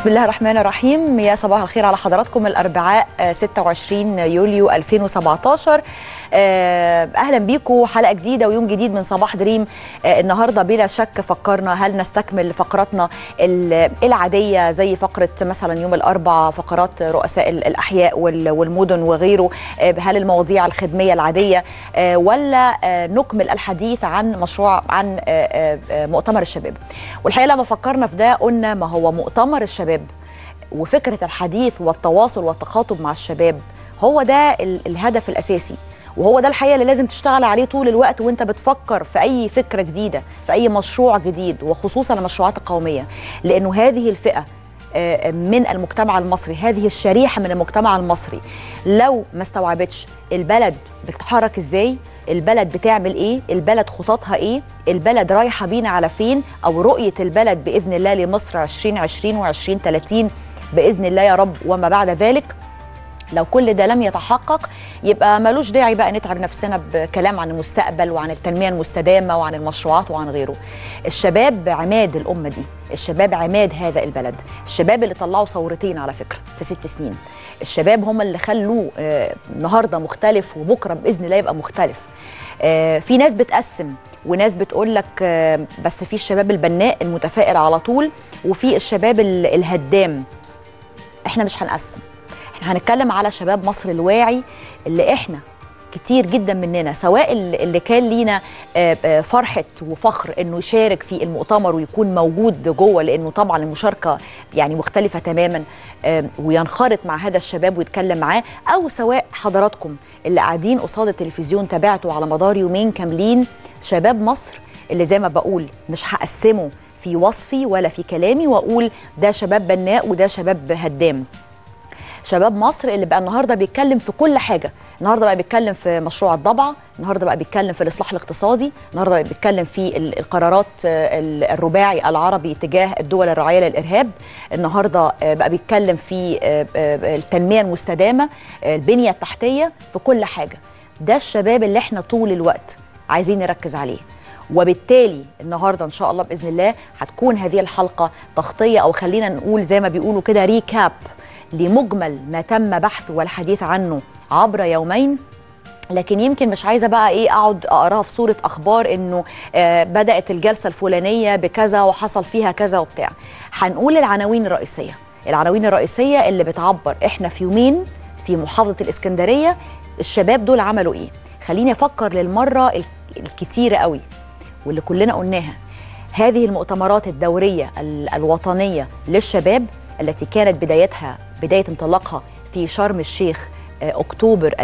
بسم الله الرحمن الرحيم يا صباح الخير على حضراتكم الأربعاء آه، 26 يوليو 2017 آه، أهلا بيكم حلقة جديدة ويوم جديد من صباح دريم آه، النهاردة بلا شك فكرنا هل نستكمل فقراتنا ال- العادية زي فقرة مثلا يوم الأربعاء فقرات رؤساء ال- الأحياء وال- والمدن وغيره آه، هل المواضيع الخدمية العادية آه، ولا آه، نكمل الحديث عن مشروع عن آه، آه، آه، مؤتمر الشباب والحقيقة لما فكرنا في ده قلنا ما هو مؤتمر الشباب وفكره الحديث والتواصل والتخاطب مع الشباب هو ده ال- الهدف الاساسي وهو ده الحقيقه اللي لازم تشتغل عليه طول الوقت وانت بتفكر في اي فكره جديده في اي مشروع جديد وخصوصا المشروعات القوميه لانه هذه الفئه آه، من المجتمع المصري هذه الشريحه من المجتمع المصري لو ما استوعبتش البلد بتتحرك ازاي البلد بتعمل ايه البلد خططها ايه البلد رايحه بينا على فين او رؤيه البلد باذن الله لمصر 2020 و2030 باذن الله يا رب وما بعد ذلك لو كل ده لم يتحقق يبقى ملوش داعي بقى نتعب نفسنا بكلام عن المستقبل وعن التنميه المستدامه وعن المشروعات وعن غيره. الشباب عماد الامه دي، الشباب عماد هذا البلد، الشباب اللي طلعوا ثورتين على فكره في ست سنين. الشباب هم اللي خلوه آه، النهارده مختلف وبكره باذن الله يبقى مختلف. آه، في ناس بتقسم وناس بتقول لك آه، بس في الشباب البناء المتفائل على طول وفي الشباب ال- الهدام احنا مش هنقسم احنا هنتكلم على شباب مصر الواعي اللي احنا كتير جدا مننا سواء اللي اللي كان لينا آه، آه، فرحه وفخر انه يشارك في المؤتمر ويكون موجود جوه لانه طبعا المشاركه يعني مختلفه تماما آه، وينخرط مع هذا الشباب ويتكلم معاه او سواء حضراتكم اللي قاعدين قصاد التلفزيون تابعتوا على مدار يومين كاملين شباب مصر اللي زي ما بقول مش هقسمه في وصفي ولا في كلامي واقول ده شباب بناء وده شباب هدام شباب مصر اللي بقى النهارده بيتكلم في كل حاجه النهارده بقى بيتكلم في مشروع الضبعه النهارده بقى بيتكلم في الاصلاح الاقتصادي النهارده بقى بيتكلم في ال- القرارات آه، ال- الرباعي العربي تجاه الدول الراعيه للارهاب النهارده آه، بقى بيتكلم في آه، آه، التنميه المستدامه آه، البنيه التحتيه في كل حاجه ده الشباب اللي احنا طول الوقت عايزين نركز عليه وبالتالي النهارده ان شاء الله باذن الله هتكون هذه الحلقه تغطيه او خلينا نقول زي ما بيقولوا كده ريكاب لمجمل ما تم بحثه والحديث عنه عبر يومين لكن يمكن مش عايزه بقى ايه اقعد اقراها في صوره اخبار انه آه بدات الجلسه الفلانيه بكذا وحصل فيها كذا وبتاع هنقول العناوين الرئيسيه العناوين الرئيسيه اللي بتعبر احنا في يومين في محافظه الاسكندريه الشباب دول عملوا ايه خليني افكر للمره ال- الكتيره قوي واللي كلنا قلناها هذه المؤتمرات الدورية ال- الوطنية للشباب التي كانت بدايتها بداية انطلاقها في شرم الشيخ آه، أكتوبر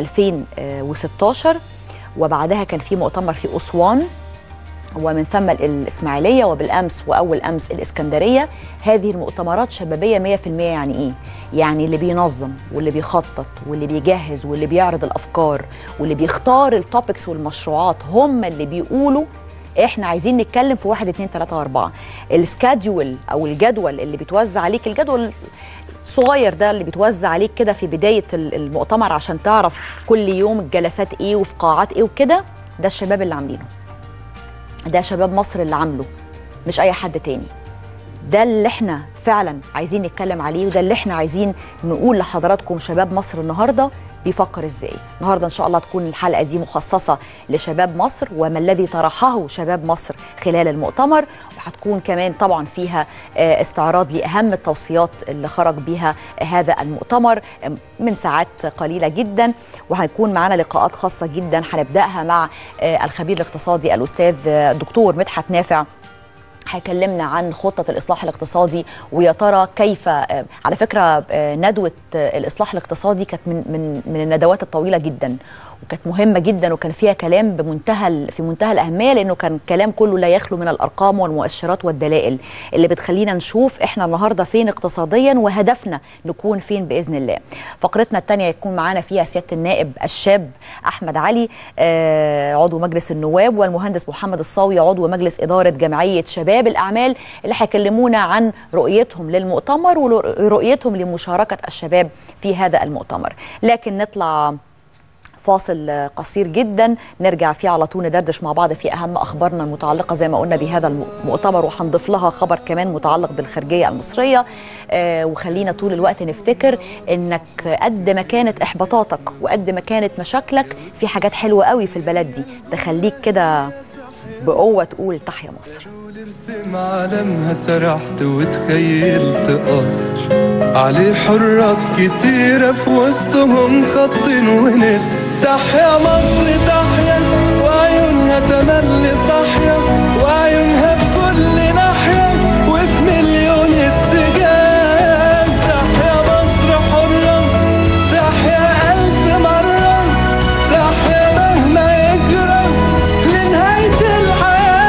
2016 وبعدها كان في مؤتمر في أسوان ومن ثم الإسماعيلية وبالأمس وأول أمس الإسكندرية هذه المؤتمرات شبابية 100% يعني إيه؟ يعني اللي بينظم واللي بيخطط واللي بيجهز واللي بيعرض الأفكار واللي بيختار التوبكس والمشروعات هم اللي بيقولوا احنا عايزين نتكلم في واحد اتنين تلاته اربعه السكادجول او الجدول اللي بيتوزع عليك الجدول الصغير ده اللي بيتوزع عليك كده في بدايه ال- المؤتمر عشان تعرف كل يوم الجلسات ايه وفي قاعات ايه وكده ده الشباب اللي عاملينه ده شباب مصر اللي عامله مش اي حد تاني ده اللي احنا فعلا عايزين نتكلم عليه وده اللي احنا عايزين نقول لحضراتكم شباب مصر النهارده بيفكر ازاي النهارده ان شاء الله تكون الحلقه دي مخصصه لشباب مصر وما الذي طرحه شباب مصر خلال المؤتمر وهتكون كمان طبعا فيها آه، استعراض لاهم التوصيات اللي خرج بيها هذا المؤتمر آه، من ساعات قليله جدا وهيكون معانا لقاءات خاصه جدا هنبداها مع آه، الخبير الاقتصادي الاستاذ آه، الدكتور مدحت نافع هيكلمنا عن خطة الإصلاح الاقتصادي ويا ترى كيف آه، على فكرة آه، ندوة آه، الإصلاح الاقتصادي كانت من من من الندوات الطويلة جدا وكانت مهمة جدا وكان فيها كلام بمنتهى ال- في منتهى الأهمية لأنه كان كلام كله لا يخلو من الأرقام والمؤشرات والدلائل اللي بتخلينا نشوف إحنا النهاردة فين اقتصاديا وهدفنا نكون فين بإذن الله فقرتنا الثانية يكون معانا فيها سيادة النائب الشاب أحمد علي آه، عضو مجلس النواب والمهندس محمد الصاوي عضو مجلس إدارة جمعية شباب الأعمال اللي هيكلمونا عن رؤيتهم للمؤتمر ورؤيتهم لمشاركة الشباب في هذا المؤتمر لكن نطلع فاصل قصير جدا نرجع فيه على طول ندردش مع بعض في اهم اخبارنا المتعلقه زي ما قلنا بهذا المؤتمر وهنضيف لها خبر كمان متعلق بالخارجيه المصريه آه وخلينا طول الوقت نفتكر انك قد ما كانت احباطاتك وقد ما كانت مشاكلك في حاجات حلوه قوي في البلد دي تخليك كده بقوه تقول تحيا مصر ارسم عالمها سرحت وتخيلت قصر عليه حراس كتيرة في وسطهم خط ونسر تحيا مصر تحيا وعيونها تملي صاحية وعيونها في كل ناحية وفي مليون اتجاه تحيا مصر حرة تحيا ألف مرة تحيا مهما يجرى لنهاية الحياة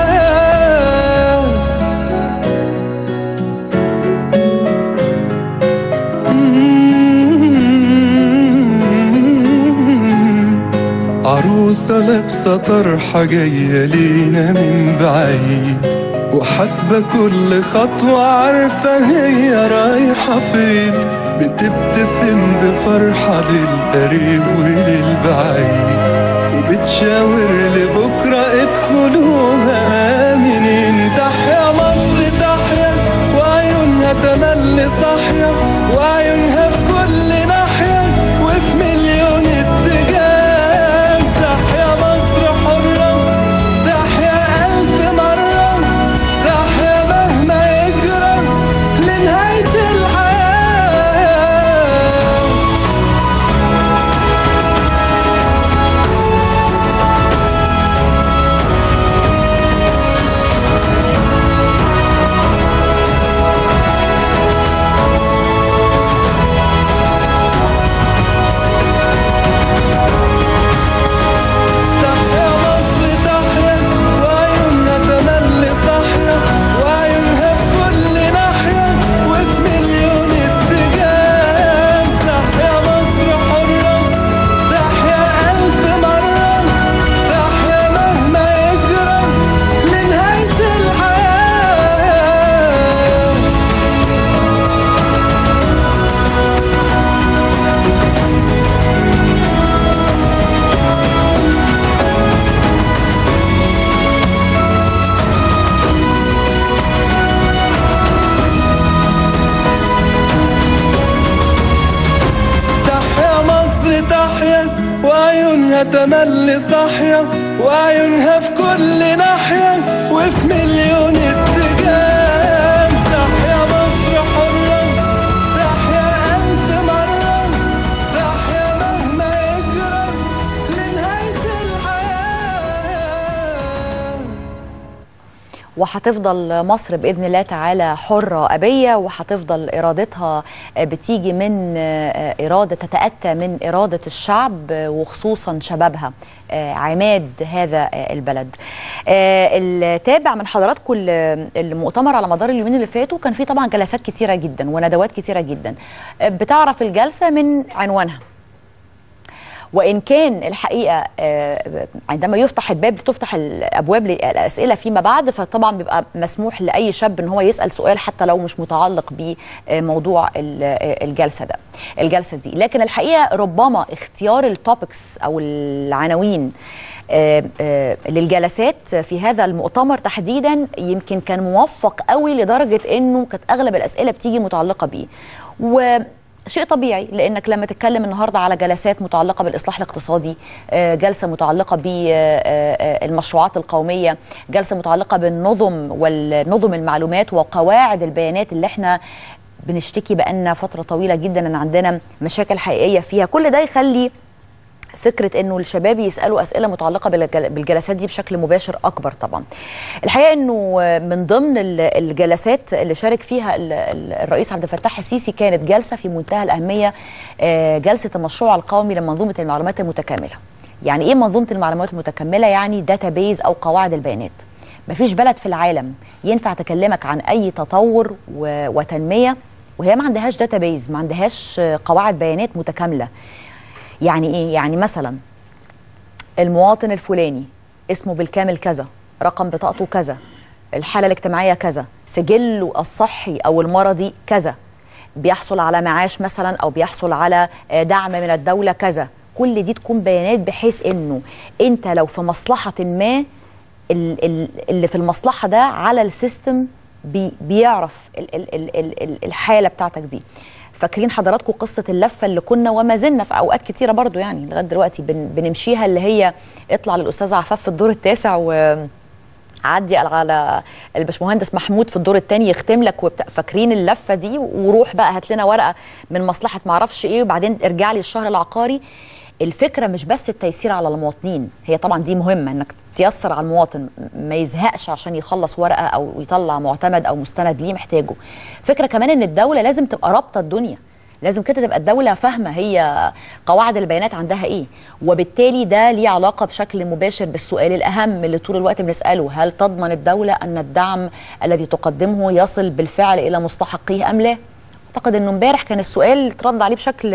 عروسة لابسة طرحة جاية لينا من بعيد وحاسبة كل خطوة عارفة هي رايحة فين بتبتسم بفرحة للقريب وللبعيد وبتشاور لبكرة ادخلوها آمنين تحيا مصر تحيا وعيونها تملي صاحية وعيونها في كل ناحية وفي مليون اتجاه تحيا مصر حرة تحيا ألف مرة تحيا مهما يجرى لنهاية الحياة تحيا مصر تحيا وعيونها تملي صاحية وعيونها في كل ناحية وفي مليون اتجاه تحيا مصر حرة تحيا ألف مرة تحيا مهما يجرى لنهاية الحياة تحيا مصر تحيا وعيونها تملي صاحية وعيونها في كل ناحية وفي مليون اتجاه تحيا مصر حرة تحيا ألف مرة تحيا مهما يجرى لنهاية الحياة وهتفضل مصر باذن الله تعالى حره ابيه وهتفضل ارادتها بتيجي من اراده تتاتى من اراده الشعب وخصوصا شبابها عماد هذا البلد التابع من حضراتكم المؤتمر على مدار اليومين اللي فاتوا كان فيه طبعا جلسات كتيره جدا وندوات كتيره جدا بتعرف الجلسه من عنوانها وان كان الحقيقه آه، عندما يفتح الباب تفتح الابواب للاسئله فيما بعد فطبعا بيبقى مسموح لاي شاب ان هو يسال سؤال حتى لو مش متعلق بموضوع ال- آه، الجلسه ده الجلسه دي لكن الحقيقه ربما اختيار التوبكس او العناوين آه، آه، للجلسات في هذا المؤتمر تحديدا يمكن كان موفق قوي لدرجه انه كانت اغلب الاسئله بتيجي متعلقه بيه و شيء طبيعي لانك لما تتكلم النهارده على جلسات متعلقه بالاصلاح الاقتصادي آه، جلسه متعلقه بالمشروعات القوميه جلسه متعلقه بالنظم والنظم المعلومات وقواعد البيانات اللي احنا بنشتكي بقالنا فتره طويله جدا ان عندنا مشاكل حقيقيه فيها كل ده يخلي فكره انه الشباب يسالوا اسئله متعلقه بالجل- بالجلسات دي بشكل مباشر اكبر طبعا. الحقيقه انه من ضمن ال- الجلسات اللي شارك فيها ال- ال- الرئيس عبد الفتاح السيسي كانت جلسه في منتهى الاهميه آه، جلسه المشروع القومي لمنظومه المعلومات المتكامله. يعني ايه منظومه المعلومات المتكامله؟ يعني داتابيز او قواعد البيانات. مفيش بلد في العالم ينفع تكلمك عن اي تطور و- وتنميه وهي ما عندهاش داتابيز ما عندهاش آه، قواعد بيانات متكامله يعني ايه يعني مثلا المواطن الفلاني اسمه بالكامل كذا رقم بطاقته كذا الحالة الاجتماعية كذا سجله الصحي أو المرضي كذا بيحصل على معاش مثلا أو بيحصل على آه، دعم من الدولة كذا كل دي تكون بيانات بحيث انه انت لو في مصلحه ما ال- ال- اللي في المصلحه ده على السيستم بي بيعرف ال- ال- ال- ال- ال- الحاله بتاعتك دي فاكرين حضراتكم قصه اللفه اللي كنا وما زلنا في اوقات كتيره برضو يعني لغايه دلوقتي بن بنمشيها اللي هي اطلع للاستاذ عفاف في الدور التاسع و عدي على الباشمهندس محمود في الدور الثاني يختم لك وبت... فاكرين اللفه دي وروح بقى هات لنا ورقه من مصلحه معرفش ايه وبعدين ارجع لي الشهر العقاري الفكره مش بس التيسير على المواطنين هي طبعا دي مهمه انك تيسر على المواطن ما يزهقش عشان يخلص ورقه او يطلع معتمد او مستند ليه محتاجه فكره كمان ان الدوله لازم تبقى رابطه الدنيا لازم كده تبقى الدولة فاهمة هي قواعد البيانات عندها ايه وبالتالي ده ليه علاقة بشكل مباشر بالسؤال الأهم اللي طول الوقت بنسأله هل تضمن الدولة أن الدعم الذي تقدمه يصل بالفعل إلى مستحقيه أم لا أعتقد أنه امبارح كان السؤال اللي اترد عليه بشكل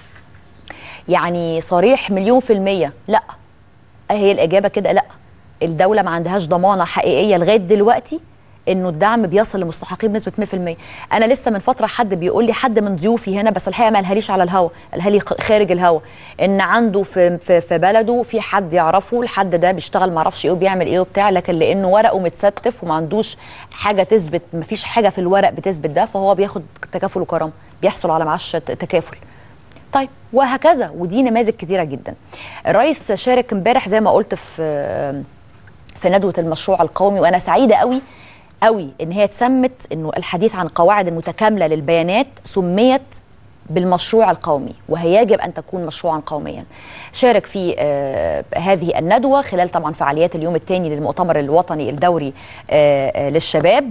يعني صريح مليون في المية لا هي الإجابة كده لا الدولة ما عندهاش ضمانة حقيقية لغاية دلوقتي انه الدعم بيصل لمستحقيه بنسبه 100% انا لسه من فتره حد بيقول لي حد من ضيوفي هنا بس الحقيقه ما قالهاليش على الهوا قالها لي خارج الهوا ان عنده في في, في بلده في حد يعرفه الحد ده بيشتغل ما اعرفش ايه وبيعمل ايه وبتاع لكن لانه ورقه متستف وما عندوش حاجه تثبت ما فيش حاجه في الورق بتثبت ده فهو بياخد تكافل وكرامه بيحصل على معاش تكافل طيب وهكذا ودي نماذج كتيره جدا الرئيس شارك امبارح زي ما قلت في في ندوه المشروع القومي وانا سعيده قوي قوي ان هي اتسمت انه الحديث عن قواعد المتكامله للبيانات سميت بالمشروع القومي وهي يجب ان تكون مشروعا قوميا. شارك في آه هذه الندوه خلال طبعا فعاليات اليوم الثاني للمؤتمر الوطني الدوري آه آه للشباب.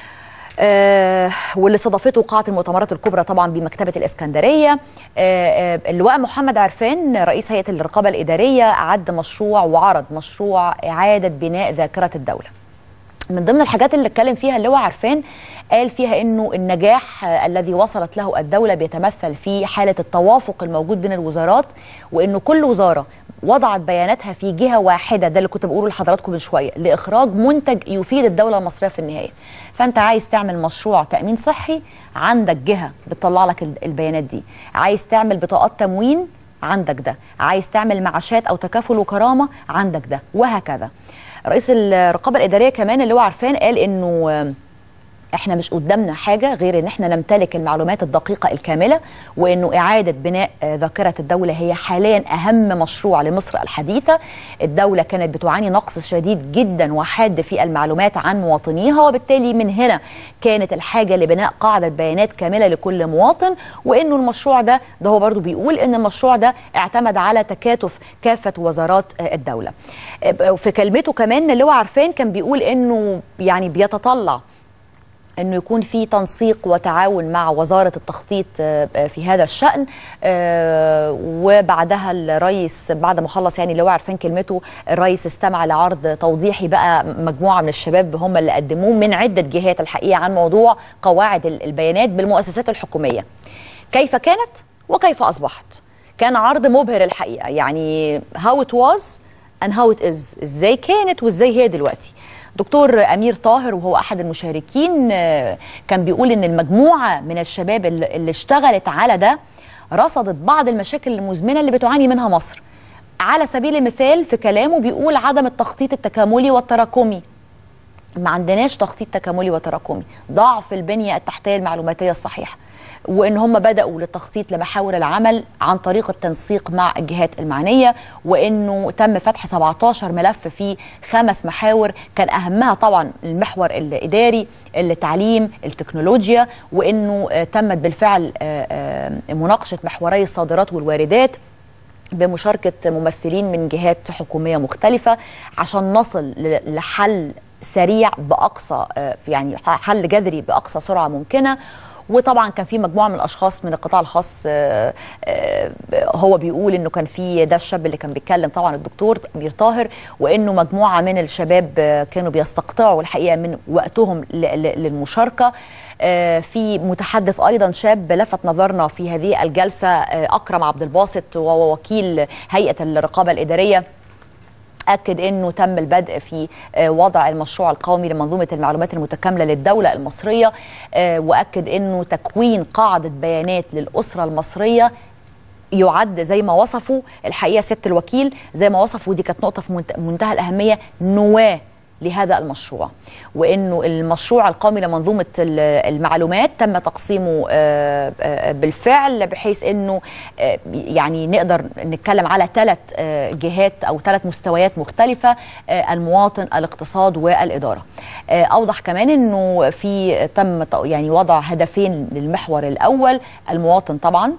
آه واللي استضافته قاعه المؤتمرات الكبرى طبعا بمكتبه الاسكندريه آه آه اللواء محمد عرفان رئيس هيئه الرقابه الاداريه اعد مشروع وعرض مشروع اعاده بناء ذاكره الدوله. من ضمن الحاجات اللي اتكلم فيها اللي هو عرفان قال فيها انه النجاح الذي وصلت له الدوله بيتمثل في حاله التوافق الموجود بين الوزارات وانه كل وزاره وضعت بياناتها في جهه واحده ده اللي كنت بقوله لحضراتكم من شويه لاخراج منتج يفيد الدوله المصريه في النهايه فانت عايز تعمل مشروع تامين صحي عندك جهه بتطلع لك البيانات دي عايز تعمل بطاقات تموين عندك ده عايز تعمل معاشات او تكافل وكرامه عندك ده وهكذا رئيس الرقابه الاداريه كمان اللي هو عرفان قال انه احنا مش قدامنا حاجه غير ان احنا نمتلك المعلومات الدقيقه الكامله وانه اعاده بناء ذاكره الدوله هي حاليا اهم مشروع لمصر الحديثه الدوله كانت بتعاني نقص شديد جدا وحاد في المعلومات عن مواطنيها وبالتالي من هنا كانت الحاجه لبناء قاعده بيانات كامله لكل مواطن وانه المشروع ده ده هو برضو بيقول ان المشروع ده اعتمد على تكاتف كافه وزارات الدوله في كلمته كمان اللي هو عارفين كان بيقول انه يعني بيتطلع انه يكون في تنسيق وتعاون مع وزاره التخطيط في هذا الشان وبعدها الرئيس بعد ما خلص يعني اللي هو عارفين كلمته الرئيس استمع لعرض توضيحي بقى مجموعه من الشباب هم اللي قدموه من عده جهات الحقيقه عن موضوع قواعد البيانات بالمؤسسات الحكوميه كيف كانت وكيف اصبحت كان عرض مبهر الحقيقه يعني how it was and how it is ازاي كانت وازاي هي دلوقتي دكتور امير طاهر وهو احد المشاركين كان بيقول ان المجموعه من الشباب اللي اشتغلت على ده رصدت بعض المشاكل المزمنه اللي بتعاني منها مصر على سبيل المثال في كلامه بيقول عدم التخطيط التكاملي والتراكمي ما عندناش تخطيط تكاملي وتراكمي ضعف البنيه التحتيه المعلوماتيه الصحيحه وان هم بداوا للتخطيط لمحاور العمل عن طريق التنسيق مع الجهات المعنيه وانه تم فتح 17 ملف في خمس محاور كان اهمها طبعا المحور الاداري التعليم التكنولوجيا وانه تمت بالفعل مناقشه محوري الصادرات والواردات بمشاركه ممثلين من جهات حكوميه مختلفه عشان نصل لحل سريع باقصى يعني حل جذري باقصى سرعه ممكنه وطبعا كان في مجموعه من الاشخاص من القطاع الخاص هو بيقول انه كان في ده الشاب اللي كان بيتكلم طبعا الدكتور امير طاهر وانه مجموعه من الشباب كانوا بيستقطعوا الحقيقه من وقتهم للمشاركه في متحدث ايضا شاب لفت نظرنا في هذه الجلسه اكرم عبد الباسط وهو وكيل هيئه الرقابه الاداريه أكد أنه تم البدء في وضع المشروع القومي لمنظومة المعلومات المتكاملة للدولة المصرية وأكد أنه تكوين قاعدة بيانات للأسرة المصرية يعد زي ما وصفوا الحقيقه سياده الوكيل زي ما وصفوا دي كانت نقطه في منت- منتهى الاهميه نواه لهذا المشروع وانه المشروع القومي لمنظومه ال- المعلومات تم تقسيمه آه، آه، بالفعل بحيث انه آه، يعني نقدر نتكلم على ثلاث جهات او ثلاث مستويات مختلفه آه، المواطن الاقتصاد والاداره آه، اوضح كمان انه في تم ط- يعني وضع هدفين للمحور الاول المواطن طبعا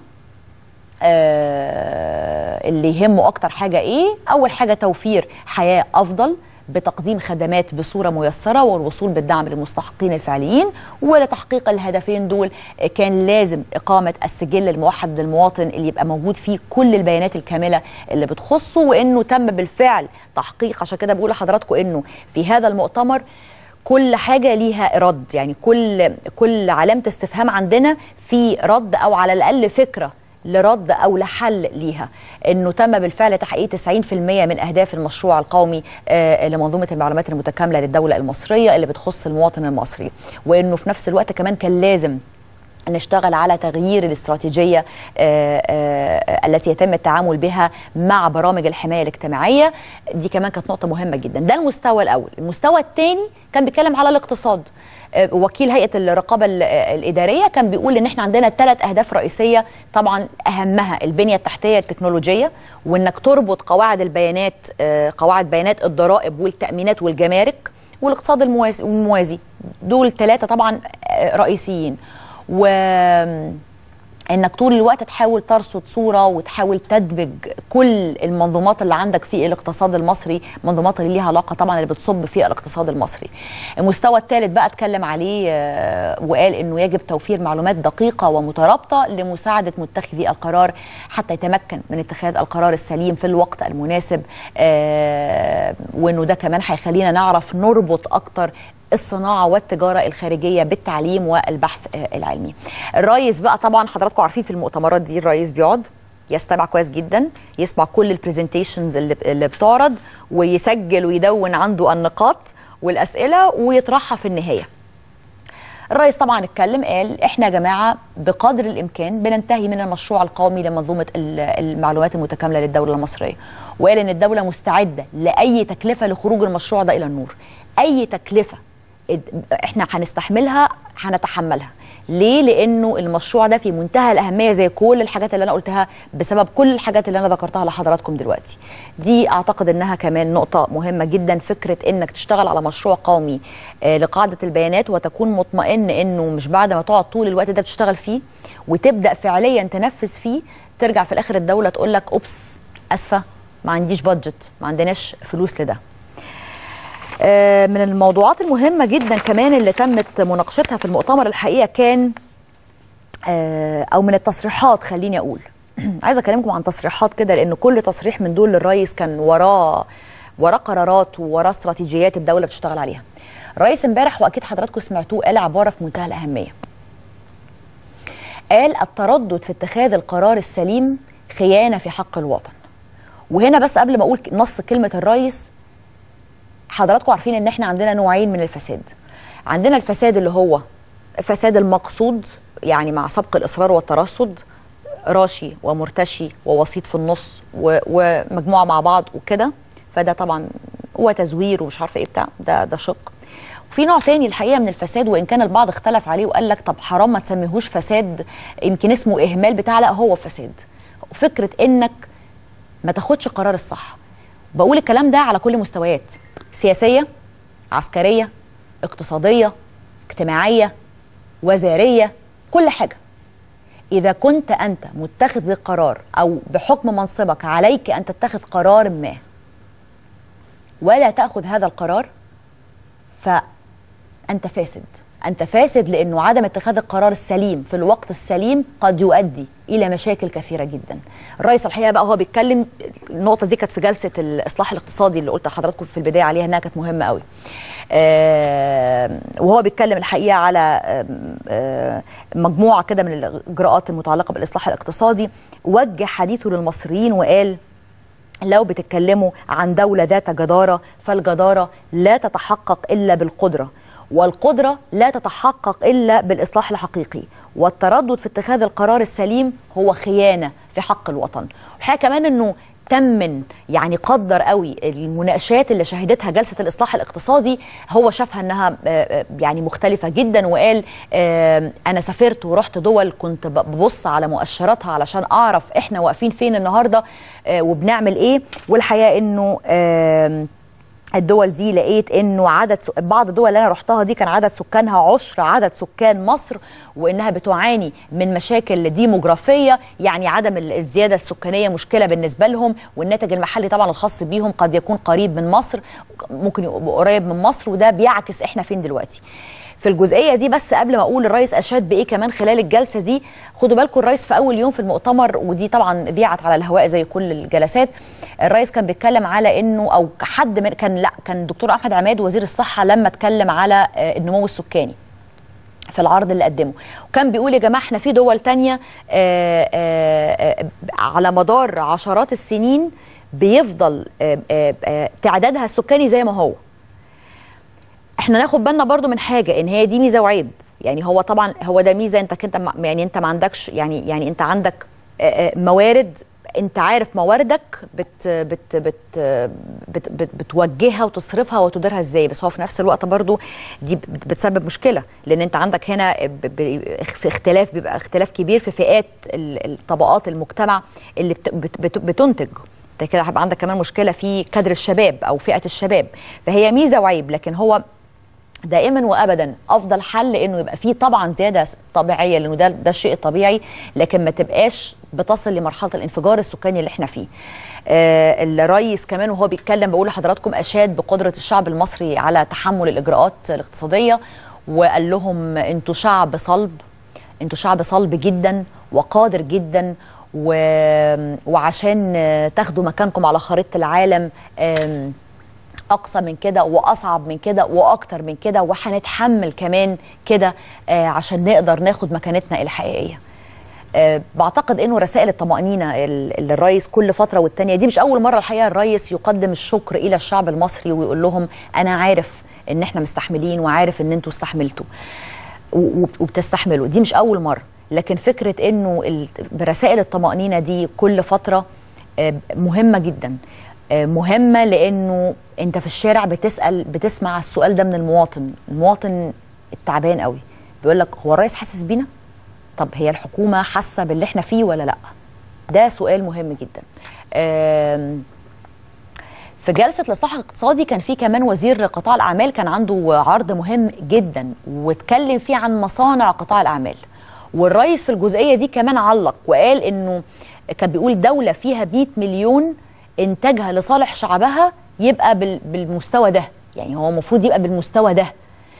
آه، اللي يهمه اكتر حاجه ايه اول حاجه توفير حياه افضل بتقديم خدمات بصوره ميسره والوصول بالدعم للمستحقين الفعليين ولتحقيق الهدفين دول آه، كان لازم اقامه السجل الموحد للمواطن اللي يبقى موجود فيه كل البيانات الكامله اللي بتخصه وانه تم بالفعل تحقيق عشان كده بقول لحضراتكم انه في هذا المؤتمر كل حاجه ليها رد يعني كل كل علامه استفهام عندنا في رد او على الاقل فكره لرد او لحل ليها انه تم بالفعل تحقيق 90% من اهداف المشروع القومي آه، لمنظومه المعلومات المتكامله للدوله المصريه اللي بتخص المواطن المصري وانه في نفس الوقت كمان كان لازم نشتغل على تغيير الاستراتيجيه آه، آه، التي يتم التعامل بها مع برامج الحمايه الاجتماعيه دي كمان كانت نقطه مهمه جدا ده المستوى الاول المستوى الثاني كان بيتكلم على الاقتصاد آه، وكيل هيئه الرقابه ال- آه، الاداريه كان بيقول ان احنا عندنا ثلاث اهداف رئيسيه طبعا اهمها البنيه التحتيه التكنولوجيه وانك تربط قواعد البيانات آه، قواعد بيانات الضرائب والتامينات والجمارك والاقتصاد الموازي الموازي دول ثلاثه طبعا آه، رئيسيين و انك طول الوقت تحاول ترصد صوره وتحاول تدمج كل المنظومات اللي عندك في الاقتصاد المصري منظومات اللي ليها علاقه طبعا اللي بتصب في الاقتصاد المصري المستوى الثالث بقى اتكلم عليه آه، وقال انه يجب توفير معلومات دقيقه ومترابطه لمساعده متخذي القرار حتى يتمكن من اتخاذ القرار السليم في الوقت المناسب آه، وانه ده كمان هيخلينا نعرف نربط اكتر الصناعه والتجاره الخارجيه بالتعليم والبحث آه، العلمي. الرئيس بقى طبعا حضراتكم عارفين في المؤتمرات دي الرئيس بيقعد يستمع كويس جدا يسمع كل البرزنتيشنز اللي, اللي بتعرض ويسجل ويدون عنده النقاط والاسئله ويطرحها في النهايه. الرئيس طبعا اتكلم قال احنا يا جماعه بقدر الامكان بننتهي من المشروع القومي لمنظومه ال- المعلومات المتكامله للدوله المصريه وقال ان الدوله مستعده لاي تكلفه لخروج المشروع ده الى النور اي تكلفه اد- احنا هنستحملها هنتحملها ليه لانه المشروع ده في منتهى الاهميه زي كل الحاجات اللي انا قلتها بسبب كل الحاجات اللي انا ذكرتها لحضراتكم دلوقتي دي اعتقد انها كمان نقطه مهمه جدا فكره انك تشتغل على مشروع قومي آه، لقاعده البيانات وتكون مطمئن انه مش بعد ما تقعد طول الوقت ده بتشتغل فيه وتبدا فعليا تنفذ فيه ترجع في الاخر الدوله تقول لك اوبس اسفه ما عنديش بادجت ما عندناش فلوس لده آه، من الموضوعات المهمة جدا كمان اللي تمت مناقشتها في المؤتمر الحقيقة كان آه، أو من التصريحات خليني أقول عايزة أكلمكم عن تصريحات كده لأن كل تصريح من دول للرئيس كان وراه وراه قرارات ووراه استراتيجيات الدولة بتشتغل عليها الرئيس امبارح وأكيد حضراتكم سمعتوه قال عبارة في منتهى الأهمية قال التردد في اتخاذ القرار السليم خيانة في حق الوطن وهنا بس قبل ما أقول نص كلمة الرئيس حضراتكم عارفين ان احنا عندنا نوعين من الفساد عندنا الفساد اللي هو فساد المقصود يعني مع سبق الاصرار والترصد راشي ومرتشي ووسيط في النص و- ومجموعه مع بعض وكده فده طبعا هو تزوير ومش عارفه ايه بتاع ده ده شق وفي نوع تاني الحقيقه من الفساد وان كان البعض اختلف عليه وقال لك طب حرام ما تسميهوش فساد يمكن اسمه اهمال بتاع لا هو فساد فكره انك ما تاخدش قرار الصح بقول الكلام ده على كل مستويات سياسيه عسكريه اقتصاديه اجتماعيه وزاريه كل حاجه اذا كنت انت متخذ القرار او بحكم منصبك عليك ان تتخذ قرار ما ولا تاخذ هذا القرار فانت فاسد انت فاسد لانه عدم اتخاذ القرار السليم في الوقت السليم قد يؤدي الى مشاكل كثيره جدا الرئيس الحقيقه بقى هو بيتكلم النقطه دي كانت في جلسه الاصلاح الاقتصادي اللي قلت لحضراتكم في البدايه عليها انها كانت مهمه قوي آه، وهو بيتكلم الحقيقه على آم، آه، مجموعه كده من الاجراءات المتعلقه بالاصلاح الاقتصادي وجه حديثه للمصريين وقال لو بتتكلموا عن دولة ذات جدارة فالجدارة لا تتحقق إلا بالقدرة والقدرة لا تتحقق إلا بالإصلاح الحقيقي والتردد في اتخاذ القرار السليم هو خيانة في حق الوطن الحقيقه كمان انه تمن يعني قدر قوي المناقشات اللي شهدتها جلسه الاصلاح الاقتصادي هو شافها انها آه، آه، يعني مختلفه جدا وقال آه، انا سافرت ورحت دول كنت ب- ببص على مؤشراتها علشان اعرف احنا واقفين فين النهارده آه، وبنعمل ايه والحقيقه انه آم، الدول دي لقيت انه عدد س... بعض الدول اللي انا رحتها دي كان عدد سكانها عشر عدد سكان مصر وانها بتعاني من مشاكل ديموغرافيه يعني عدم ال- الزياده السكانيه مشكله بالنسبه لهم والناتج المحلي طبعا الخاص بيهم قد يكون قريب من مصر ممكن يبقى قريب من مصر وده بيعكس احنا فين دلوقتي في الجزئيه دي بس قبل ما اقول الرئيس اشاد بايه كمان خلال الجلسه دي خدوا بالكم الرئيس في اول يوم في المؤتمر ودي طبعا ذيعت على الهواء زي كل الجلسات الرئيس كان بيتكلم على انه او حد من كان لا كان الدكتور احمد عماد وزير الصحه لما اتكلم على آه، النمو السكاني في العرض اللي قدمه وكان بيقول يا جماعه احنا في دول تانية آه، آه، آه، على مدار عشرات السنين بيفضل آه، آه، آه، تعدادها السكاني زي ما هو احنا ناخد بالنا برضو من حاجه ان هي دي ميزه وعيب يعني هو طبعا هو ده ميزه انت كنت ما- يعني انت ما عندكش يعني يعني انت عندك آه، آه، موارد انت عارف مواردك بت بت بت بت بت بتوجهها وتصرفها وتديرها ازاي بس هو في نفس الوقت برضو دي بت- بتسبب مشكله لان انت عندك هنا ب- ب- في اختلاف بيبقى اختلاف كبير في فئات ال- الطبقات المجتمع اللي بت بت بت بتنتج انت كده هيبقى عندك كمان مشكله في كادر الشباب او فئه الشباب فهي ميزه وعيب لكن هو دائما وابدا افضل حل انه يبقى فيه طبعا زياده طبيعيه لانه ده ده الشيء الطبيعي لكن ما تبقاش بتصل لمرحله الانفجار السكاني اللي احنا فيه. آه الرئيس كمان وهو بيتكلم بقول لحضراتكم اشاد بقدره الشعب المصري على تحمل الاجراءات الاقتصاديه وقال لهم انتوا شعب صلب انتوا شعب صلب جدا وقادر جدا و... وعشان آه، تاخدوا مكانكم على خريطه العالم آم، اقصى من كده واصعب من كده واكتر من كده وهنتحمل كمان كده آه، عشان نقدر ناخد مكانتنا الحقيقيه آه، بعتقد انه رسائل الطمانينه ال- اللي الرئيس كل فتره والتانيه دي مش اول مره الحقيقه الرئيس يقدم الشكر الى الشعب المصري ويقول لهم انا عارف ان احنا مستحملين وعارف ان انتوا استحملتوا و- وبتستحملوا دي مش اول مره لكن فكره انه ال- برسائل الطمانينه دي كل فتره آه، مهمه جدا آه، مهمه لانه انت في الشارع بتسال بتسمع السؤال ده من المواطن المواطن التعبان قوي بيقول لك هو الرئيس حاسس بينا طب هي الحكومه حاسه باللي احنا فيه ولا لا ده سؤال مهم جدا آم، في جلسه الاصلاح الاقتصادي كان في كمان وزير قطاع الاعمال كان عنده عرض مهم جدا واتكلم فيه عن مصانع قطاع الاعمال والرئيس في الجزئيه دي كمان علق وقال انه كان بيقول دوله فيها 100 مليون انتاجها لصالح شعبها يبقى بال- بالمستوى ده يعني هو المفروض يبقى بالمستوى ده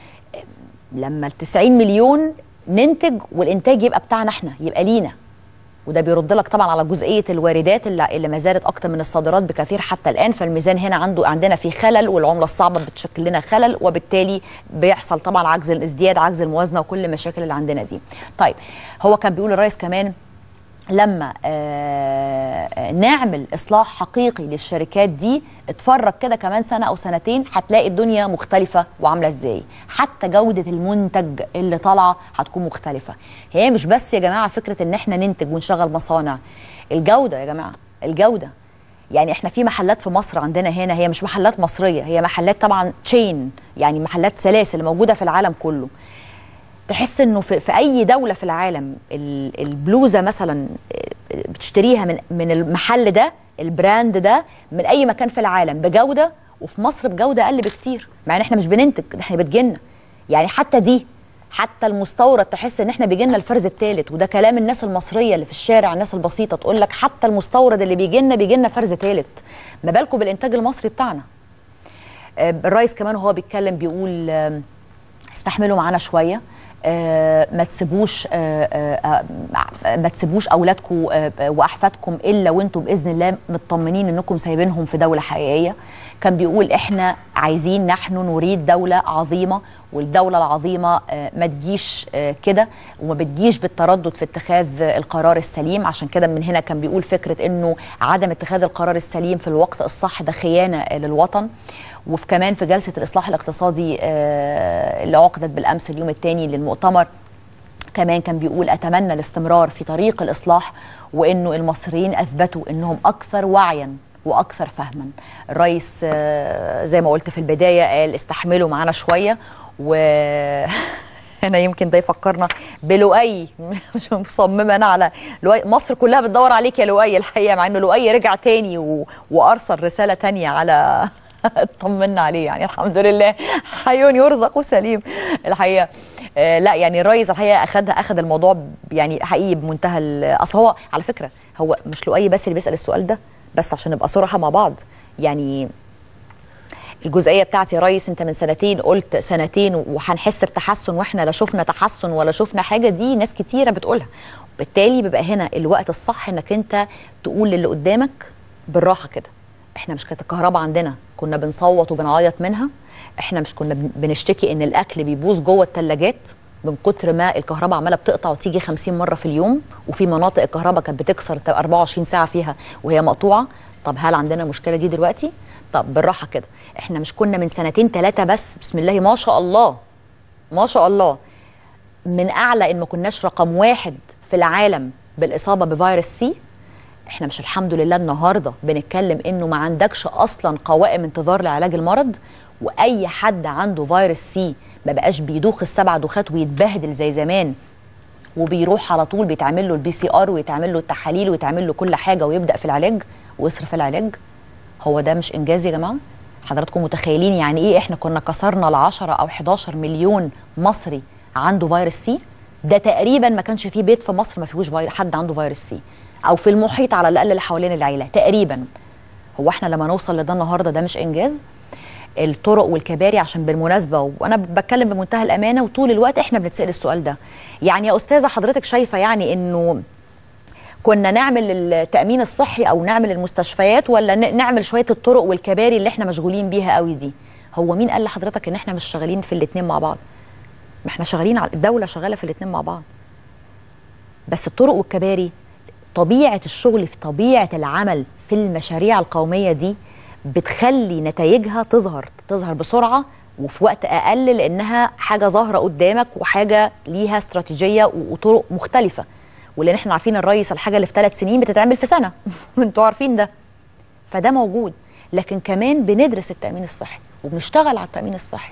لما ال 90 مليون ننتج والانتاج يبقى بتاعنا احنا يبقى لينا وده بيرد لك طبعا على جزئيه الواردات اللي, اللي ما زالت اكتر من الصادرات بكثير حتى الان فالميزان هنا عنده عندنا في خلل والعمله الصعبه بتشكل لنا خلل وبالتالي بيحصل طبعا عجز الازدياد عجز الموازنه وكل المشاكل اللي عندنا دي. طيب هو كان بيقول الرئيس كمان لما آه، آه، نعمل اصلاح حقيقي للشركات دي اتفرج كده كمان سنه او سنتين هتلاقي الدنيا مختلفه وعامله ازاي حتى جوده المنتج اللي طالعه هتكون مختلفه هي مش بس يا جماعه فكره ان احنا ننتج ونشغل مصانع الجوده يا جماعه الجوده يعني احنا في محلات في مصر عندنا هنا هي مش محلات مصريه هي محلات طبعا تشين يعني محلات سلاسل موجوده في العالم كله تحس انه في, في اي دوله في العالم ال- البلوزه مثلا بتشتريها من من المحل ده البراند ده من اي مكان في العالم بجوده وفي مصر بجوده اقل بكتير مع ان احنا مش بننتج ده احنا بتجيلنا يعني حتى دي حتى المستورد تحس ان احنا بيجي لنا الفرز الثالث وده كلام الناس المصريه اللي في الشارع الناس البسيطه تقول لك حتى المستورد اللي بيجي لنا بيجي لنا فرز ثالث ما بالكم بالانتاج المصري بتاعنا آه، الرئيس كمان وهو بيتكلم بيقول آم، استحملوا معانا شويه آه، ما تسيبوش آه، آه، آه، ما تسيبوش اولادكم آه، آه، واحفادكم الا وانتم باذن الله مطمنين انكم سايبينهم في دوله حقيقيه كان بيقول احنا عايزين نحن نريد دوله عظيمه والدوله العظيمه آه، ما تجيش آه، كده وما بتجيش بالتردد في اتخاذ القرار السليم عشان كده من هنا كان بيقول فكره انه عدم اتخاذ القرار السليم في الوقت الصح ده خيانه آه، للوطن وفي كمان في جلسه الاصلاح الاقتصادي آه، اللي عقدت بالامس اليوم الثاني للمؤتمر كمان كان بيقول اتمنى الاستمرار في طريق الاصلاح وانه المصريين اثبتوا انهم اكثر وعيا واكثر فهما الرئيس آه، زي ما قلت في البدايه قال استحملوا معانا شويه و هنا يمكن ده يفكرنا بلؤي مش مصممه انا على لؤي مصر كلها بتدور عليك يا لؤي الحقيقه مع انه لؤي رجع تاني و... وارسل رساله تانية على اطمنا عليه يعني الحمد لله حي يرزق سليم الحقيقه آه لا يعني الرئيس الحقيقه اخذ اخذ الموضوع ب- يعني حقيقي بمنتهى ال- اصل هو على فكره هو مش لؤي بس اللي بيسال السؤال ده بس عشان نبقى صراحه مع بعض يعني الجزئيه بتاعتي يا ريس انت من سنتين قلت سنتين وهنحس بتحسن واحنا لا شفنا تحسن ولا شفنا حاجه دي ناس كتيره بتقولها بالتالي بيبقى هنا الوقت الصح انك انت تقول للي قدامك بالراحه كده احنا مش كانت الكهرباء عندنا كنا بنصوت وبنعيط منها احنا مش كنا بن- بنشتكي ان الاكل بيبوظ جوه الثلاجات من كتر ما الكهرباء عماله بتقطع وتيجي 50 مره في اليوم وفي مناطق الكهرباء كانت بتكسر تبقى 24 ساعه فيها وهي مقطوعه طب هل عندنا المشكله دي دلوقتي طب بالراحه كده احنا مش كنا من سنتين ثلاثه بس بسم الله ما شاء الله ما شاء الله من اعلى ان ما كناش رقم واحد في العالم بالاصابه بفيروس سي احنا مش الحمد لله النهارده بنتكلم انه ما عندكش اصلا قوائم انتظار لعلاج المرض واي حد عنده فيروس سي ما بقاش بيدوخ السبع دوخات ويتبهدل زي زمان وبيروح على طول بيتعمل له البي سي ار ويتعمل له التحاليل ويتعمل له كل حاجه ويبدا في العلاج ويصرف العلاج هو ده مش انجاز يا جماعه حضراتكم متخيلين يعني ايه احنا كنا كسرنا ل 10 او 11 مليون مصري عنده فيروس سي ده تقريبا ما كانش فيه بيت في مصر ما فيهوش فيروس حد عنده فيروس سي او في المحيط على الاقل اللي حوالين العيله تقريبا هو احنا لما نوصل لده النهارده ده مش انجاز الطرق والكباري عشان بالمناسبه وانا بتكلم بمنتهى الامانه وطول الوقت احنا بنتسال السؤال ده يعني يا استاذه حضرتك شايفه يعني انه كنا نعمل التامين الصحي او نعمل المستشفيات ولا ن- نعمل شويه الطرق والكباري اللي احنا مشغولين بيها قوي دي هو مين قال لحضرتك ان احنا مش شغالين في الاثنين مع بعض ما احنا شغالين على الدوله شغاله في الاثنين مع بعض بس الطرق والكباري طبيعه الشغل في طبيعه العمل في المشاريع القوميه دي بتخلي نتائجها تظهر تظهر بسرعه وفي وقت اقل لانها حاجه ظاهره قدامك وحاجه ليها استراتيجيه و- وطرق مختلفه ولان احنا عارفين الرئيس الحاجه اللي في ثلاث سنين بتتعمل في سنه انتوا عارفين ده فده موجود لكن كمان بندرس التامين الصحي وبنشتغل على التامين الصحي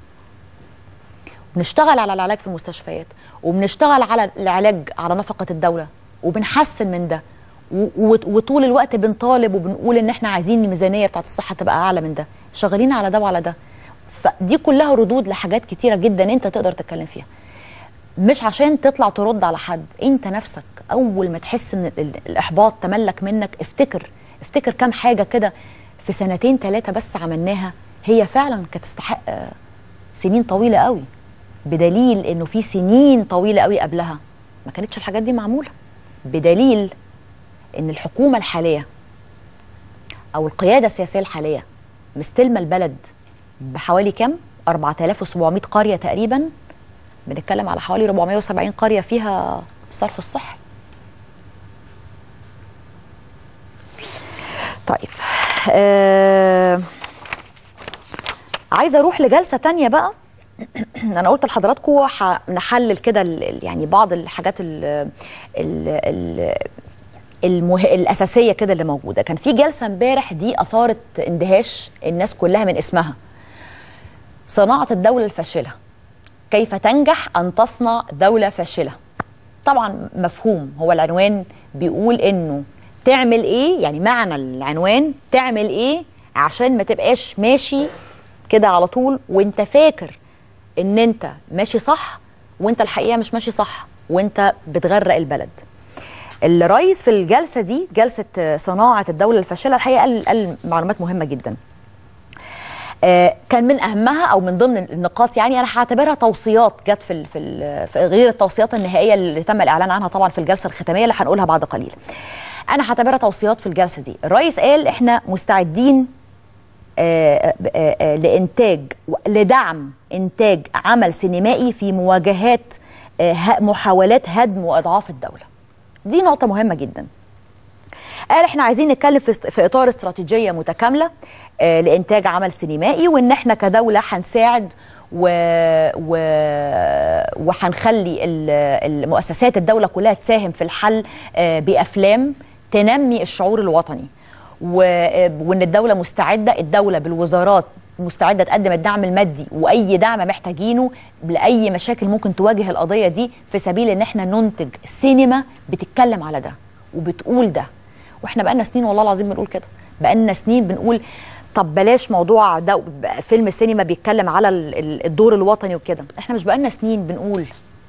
بنشتغل على العلاج في المستشفيات وبنشتغل على العلاج على نفقة الدولة وبنحسن من ده و- و- وطول الوقت بنطالب وبنقول ان احنا عايزين الميزانية بتاعت الصحة تبقى اعلى من ده شغالين على ده وعلى ده فدي كلها ردود لحاجات كتيرة جدا انت تقدر تتكلم فيها مش عشان تطلع ترد على حد انت نفسك اول ما تحس ان ال- ال- الاحباط تملك منك افتكر افتكر كام حاجة كده في سنتين ثلاثة بس عملناها هي فعلا كانت تستحق آه، سنين طويلة قوي بدليل انه في سنين طويله قوي قبلها ما كانتش الحاجات دي معموله بدليل ان الحكومه الحاليه او القياده السياسيه الحاليه مستلمه البلد بحوالي كام 4700 قريه تقريبا بنتكلم على حوالي 470 قريه فيها الصرف الصحي طيب آه عايزه اروح لجلسه تانية بقى انا قلت لحضراتكم نحلل كده ال- ال- يعني بعض الحاجات ال ال ال المه... الاساسيه كده اللي موجوده كان في جلسه امبارح دي اثارت اندهاش الناس كلها من اسمها صناعه الدوله الفاشله كيف تنجح ان تصنع دوله فاشله طبعا مفهوم هو العنوان بيقول انه تعمل ايه يعني معنى العنوان تعمل ايه عشان ما تبقاش ماشي كده على طول وانت فاكر ان انت ماشي صح وانت الحقيقه مش ماشي صح وانت بتغرق البلد الرئيس في الجلسه دي جلسه آه، صناعه الدوله الفاشله الحقيقه قال قال معلومات مهمه جدا آه، كان من اهمها او من ضمن النقاط يعني انا هعتبرها توصيات جت في ال- في, ال- في غير التوصيات النهائيه اللي تم الاعلان عنها طبعا في الجلسه الختاميه اللي هنقولها بعد قليل. انا هعتبرها توصيات في الجلسه دي، الرئيس قال احنا مستعدين آه، آه، آه، لانتاج لدعم انتاج عمل سينمائي في مواجهات آه، ه- محاولات هدم واضعاف الدوله. دي نقطه مهمه جدا. قال احنا عايزين نتكلم في, في اطار استراتيجيه متكامله آه لانتاج عمل سينمائي وان احنا كدوله هنساعد و... و... وهنخلي ال- المؤسسات الدوله كلها تساهم في الحل آه بافلام تنمي الشعور الوطني و... وان الدوله مستعده الدوله بالوزارات مستعده تقدم الدعم المادي واي دعم محتاجينه لاي مشاكل ممكن تواجه القضيه دي في سبيل ان احنا ننتج سينما بتتكلم على ده وبتقول ده واحنا بقالنا سنين والله العظيم بنقول كده بقالنا سنين بنقول طب بلاش موضوع ده فيلم السينما بيتكلم على ال- ال- الدور الوطني وكده احنا مش بقالنا سنين بنقول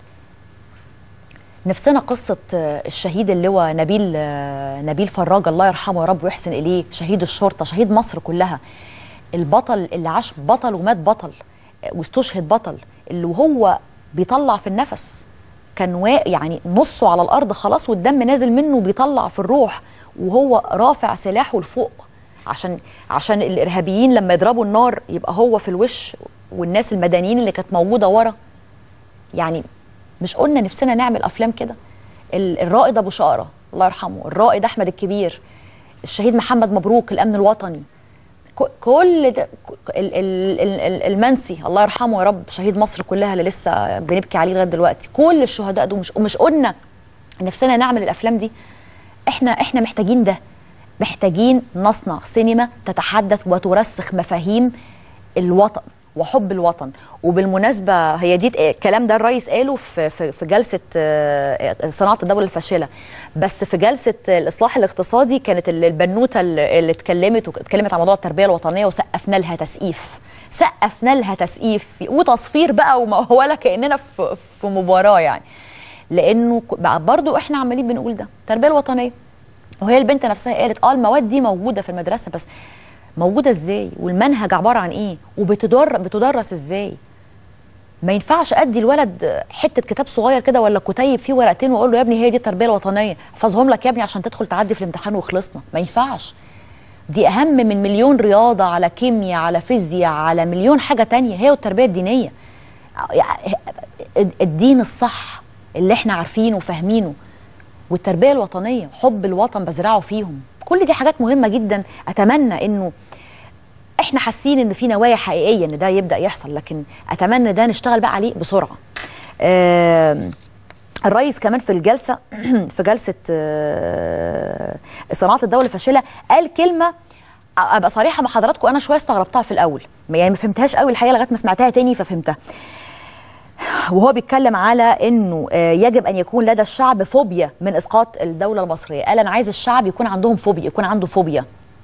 نفسنا قصة آه، الشهيد اللي هو نبيل آه، نبيل فراج الله يرحمه يا رب ويحسن إليه شهيد الشرطة شهيد مصر كلها البطل اللي عاش بطل ومات بطل آه، واستشهد بطل اللي وهو بيطلع في النفس كان وا... يعني نصه على الأرض خلاص والدم نازل منه بيطلع في الروح وهو رافع سلاحه لفوق عشان عشان الإرهابيين لما يضربوا النار يبقى هو في الوش والناس المدنيين اللي كانت موجودة ورا يعني مش قلنا نفسنا نعمل افلام كده ال- الرائد ابو شقره الله يرحمه الرائد احمد الكبير الشهيد محمد مبروك الامن الوطني ك- كل ده ك- ال- ال- ال- ال- المنسي الله يرحمه يا رب شهيد مصر كلها اللي لسه بنبكي عليه لغايه دلوقتي كل الشهداء دول مش ومش قلنا نفسنا نعمل الافلام دي احنا احنا محتاجين ده محتاجين نصنع سينما تتحدث وترسخ مفاهيم الوطن وحب الوطن وبالمناسبه هي دي الكلام ده الرئيس قاله في في في جلسه آه، صناعه الدوله الفاشله بس في جلسه الاصلاح الاقتصادي كانت ال- البنوته اللي اللي اتكلمت واتكلمت عن موضوع التربيه الوطنيه وسقفنا لها تسقيف سقفنا لها تسقيف وتصفير بقى وما ولا كاننا في في مباراه يعني لانه ك- بقى برضو احنا عمالين بنقول ده التربيه الوطنيه وهي البنت نفسها قالت اه المواد دي موجوده في المدرسه بس موجوده ازاي والمنهج عباره عن ايه وبتدر بتدرس ازاي ما ينفعش ادي الولد حته كتاب صغير كده ولا كتيب فيه ورقتين واقول له يا ابني هي دي التربيه الوطنيه احفظهم لك يا ابني عشان تدخل تعدي في الامتحان وخلصنا ما ينفعش دي اهم من مليون رياضه على كيمياء على فيزياء على مليون حاجه تانية هي والتربيه الدينيه يعني الدين الصح اللي احنا عارفينه وفاهمينه والتربيه الوطنيه حب الوطن بزرعه فيهم كل دي حاجات مهمه جدا اتمنى انه احنا حاسين ان في نوايا حقيقيه ان ده يبدا يحصل لكن اتمنى ده نشتغل بقى عليه بسرعه آم، الرئيس كمان في الجلسه في جلسه آه، صناعه الدوله الفاشله قال كلمه ابقى صريحه مع حضراتكم انا شويه استغربتها في الاول يعني ما فهمتهاش قوي الحقيقه لغايه ما سمعتها تاني ففهمتها وهو بيتكلم على انه آه، يجب ان يكون لدى الشعب فوبيا من اسقاط الدوله المصريه قال انا عايز الشعب يكون عندهم فوبيا يكون عنده فوبيا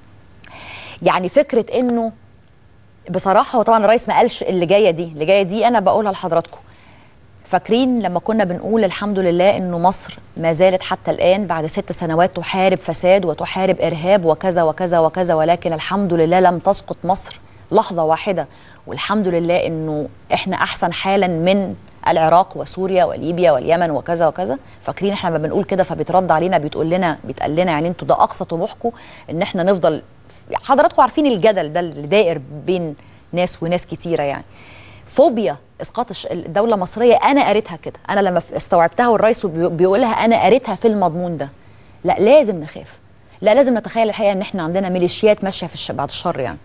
يعني فكره انه بصراحه هو طبعا الرئيس ما قالش اللي جايه دي اللي جايه دي انا بقولها لحضراتكم فاكرين لما كنا بنقول الحمد لله انه مصر ما زالت حتى الان بعد ست سنوات تحارب فساد وتحارب ارهاب وكذا وكذا وكذا ولكن الحمد لله لم تسقط مصر لحظه واحده والحمد لله انه احنا احسن حالا من العراق وسوريا وليبيا واليمن وكذا وكذا فاكرين احنا لما بنقول كده فبيترد علينا بيتقول لنا بيتقال لنا يعني انتوا ده اقصى طموحكم ان احنا نفضل حضراتكم عارفين الجدل ده اللي داير بين ناس وناس كتيره يعني فوبيا اسقاط الش- الدوله المصريه انا قريتها كده انا لما ف- استوعبتها والرئيس بي- بيقولها انا قريتها في المضمون ده لا لازم نخاف لا لازم نتخيل الحقيقه ان احنا عندنا ميليشيات ماشيه في الش... بعد الشر يعني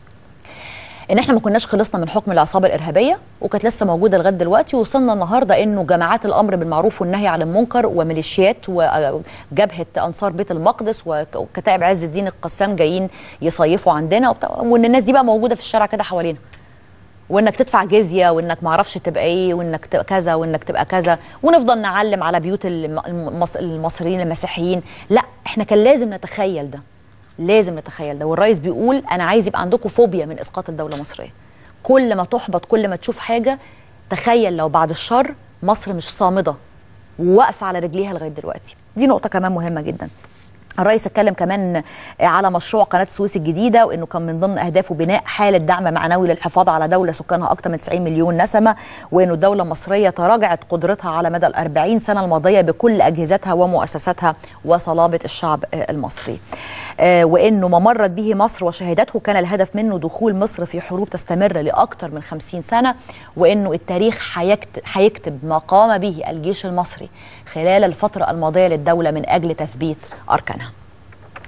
ان احنا ما كناش خلصنا من حكم العصابه الارهابيه وكانت لسه موجوده لغايه دلوقتي وصلنا النهارده انه جماعات الامر بالمعروف والنهي عن المنكر وميليشيات وجبهه انصار بيت المقدس وك- وكتائب عز الدين القسام جايين يصيفوا عندنا وبتاع وان الناس دي بقى موجوده في الشارع كده حوالينا وانك تدفع جزيه وانك ما اعرفش تبقى ايه وانك تبقى كذا وانك تبقى كذا ونفضل نعلم على بيوت الم- المص- المصريين المسيحيين لا احنا كان لازم نتخيل ده لازم نتخيل ده والرئيس بيقول انا عايز يبقى عندكم فوبيا من اسقاط الدوله المصريه كل ما تحبط كل ما تشوف حاجه تخيل لو بعد الشر مصر مش صامده وواقفه على رجليها لغايه دلوقتي دي نقطه كمان مهمه جدا الرئيس اتكلم كمان على مشروع قناه السويس الجديده وانه كان من ضمن اهدافه بناء حاله دعم معنوي للحفاظ على دوله سكانها اكثر من 90 مليون نسمه وانه الدوله المصريه تراجعت قدرتها على مدى ال 40 سنه الماضيه بكل اجهزتها ومؤسساتها وصلابه الشعب آه، المصري. آه، وانه ما مرت به مصر وشهدته كان الهدف منه دخول مصر في حروب تستمر لاكثر من 50 سنه وانه التاريخ هيكت- هيكتب ما قام به الجيش المصري خلال الفتره الماضيه للدوله من اجل تثبيت اركانها.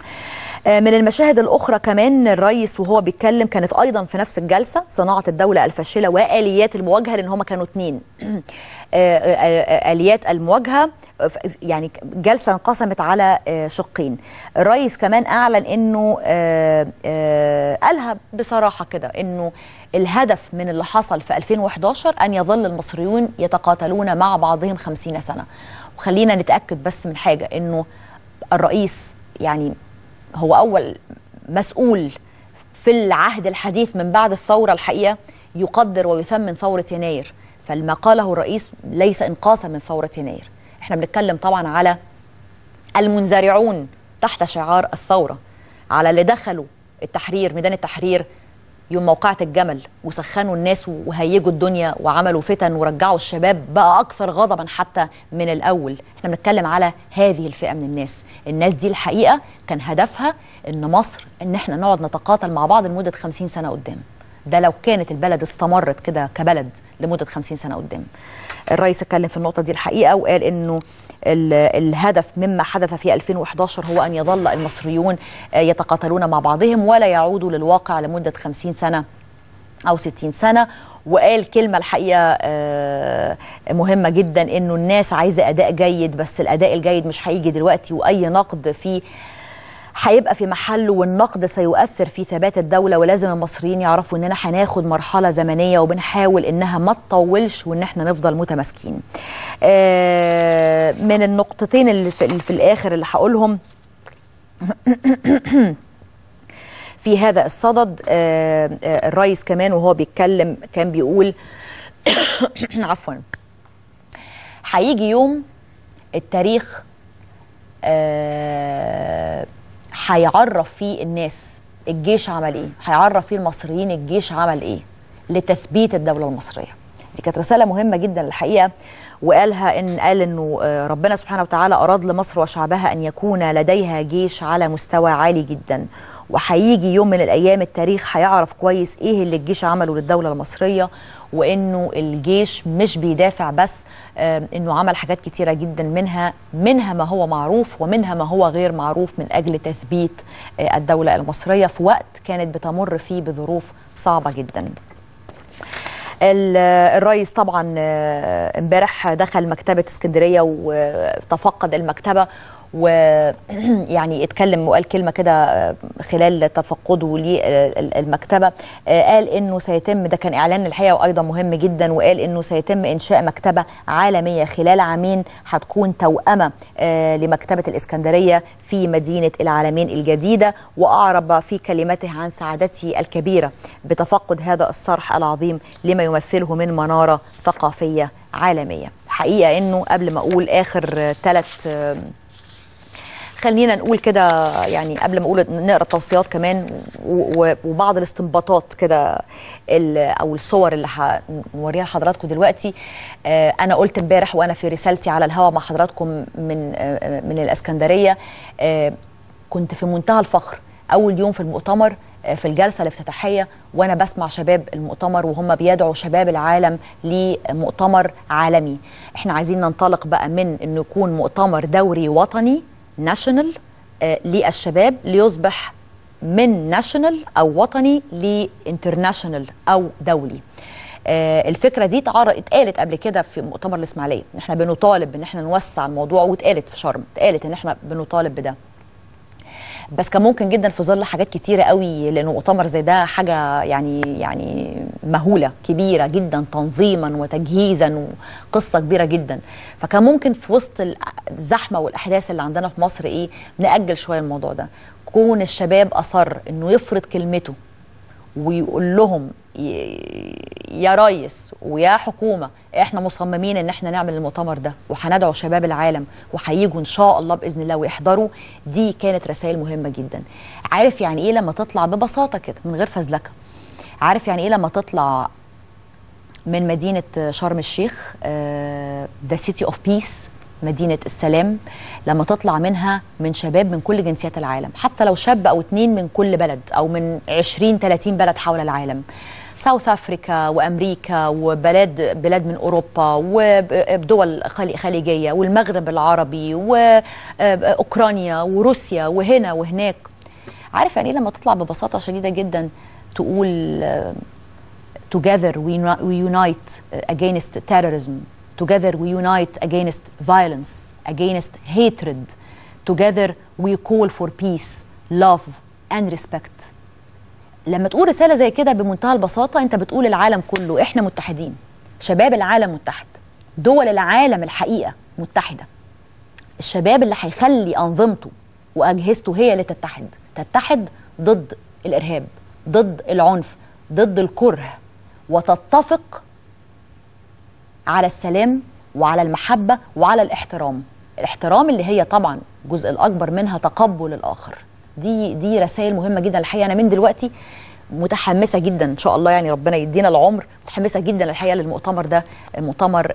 آه، من المشاهد الأخرى كمان الرئيس وهو بيتكلم كانت أيضا في نفس الجلسة صناعة الدولة الفاشلة وآليات المواجهة لأن هما كانوا اتنين آه، آه، آه، آليات المواجهة ف- يعني جلسة انقسمت على آه، شقين الرئيس كمان أعلن أنه آه، آه، قالها بصراحة كده أنه الهدف من اللي حصل في 2011 أن يظل المصريون يتقاتلون مع بعضهم 50 سنة وخلينا نتأكد بس من حاجة أنه الرئيس يعني هو أول مسؤول في العهد الحديث من بعد الثورة الحقيقة يقدر ويثمن ثورة يناير فما قاله الرئيس ليس إنقاصا من ثورة يناير احنا بنتكلم طبعا على المنزرعون تحت شعار الثورة على اللي دخلوا التحرير ميدان التحرير يوم موقعة الجمل وسخنوا الناس وهيجوا الدنيا وعملوا فتن ورجعوا الشباب بقى أكثر غضبا حتى من الأول احنا بنتكلم على هذه الفئة من الناس الناس دي الحقيقة كان هدفها ان مصر ان احنا نقعد نتقاتل مع بعض لمدة 50 سنة قدام ده لو كانت البلد استمرت كده كبلد لمدة 50 سنة قدام الرئيس اتكلم في النقطة دي الحقيقة وقال انه ال- الهدف مما حدث في 2011 هو ان يظل المصريون آه، يتقاتلون مع بعضهم ولا يعودوا للواقع لمدة 50 سنة او 60 سنه وقال كلمه الحقيقه آه، مهمه جدا انه الناس عايزه اداء جيد بس الاداء الجيد مش هيجي دلوقتي واي نقد فيه هيبقى في محله والنقد سيؤثر في ثبات الدولة ولازم المصريين يعرفوا اننا هناخد مرحلة زمنية وبنحاول انها ما تطولش وان احنا نفضل متماسكين. آه، من النقطتين اللي في, اللي في الاخر اللي هقولهم في هذا الصدد آه، آه، الرئيس كمان وهو بيتكلم كان بيقول عفوا هيجي يوم التاريخ آه، هيعرف فيه الناس الجيش عمل ايه هيعرف فيه المصريين الجيش عمل ايه لتثبيت الدولة المصرية دي كانت رسالة مهمة جدا الحقيقة وقالها ان قال انه آه، ربنا سبحانه وتعالى اراد لمصر وشعبها ان يكون لديها جيش على مستوى عالي جدا وهيجي يوم من الايام التاريخ هيعرف كويس ايه اللي الجيش عمله للدوله المصريه وانه الجيش مش بيدافع بس آه، انه عمل حاجات كتيره جدا منها منها ما هو معروف ومنها ما هو غير معروف من اجل تثبيت آه، الدوله المصريه في وقت كانت بتمر فيه بظروف صعبه جدا. ال- الرئيس طبعا آه، امبارح دخل مكتبه اسكندريه وتفقد المكتبه ويعني اتكلم وقال كلمه كده آه، خلال تفقده للمكتبه قال انه سيتم ده كان اعلان الحقيقه وايضا مهم جدا وقال انه سيتم انشاء مكتبه عالميه خلال عامين هتكون توأمه آه، لمكتبه الاسكندريه في مدينه العالمين الجديده واعرب في كلمته عن سعادته الكبيره بتفقد هذا الصرح العظيم لما يمثله من مناره ثقافيه عالميه حقيقه انه قبل ما اقول اخر ثلاث خلينا نقول كده يعني قبل ما اقول نقرا التوصيات كمان و- و- وبعض الاستنباطات كده ال- او الصور اللي هنوريها لحضراتكم دلوقتي آه، انا قلت امبارح وانا في رسالتي على الهوا مع حضراتكم من آه، من الاسكندريه آه، كنت في منتهى الفخر اول يوم في المؤتمر آه، في الجلسه الافتتاحيه وانا بسمع شباب المؤتمر وهم بيدعوا شباب العالم لمؤتمر عالمي احنا عايزين ننطلق بقى من انه يكون مؤتمر دوري وطني ناشونال للشباب ليصبح من ناشونال او وطني لانترناشونال او دولي آه، الفكره دي اتعر- اتقالت قبل كده في مؤتمر الاسماعيليه ان احنا بنطالب ان احنا نوسع الموضوع واتقالت في شرم اتقالت ان احنا بنطالب بده بس كان ممكن جدا في ظل حاجات كتيره قوي لانه مؤتمر زي ده حاجه يعني يعني مهوله كبيره جدا تنظيما وتجهيزا وقصه كبيره جدا فكان ممكن في وسط الزحمه والاحداث اللي عندنا في مصر ايه ناجل شويه الموضوع ده كون الشباب اصر انه يفرض كلمته ويقول لهم ي- يا ريس ويا حكومه احنا مصممين ان احنا نعمل المؤتمر ده وهندعو شباب العالم وهيجوا ان شاء الله باذن الله ويحضروا دي كانت رسائل مهمه جدا عارف يعني ايه لما تطلع ببساطه كده من غير فزلكه عارف يعني ايه لما تطلع من مدينة شرم الشيخ ذا سيتي اوف بيس مدينة السلام لما تطلع منها من شباب من كل جنسيات العالم حتى لو شاب أو اتنين من كل بلد أو من 20 30 بلد حول العالم ساوث أفريكا وأمريكا وبلاد بلاد من أوروبا ودول خلي- خليجية والمغرب العربي وأوكرانيا وروسيا وهنا وهناك عارف يعني ايه لما تطلع ببساطه شديده جدا تقول آه، together we, uni- we unite uh, against terrorism together we unite against violence against hatred together we call for peace love and respect لما تقول رساله زي كده بمنتهى البساطه انت بتقول العالم كله احنا متحدين شباب العالم متحد دول العالم الحقيقه متحده الشباب اللي هيخلي انظمته واجهزته هي اللي تتحد تتحد ضد الارهاب ضد العنف ضد الكره وتتفق على السلام وعلى المحبه وعلى الاحترام الاحترام اللي هي طبعا الجزء الاكبر منها تقبل الاخر دي دي رسائل مهمه جدا الحقيقه انا من دلوقتي متحمسه جدا ان شاء الله يعني ربنا يدينا العمر متحمسه جدا الحقيقه للمؤتمر ده مؤتمر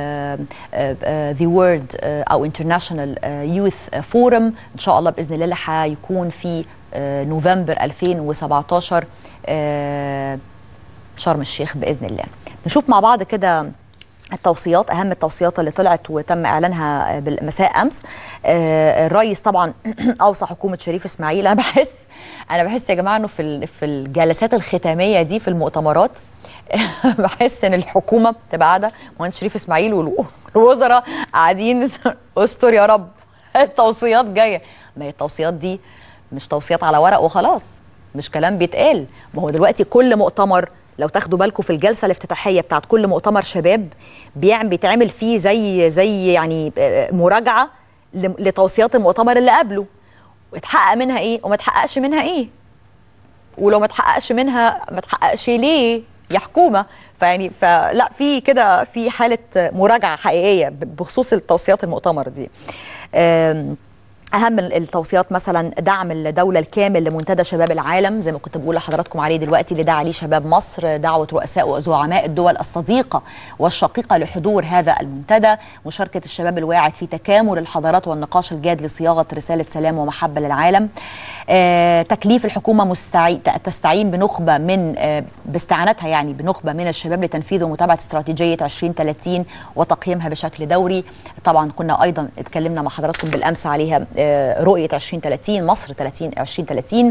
ذا وورد او انترناشونال يوث فورم ان شاء الله باذن الله اللي هيكون في آه، نوفمبر 2017 آه، شرم الشيخ باذن الله نشوف مع بعض كده التوصيات اهم التوصيات اللي طلعت وتم اعلانها بالمساء امس آه، الرئيس طبعا اوصى حكومه شريف اسماعيل انا بحس انا بحس يا جماعه انه في ال- في الجلسات الختاميه دي في المؤتمرات بحس ان الحكومه بتبقى قاعده مهندس شريف اسماعيل والو- والوزراء قاعدين استر يا رب التوصيات جايه ما هي التوصيات دي مش توصيات على ورق وخلاص مش كلام بيتقال ما هو دلوقتي كل مؤتمر لو تاخدوا بالكم في الجلسه الافتتاحيه بتاعت كل مؤتمر شباب بيعمل بيتعمل فيه زي زي يعني آه، مراجعه ل- لتوصيات المؤتمر اللي قبله اتحقق منها ايه وما اتحققش منها ايه ولو ما اتحققش منها ما اتحققش ليه يا حكومه فيعني فلا في كده في حاله مراجعه حقيقيه بخصوص التوصيات المؤتمر دي أم، اهم التوصيات مثلا دعم الدوله الكامل لمنتدى شباب العالم زي ما كنت بقول لحضراتكم عليه دلوقتي اللي دعا عليه شباب مصر دعوه رؤساء وزعماء الدول الصديقه والشقيقه لحضور هذا المنتدى مشاركه الشباب الواعد في تكامل الحضارات والنقاش الجاد لصياغه رساله سلام ومحبه للعالم آه، تكليف الحكومه مستعي... تستعين بنخبه من آه، باستعانتها يعني بنخبه من الشباب لتنفيذ ومتابعه استراتيجيه 2030 وتقييمها بشكل دوري طبعا كنا ايضا اتكلمنا مع حضراتكم بالامس عليها آه، رؤيه 2030 مصر 30 2030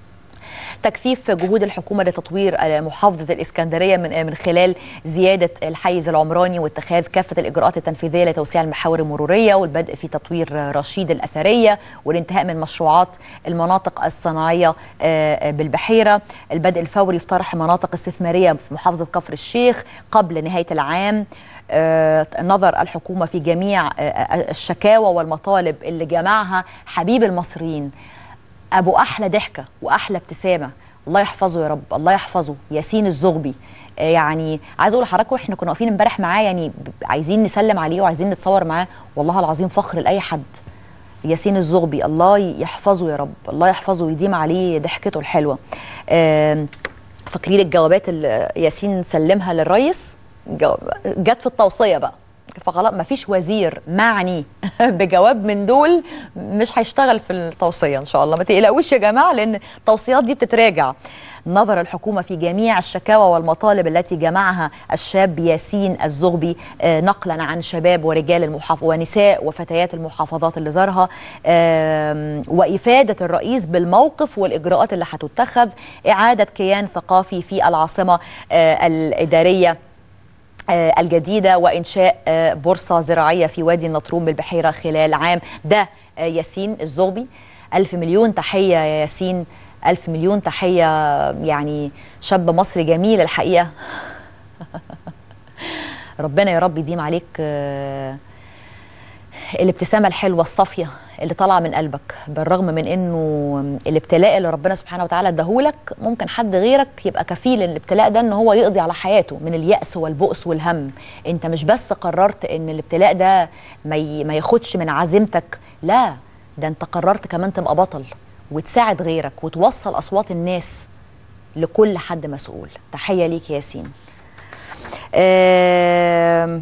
تكثيف جهود الحكومه لتطوير آه، محافظه الاسكندريه من آه، من خلال زياده الحيز العمراني واتخاذ كافه الاجراءات التنفيذيه لتوسيع المحاور المروريه والبدء في تطوير آه، رشيد الاثريه والانتهاء من مشروعات المناطق الصناعيه آه، آه، بالبحيره البدء الفوري في طرح مناطق استثماريه في محافظه كفر الشيخ قبل نهايه العام آه، نظر الحكومه في جميع آه، آه، الشكاوى والمطالب اللي جمعها حبيب المصريين ابو احلى ضحكه واحلى ابتسامه الله يحفظه يا رب الله يحفظه ياسين الزغبي آه، يعني عايز اقول لحضراتكم احنا كنا واقفين امبارح معاه يعني ب- عايزين نسلم عليه وعايزين نتصور معاه والله العظيم فخر لاي حد ياسين الزغبي الله يحفظه يا رب الله يحفظه ويديم عليه ضحكته الحلوه آم، فاكرين الجوابات اللي ياسين سلمها للرئيس جو- جت في التوصيه بقى فخلاص ما فيش وزير معني بجواب من دول مش هيشتغل في التوصيه ان شاء الله ما تقلقوش يا جماعه لان التوصيات دي بتتراجع نظر الحكومة في جميع الشكاوى والمطالب التي جمعها الشاب ياسين الزغبي آه، نقلا عن شباب ورجال المحافظة ونساء وفتيات المحافظات اللي زارها آم، وإفادة الرئيس بالموقف والإجراءات اللي هتتخذ إعادة كيان ثقافي في العاصمة آه، الإدارية آه، الجديدة وإنشاء آه، بورصة زراعية في وادي النطرون بالبحيرة خلال عام ده آه، ياسين الزغبي ألف مليون تحية يا ياسين ألف مليون تحية يعني شاب مصري جميل الحقيقة ربنا يا رب يديم عليك آه، الابتسامة الحلوة الصافية اللي طالعة من قلبك بالرغم من انه الابتلاء اللي ربنا سبحانه وتعالى اداهولك ممكن حد غيرك يبقى كفيل الابتلاء ده ان هو يقضي على حياته من اليأس والبؤس والهم انت مش بس قررت ان الابتلاء ده ما ي- ما ياخدش من عزيمتك لا ده انت قررت كمان تبقى بطل وتساعد غيرك وتوصل اصوات الناس لكل حد مسؤول تحية ليك يا ياسين آم،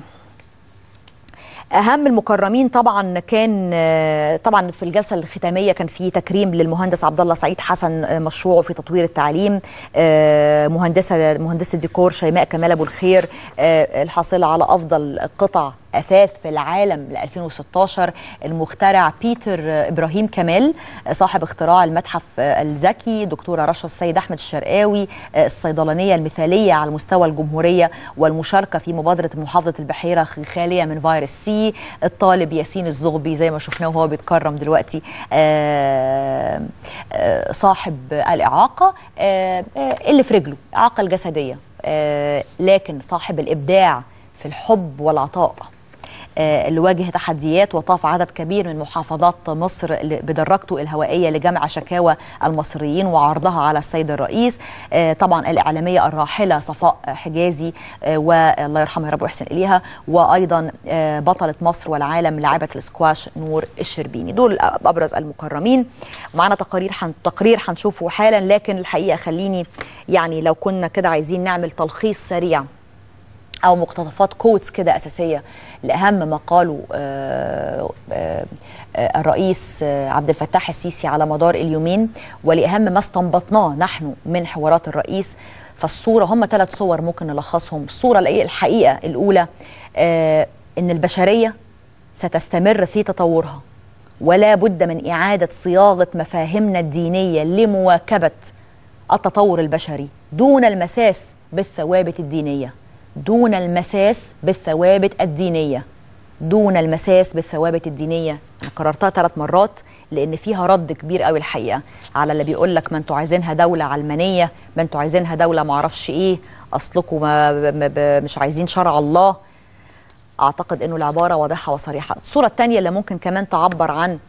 اهم المكرمين طبعا كان آه، طبعا في الجلسه الختاميه كان في تكريم للمهندس عبد الله سعيد حسن آه، مشروعه في تطوير التعليم آه، مهندسه مهندسه ديكور شيماء كمال ابو الخير آه، الحاصله على افضل قطع الاثاث في العالم ل 2016 المخترع بيتر ابراهيم كمال صاحب اختراع المتحف الذكي دكتوره رشا السيد احمد الشرقاوي الصيدلانيه المثاليه على مستوى الجمهوريه والمشاركه في مبادره محافظه البحيره خاليه من فيروس سي الطالب ياسين الزغبي زي ما شفناه وهو بيتكرم دلوقتي آه، آه، صاحب الاعاقه آه، آه، اللي في رجله اعاقه الجسديه آه، لكن صاحب الابداع في الحب والعطاء آه، اللي واجه تحديات وطاف عدد كبير من محافظات مصر اللي بدرجته الهوائية لجمع شكاوى المصريين وعرضها على السيد الرئيس آه، طبعا الإعلامية الراحلة صفاء حجازي آه، والله يرحمها يا رب ويحسن إليها وأيضا آه، بطلة مصر والعالم لاعبة السكواش نور الشربيني دول أبرز المكرمين معنا تقارير حن... تقرير هنشوفه حالا لكن الحقيقة خليني يعني لو كنا كده عايزين نعمل تلخيص سريع او مقتطفات كوتس كده اساسيه لاهم ما قاله آه، آه، آه، الرئيس آه، عبد الفتاح السيسي على مدار اليومين ولاهم ما استنبطناه نحن من حوارات الرئيس فالصوره هم ثلاث صور ممكن نلخصهم الصوره الحقيقه الحقيقة الاولى آه، ان البشريه ستستمر في تطورها ولا بد من اعاده صياغه مفاهيمنا الدينيه لمواكبه التطور البشري دون المساس بالثوابت الدينيه دون المساس بالثوابت الدينيه دون المساس بالثوابت الدينيه انا كررتها ثلاث مرات لان فيها رد كبير قوي الحقيقه على اللي بيقول لك ما انتوا عايزينها دوله علمانيه ما انتوا عايزينها دوله ما اعرفش ايه اصلكم ما ما ب- مش عايزين شرع الله اعتقد انه العباره واضحه وصريحه الصوره الثانيه اللي ممكن كمان تعبر عن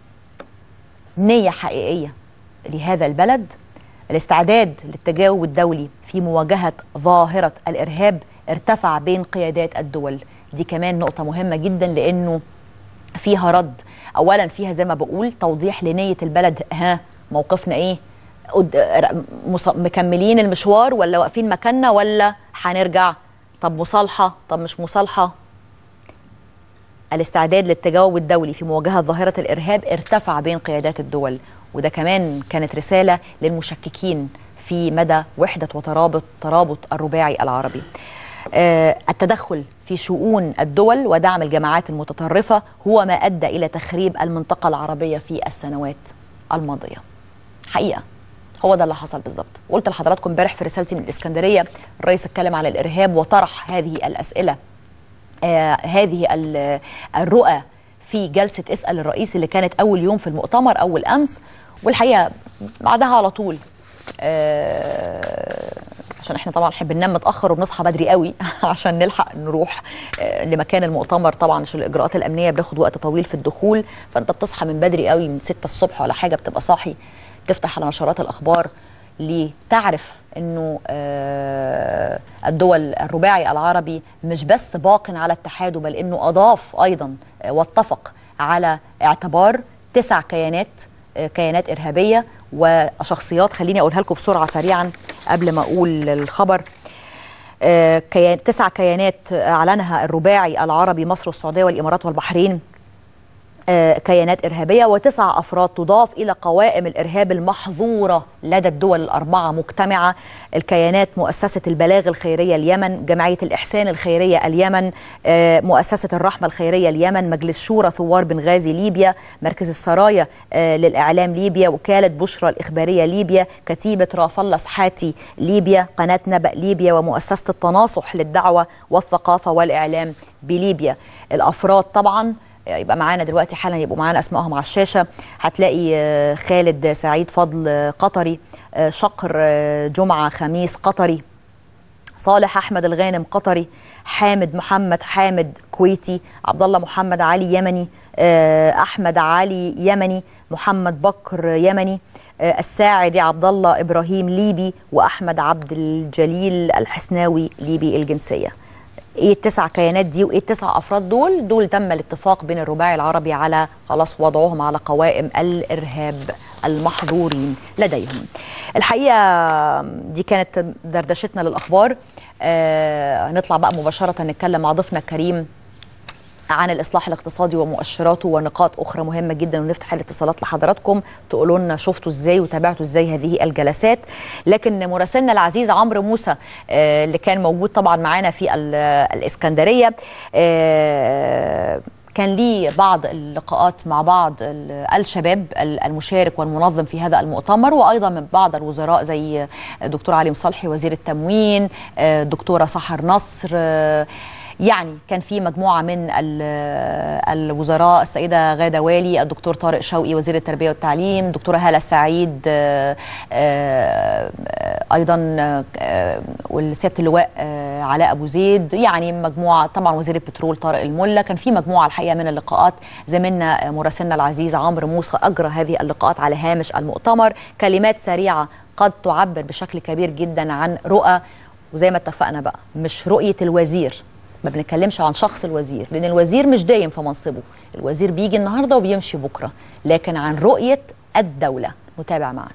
نيه حقيقيه لهذا البلد الاستعداد للتجاوب الدولي في مواجهه ظاهره الارهاب ارتفع بين قيادات الدول دي كمان نقطه مهمه جدا لانه فيها رد اولا فيها زي ما بقول توضيح لنيه البلد ها موقفنا ايه قد- مص- مكملين المشوار ولا واقفين مكاننا ولا هنرجع طب مصالحه طب مش مصالحه الاستعداد للتجاوب الدولي في مواجهه ظاهره الارهاب ارتفع بين قيادات الدول وده كمان كانت رساله للمشككين في مدى وحده وترابط ترابط الرباعي العربي. آه، التدخل في شؤون الدول ودعم الجماعات المتطرفه هو ما ادى الى تخريب المنطقه العربيه في السنوات الماضيه. حقيقه هو ده اللي حصل بالظبط قلت لحضراتكم امبارح في رسالتي من الاسكندريه الرئيس اتكلم على الارهاب وطرح هذه الاسئله آه هذه ال- الرؤى في جلسة اسأل الرئيس اللي كانت أول يوم في المؤتمر أول أمس والحقيقة بعدها على طول آه عشان احنا طبعا نحب ننام متاخر وبنصحى بدري قوي عشان نلحق نروح آه لمكان المؤتمر طبعا عشان الاجراءات الامنيه بتاخد وقت طويل في الدخول فانت بتصحى من بدري قوي من 6 الصبح ولا حاجه بتبقى صاحي تفتح على نشرات الاخبار لتعرف انه آه، الدول الرباعي العربي مش بس باق على اتحاده بل انه اضاف ايضا آه، واتفق على اعتبار تسع كيانات آه، كيانات ارهابيه وشخصيات خليني اقولها لكم بسرعه سريعا قبل ما اقول الخبر آه، كيان تسع كيانات اعلنها الرباعي العربي مصر والسعوديه والامارات والبحرين آه، كيانات إرهابية وتسع أفراد تضاف إلى قوائم الإرهاب المحظورة لدى الدول الأربعة مجتمعة الكيانات مؤسسة البلاغ الخيرية اليمن جمعية الإحسان الخيرية اليمن آه، مؤسسة الرحمة الخيرية اليمن مجلس شورى ثوار بنغازي ليبيا مركز السرايا آه، للإعلام ليبيا وكالة بشرى الإخبارية ليبيا كتيبة رافلا سحاتي ليبيا قناة نبأ ليبيا ومؤسسة التناصح للدعوة والثقافة والإعلام بليبيا الأفراد طبعا يبقى معانا دلوقتي حالا يبقوا معانا اسمائهم على الشاشه هتلاقي آه، خالد سعيد فضل آه، قطري آه، شقر آه، جمعه خميس قطري صالح احمد الغانم قطري حامد محمد حامد كويتي عبد الله محمد علي يمني آه، احمد علي يمني محمد بكر يمني آه، الساعدي عبد الله ابراهيم ليبي واحمد عبد الجليل الحسناوي ليبي الجنسيه ايه التسع كيانات دي وايه التسع افراد دول دول تم الاتفاق بين الرباعي العربي على خلاص وضعهم على قوائم الارهاب المحظورين لديهم الحقيقه دي كانت دردشتنا للاخبار آه نطلع بقى مباشره نتكلم مع ضيفنا الكريم عن الاصلاح الاقتصادي ومؤشراته ونقاط اخرى مهمه جدا ونفتح الاتصالات لحضراتكم تقولوا لنا شفتوا ازاي وتابعتوا ازاي هذه الجلسات لكن مراسلنا العزيز عمرو موسى آه، اللي كان موجود طبعا معانا في ال- الاسكندريه آه، كان لي بعض اللقاءات مع بعض ال- الشباب ال- المشارك والمنظم في هذا المؤتمر وايضا من بعض الوزراء زي دكتور علي مصلحي وزير التموين آه، دكتوره سحر نصر آه، يعني كان في مجموعه من ال- الوزراء السيده غاده والي الدكتور طارق شوقي وزير التربيه والتعليم دكتوره هاله سعيد آه، آه، آه، ايضا آه، والسياده اللواء آه، علاء ابو زيد يعني مجموعه طبعا وزير البترول طارق الملا كان في مجموعه الحقيقه من اللقاءات زميلنا آه، مراسلنا العزيز عمرو موسى اجرى هذه اللقاءات على هامش المؤتمر كلمات سريعه قد تعبر بشكل كبير جدا عن رؤى وزي ما اتفقنا بقى مش رؤيه الوزير ما بنتكلمش عن شخص الوزير لان الوزير مش دايم في منصبه الوزير بيجي النهارده وبيمشي بكره لكن عن رؤيه الدوله نتابع معنا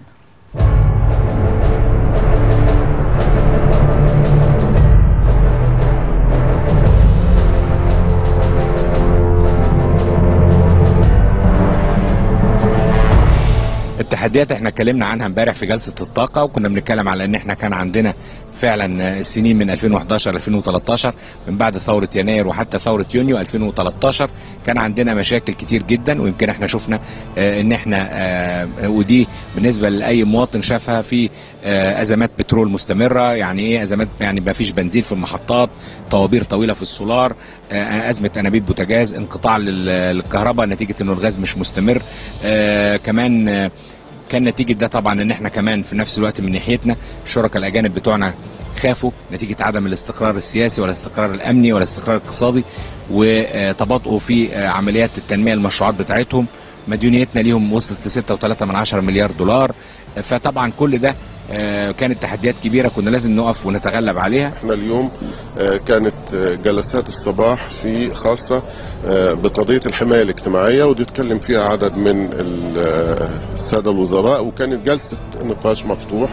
التحديات احنا اتكلمنا عنها امبارح في جلسه الطاقه وكنا بنتكلم على ان احنا كان عندنا فعلا السنين من 2011 2013 من بعد ثوره يناير وحتى ثوره يونيو 2013 كان عندنا مشاكل كتير جدا ويمكن احنا شفنا آه، ان احنا آه، ودي بالنسبه لاي مواطن شافها في آه، ازمات بترول مستمره يعني ايه ازمات يعني ما فيش بنزين في المحطات طوابير طويله في السولار آه، ازمه انابيب بوتاجاز انقطاع لل- للكهرباء نتيجه انه الغاز مش مستمر آه، كمان آه، كان نتيجه ده طبعا ان احنا كمان في نفس الوقت من ناحيتنا الشركاء الاجانب بتوعنا خافوا نتيجه عدم الاستقرار السياسي ولا الاستقرار الامني ولا الاستقرار الاقتصادي وتباطؤوا في آه، عمليات التنميه المشروعات بتاعتهم مديونيتنا ليهم وصلت ل 6.3 من عشرة مليار دولار آه، فطبعا كل ده آه، كانت تحديات كبيره كنا لازم نقف ونتغلب عليها احنا اليوم آه، كانت آه، جلسات الصباح في خاصة آه، بقضية الحماية الاجتماعية ودي اتكلم فيها عدد من ال- آه، السادة الوزراء وكانت جلسة نقاش مفتوح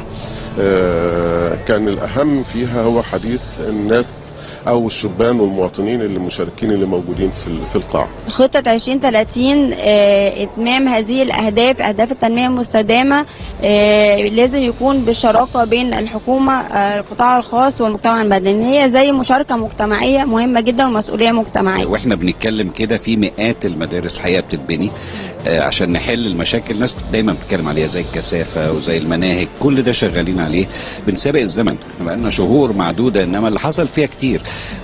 آه، كان الأهم فيها هو حديث الناس أو الشبان والمواطنين اللي مشاركين اللي موجودين في ال- في القاعة خطة 2030 آه، إتمام هذه الأهداف أهداف التنمية المستدامة آه، لازم يكون بالشراكة بين الحكومة آه، القطاع الخاص والمجتمع المدني هي زي مشاركة مجتمعية مهمة جدا ومسؤولية مجتمعية واحنا بنتكلم كده في مئات المدارس الحقيقه بتتبني آه، عشان نحل المشاكل الناس دايما بتتكلم عليها زي الكثافه وزي المناهج كل ده شغالين عليه بنسابق الزمن احنا بقالنا شهور معدوده انما اللي حصل فيها كتير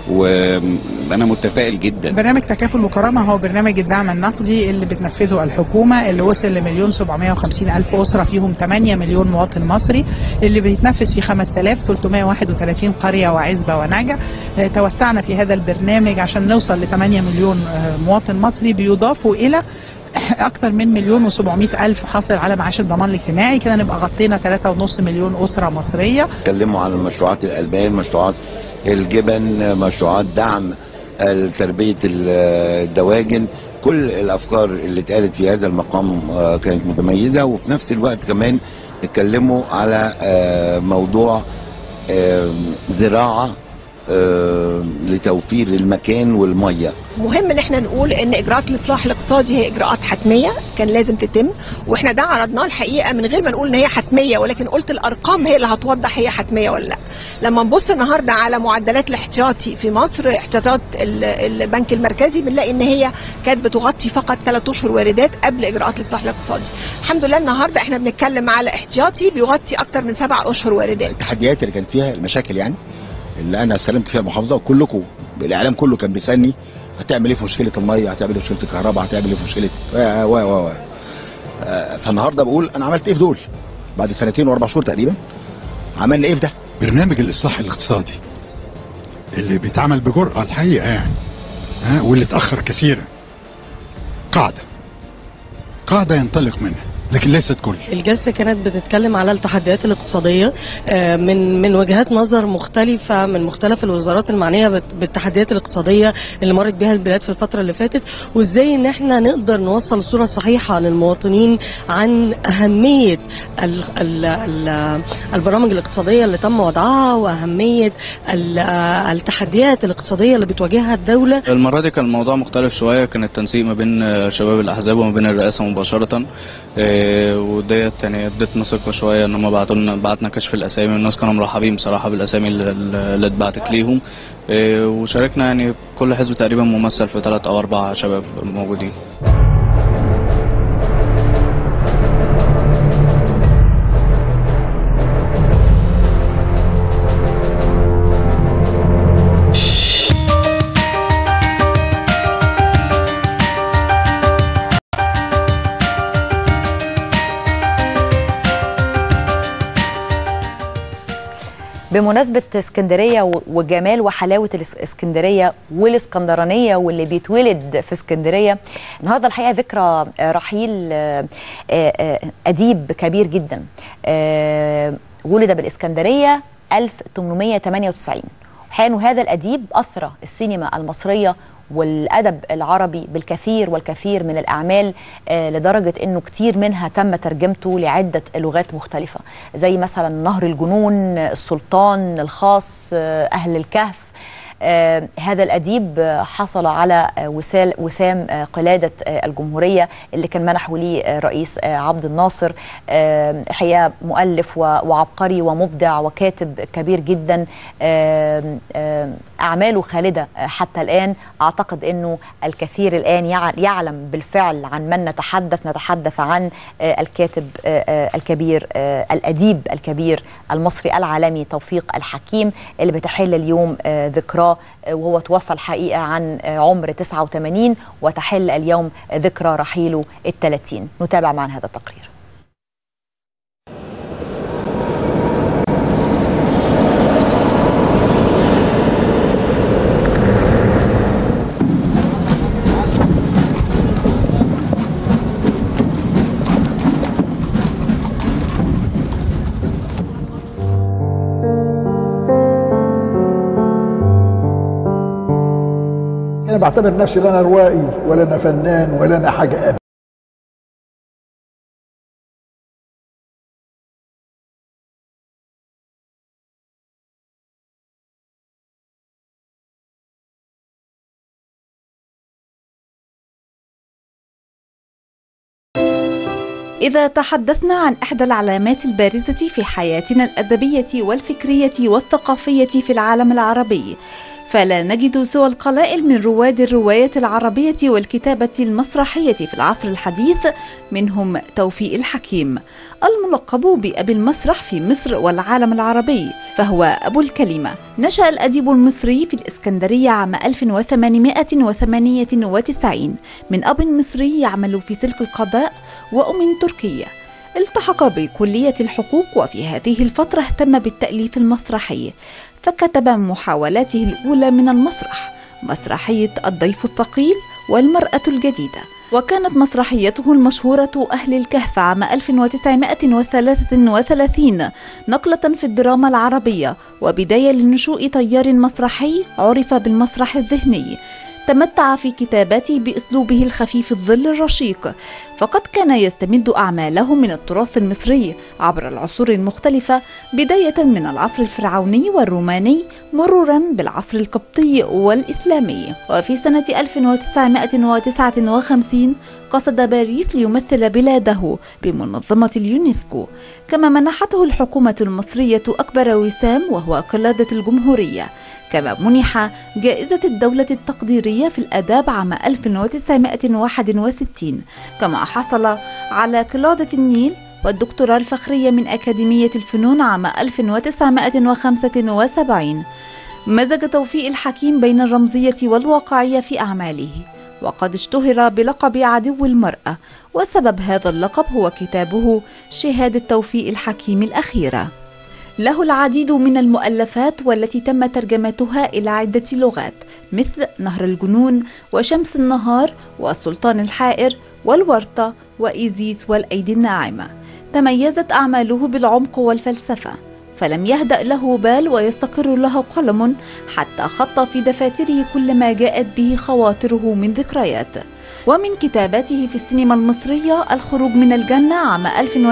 وانا متفائل جدا برنامج تكافل وكرامة هو برنامج الدعم النقدي اللي بتنفذه الحكومة اللي وصل لمليون 750 ألف أسرة فيهم 8 مليون مواطن مصري اللي بيتنفذ في 5331 قرية وعزبة ونجع آه، توسعنا في هذا البرنامج عشان نوصل ل 8 مليون آه، مواطن مصري بيضافوا إلى أكثر من مليون و700 ألف حاصل على معاش الضمان الاجتماعي كده نبقى غطينا 3.5 مليون أسرة مصرية اتكلموا عن المشروعات الألبان مشروعات الجبن مشروعات دعم تربية الدواجن كل الأفكار اللي اتقالت في هذا المقام آه، كانت متميزة وفي نفس الوقت كمان اتكلموا على آه، موضوع آه، زراعة آه، لتوفير المكان والمية مهم ان احنا نقول ان اجراءات الاصلاح الاقتصادي هي اجراءات حتميه كان لازم تتم واحنا ده عرضناه الحقيقه من غير ما نقول ان هي حتميه ولكن قلت الارقام هي اللي هتوضح هي حتميه ولا لا لما نبص النهارده على معدلات الاحتياطي في مصر احتياطات ال- البنك المركزي بنلاقي ان هي كانت بتغطي فقط 3 اشهر واردات قبل اجراءات الاصلاح الاقتصادي الحمد لله النهارده احنا بنتكلم على احتياطي بيغطي اكتر من 7 اشهر واردات التحديات اللي كانت فيها المشاكل يعني اللي انا استلمت فيها المحافظه وكلكم الاعلام كله كان بيسالني هتعمل ايه في مشكله الميه هتعمل ايه في مشكله الكهرباء هتعمل ايه في مشكله و و و و آه، فالنهارده بقول انا عملت ايه في دول بعد سنتين واربع شهور تقريبا عملنا ايه في ده برنامج الاصلاح الاقتصادي اللي بيتعمل بجرأة الحقيقة يعني ها واللي اتأخر كثيرا قاعدة قاعدة ينطلق منها لكن ليست كل الجلسة كانت بتتكلم على التحديات الاقتصادية آه، من من وجهات نظر مختلفة من مختلف الوزارات المعنية بت- بالتحديات الاقتصادية اللي مرت بها البلاد في الفترة اللي فاتت وازاي ان احنا نقدر نوصل الصورة الصحيحة للمواطنين عن أهمية ال ال ال البرامج الاقتصادية اللي تم وضعها وأهمية ال- آه، التحديات الاقتصادية اللي بتواجهها الدولة المرة دي كان الموضوع مختلف شوية كان التنسيق ما بين آه، شباب الأحزاب وما بين الرئاسة مباشرة آه، وديت يعني ادتنا ثقة شوية إن هم بعتوا لنا بعتنا كشف الأسامي والناس كانوا مرحبين بصراحة بالأسامي اللي, اللي اتبعتت ليهم آه، وشاركنا يعني كل حزب تقريبا ممثل في ثلاث أو أربع شباب موجودين بمناسبة اسكندرية و- وجمال وحلاوة الاس- اسكندرية والاسكندرانية واللي بيتولد في اسكندرية النهاردة الحقيقة ذكرى آه، رحيل آه، آه، آه، أديب كبير جدا آه، ولد بالإسكندرية 1898 وحان هذا الأديب أثرى السينما المصرية والأدب العربي بالكثير والكثير من الأعمال آه، لدرجة أنه كتير منها تم ترجمته لعدة لغات مختلفة زي مثلا نهر الجنون السلطان الخاص آه، أهل الكهف آه، هذا الأديب آه، حصل على آه، وسال وسام آه، قلادة آه، الجمهورية اللي كان منحه ليه آه، رئيس آه، عبد الناصر آه، حقيقة مؤلف و- وعبقري ومبدع وكاتب كبير جدا آه، آه، أعماله خالدة آه، حتى الآن أعتقد أنه الكثير الآن يع- يعلم بالفعل عن من نتحدث نتحدث عن آه، الكاتب آه، آه، الكبير آه، الأديب الكبير المصري العالمي توفيق الحكيم اللي بتحل اليوم آه، ذكراه آه، وهو توفى الحقيقة عن آه، عمر 89 وتحل اليوم ذكرى رحيله الثلاثين نتابع معا هذا التقرير انا بعتبر نفسي لا انا روائي ولا انا فنان ولا انا حاجه أبدا. إذا تحدثنا عن إحدى العلامات البارزة في حياتنا الأدبية والفكرية والثقافية في العالم العربي فلا نجد سوى القلائل من رواد الرواية العربية والكتابة المسرحية في العصر الحديث منهم توفيق الحكيم الملقب بأبي المسرح في مصر والعالم العربي فهو أبو الكلمة نشأ الأديب المصري في الإسكندرية عام 1898 من أب مصري يعمل في سلك القضاء وأم تركية التحق بكلية الحقوق وفي هذه الفترة اهتم بالتأليف المسرحي فكتب محاولاته الأولى من المسرح مسرحية الضيف الثقيل والمرأة الجديدة وكانت مسرحيته المشهورة أهل الكهف عام 1933 نقلة في الدراما العربية وبداية لنشوء تيار مسرحي عرف بالمسرح الذهني تمتع في كتاباته بأسلوبه الخفيف الظل الرشيق فقد كان يستمد أعماله من التراث المصري عبر العصور المختلفة بداية من العصر الفرعوني والروماني مرورا بالعصر القبطي والإسلامي وفي سنة 1959 قصد باريس ليمثل بلاده بمنظمة اليونسكو كما منحته الحكومة المصرية أكبر وسام وهو قلادة الجمهورية كما منح جائزة الدولة التقديرية في الآداب عام 1961 كما حصل على قلادة النيل والدكتوراه الفخرية من أكاديمية الفنون عام 1975 مزج توفيق الحكيم بين الرمزية والواقعية في أعماله وقد اشتهر بلقب عدو المرأة وسبب هذا اللقب هو كتابه شهادة توفيق الحكيم الأخيرة له العديد من المؤلفات والتي تم ترجمتها إلى عدة لغات مثل نهر الجنون وشمس النهار والسلطان الحائر والورطة وإيزيس والأيدي الناعمة تميزت أعماله بالعمق والفلسفة فلم يهدأ له بال ويستقر له قلم حتى خط في دفاتره كل ما جاءت به خواطره من ذكريات ومن كتاباته في السينما المصرية الخروج من الجنة عام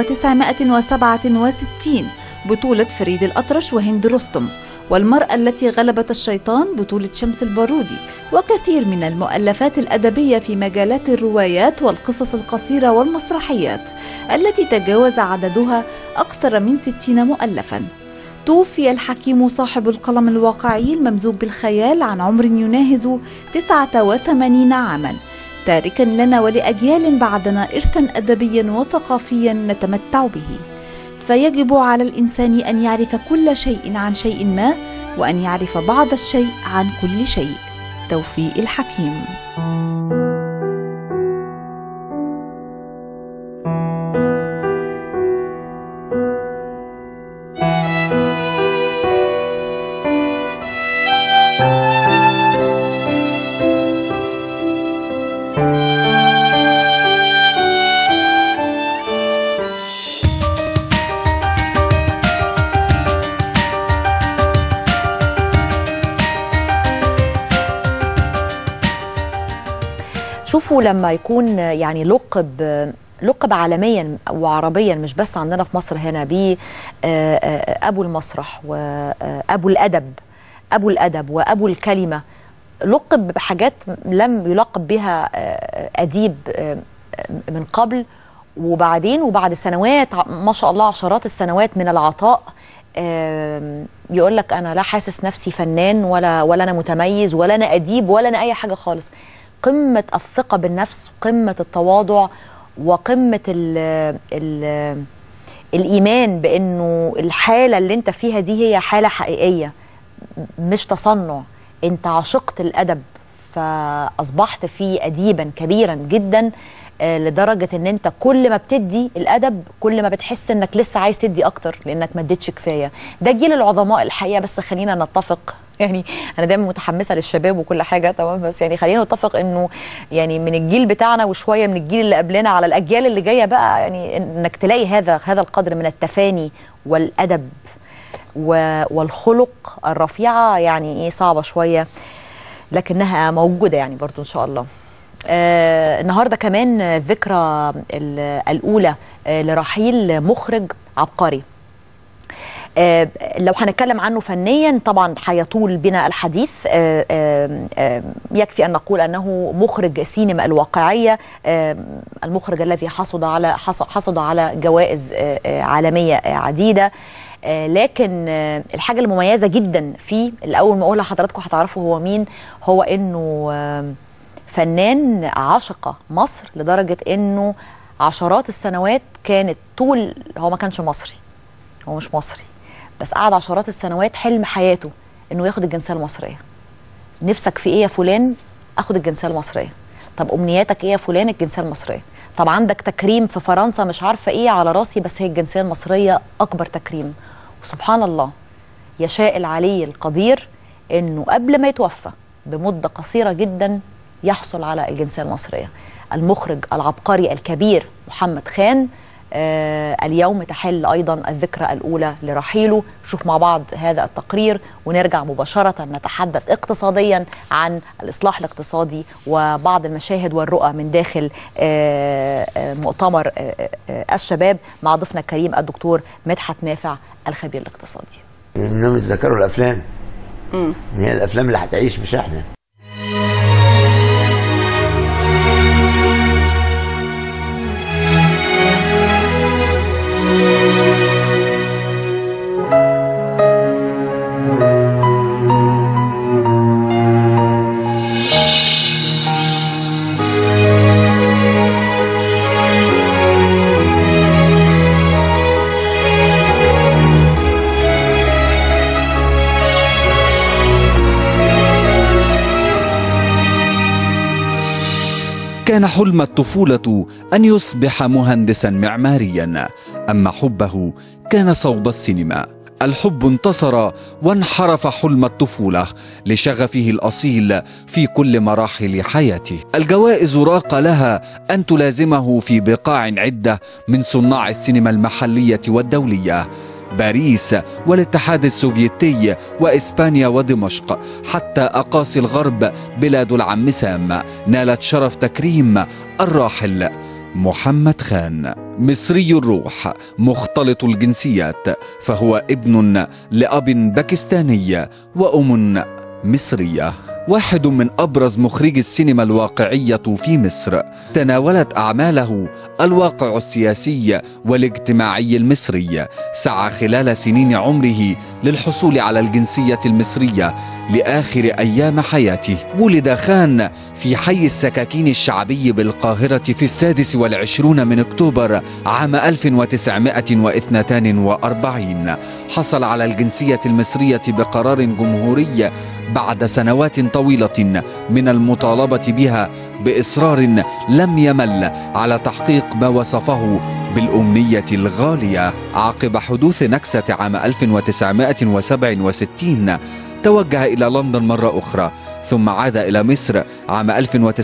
1967 بطولة فريد الأطرش وهند رستم والمرأة التي غلبت الشيطان بطولة شمس البارودي وكثير من المؤلفات الأدبية في مجالات الروايات والقصص القصيرة والمسرحيات التي تجاوز عددها أكثر من ستين مؤلفا توفي الحكيم صاحب القلم الواقعي الممزوج بالخيال عن عمر يناهز 89 عاما تاركا لنا ولأجيال بعدنا إرثا أدبيا وثقافيا نتمتع به فيجب على الإنسان أن يعرف كل شيء عن شيء ما وأن يعرف بعض الشيء عن كل شيء توفيق الحكيم شوفوا لما يكون يعني لقب لقب عالميا وعربيا مش بس عندنا في مصر هنا ب ابو المسرح وابو الادب ابو الادب وابو الكلمه لقب بحاجات لم يلقب بها اديب من قبل وبعدين وبعد سنوات ما شاء الله عشرات السنوات من العطاء يقول لك انا لا حاسس نفسي فنان ولا ولا انا متميز ولا انا اديب ولا انا اي حاجه خالص قمه الثقه بالنفس قمه التواضع وقمه ال ال الايمان بانه الحاله اللي انت فيها دي هي حاله حقيقيه مش تصنع انت عشقت الادب فاصبحت فيه اديبا كبيرا جدا لدرجه ان انت كل ما بتدي الادب كل ما بتحس انك لسه عايز تدي اكتر لانك ما اديتش كفايه ده جيل العظماء الحقيقه بس خلينا نتفق يعني انا دايما متحمسه للشباب وكل حاجه تمام بس يعني خلينا نتفق انه يعني من الجيل بتاعنا وشويه من الجيل اللي قبلنا على الاجيال اللي جايه بقى يعني انك تلاقي هذا هذا القدر من التفاني والادب والخلق الرفيعه يعني ايه صعبه شويه لكنها موجوده يعني برضو ان شاء الله آه النهارده كمان ذكرى الاولى آه لرحيل مخرج عبقري آه لو هنتكلم عنه فنيا طبعا هيطول بنا الحديث آه آه آه يكفي ان نقول انه مخرج سينما الواقعيه آه المخرج الذي حصد على حصد على جوائز آه آه عالميه آه عديده آه لكن آه الحاجه المميزه جدا فيه الاول ما اقولها لحضراتكم هتعرفوا هو مين هو انه آه فنان عشق مصر لدرجه انه عشرات السنوات كانت طول هو ما كانش مصري هو مش مصري بس قعد عشرات السنوات حلم حياته انه ياخد الجنسيه المصريه نفسك في ايه يا فلان اخد الجنسيه المصريه طب امنياتك ايه يا فلان الجنسيه المصريه طب عندك تكريم في فرنسا مش عارفه ايه على راسي بس هي الجنسيه المصريه اكبر تكريم وسبحان الله يشاء العلي القدير انه قبل ما يتوفى بمده قصيره جدا يحصل على الجنسيه المصريه المخرج العبقري الكبير محمد خان آه اليوم تحل ايضا الذكرى الاولى لرحيله شوف مع بعض هذا التقرير ونرجع مباشره نتحدث اقتصاديا عن الاصلاح الاقتصادي وبعض المشاهد والرؤى من داخل آه آه مؤتمر آه آه الشباب مع ضيفنا الكريم الدكتور مدحت نافع الخبير الاقتصادي انهم يتذكروا الافلام مم. هي الافلام اللي هتعيش مش احنا كان حلم الطفولة أن يصبح مهندسا معماريا أما حبه كان صوب السينما الحب انتصر وانحرف حلم الطفولة لشغفه الأصيل في كل مراحل حياته الجوائز راق لها أن تلازمه في بقاع عدة من صناع السينما المحلية والدولية باريس والاتحاد السوفيتي وإسبانيا ودمشق حتى أقاصي الغرب بلاد العم سام نالت شرف تكريم الراحل محمد خان مصري الروح مختلط الجنسيات فهو ابن لأب باكستاني وأم مصرية واحد من أبرز مخرجي السينما الواقعية في مصر تناولت أعماله الواقع السياسي والاجتماعي المصري سعى خلال سنين عمره للحصول على الجنسية المصرية لآخر أيام حياته ولد خان في حي السكاكين الشعبي بالقاهرة في السادس والعشرون من أكتوبر عام 1942 حصل على الجنسية المصرية بقرار جمهوري بعد سنوات طويلة من المطالبة بها بإصرار لم يمل على تحقيق ما وصفه بالأمنية الغالية عقب حدوث نكسة عام 1967 توجه إلى لندن مرة أخرى ثم عاد إلى مصر عام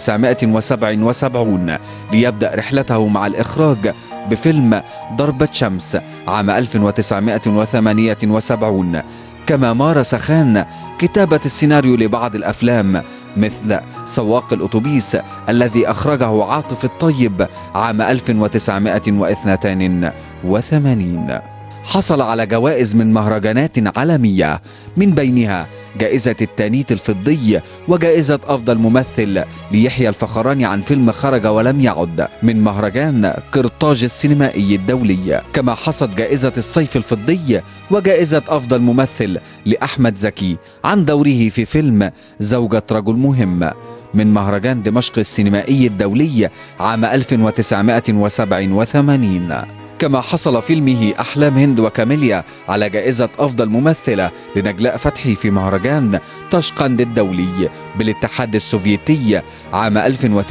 1977 ليبدأ رحلته مع الإخراج بفيلم ضربة شمس عام 1978 كما مارس خان كتابة السيناريو لبعض الأفلام مثل سواق الأتوبيس الذي أخرجه عاطف الطيب عام 1982 حصل على جوائز من مهرجانات عالمية من بينها جائزة التانيت الفضي وجائزة أفضل ممثل ليحيى الفخراني عن فيلم خرج ولم يعد من مهرجان قرطاج السينمائي الدولي كما حصد جائزة الصيف الفضي وجائزة أفضل ممثل لأحمد زكي عن دوره في فيلم زوجة رجل مهم من مهرجان دمشق السينمائي الدولي عام 1987 كما حصل فيلمه أحلام هند وكاميليا على جائزة أفضل ممثلة لنجلاء فتحي في مهرجان طشقند الدولي بالاتحاد السوفيتي عام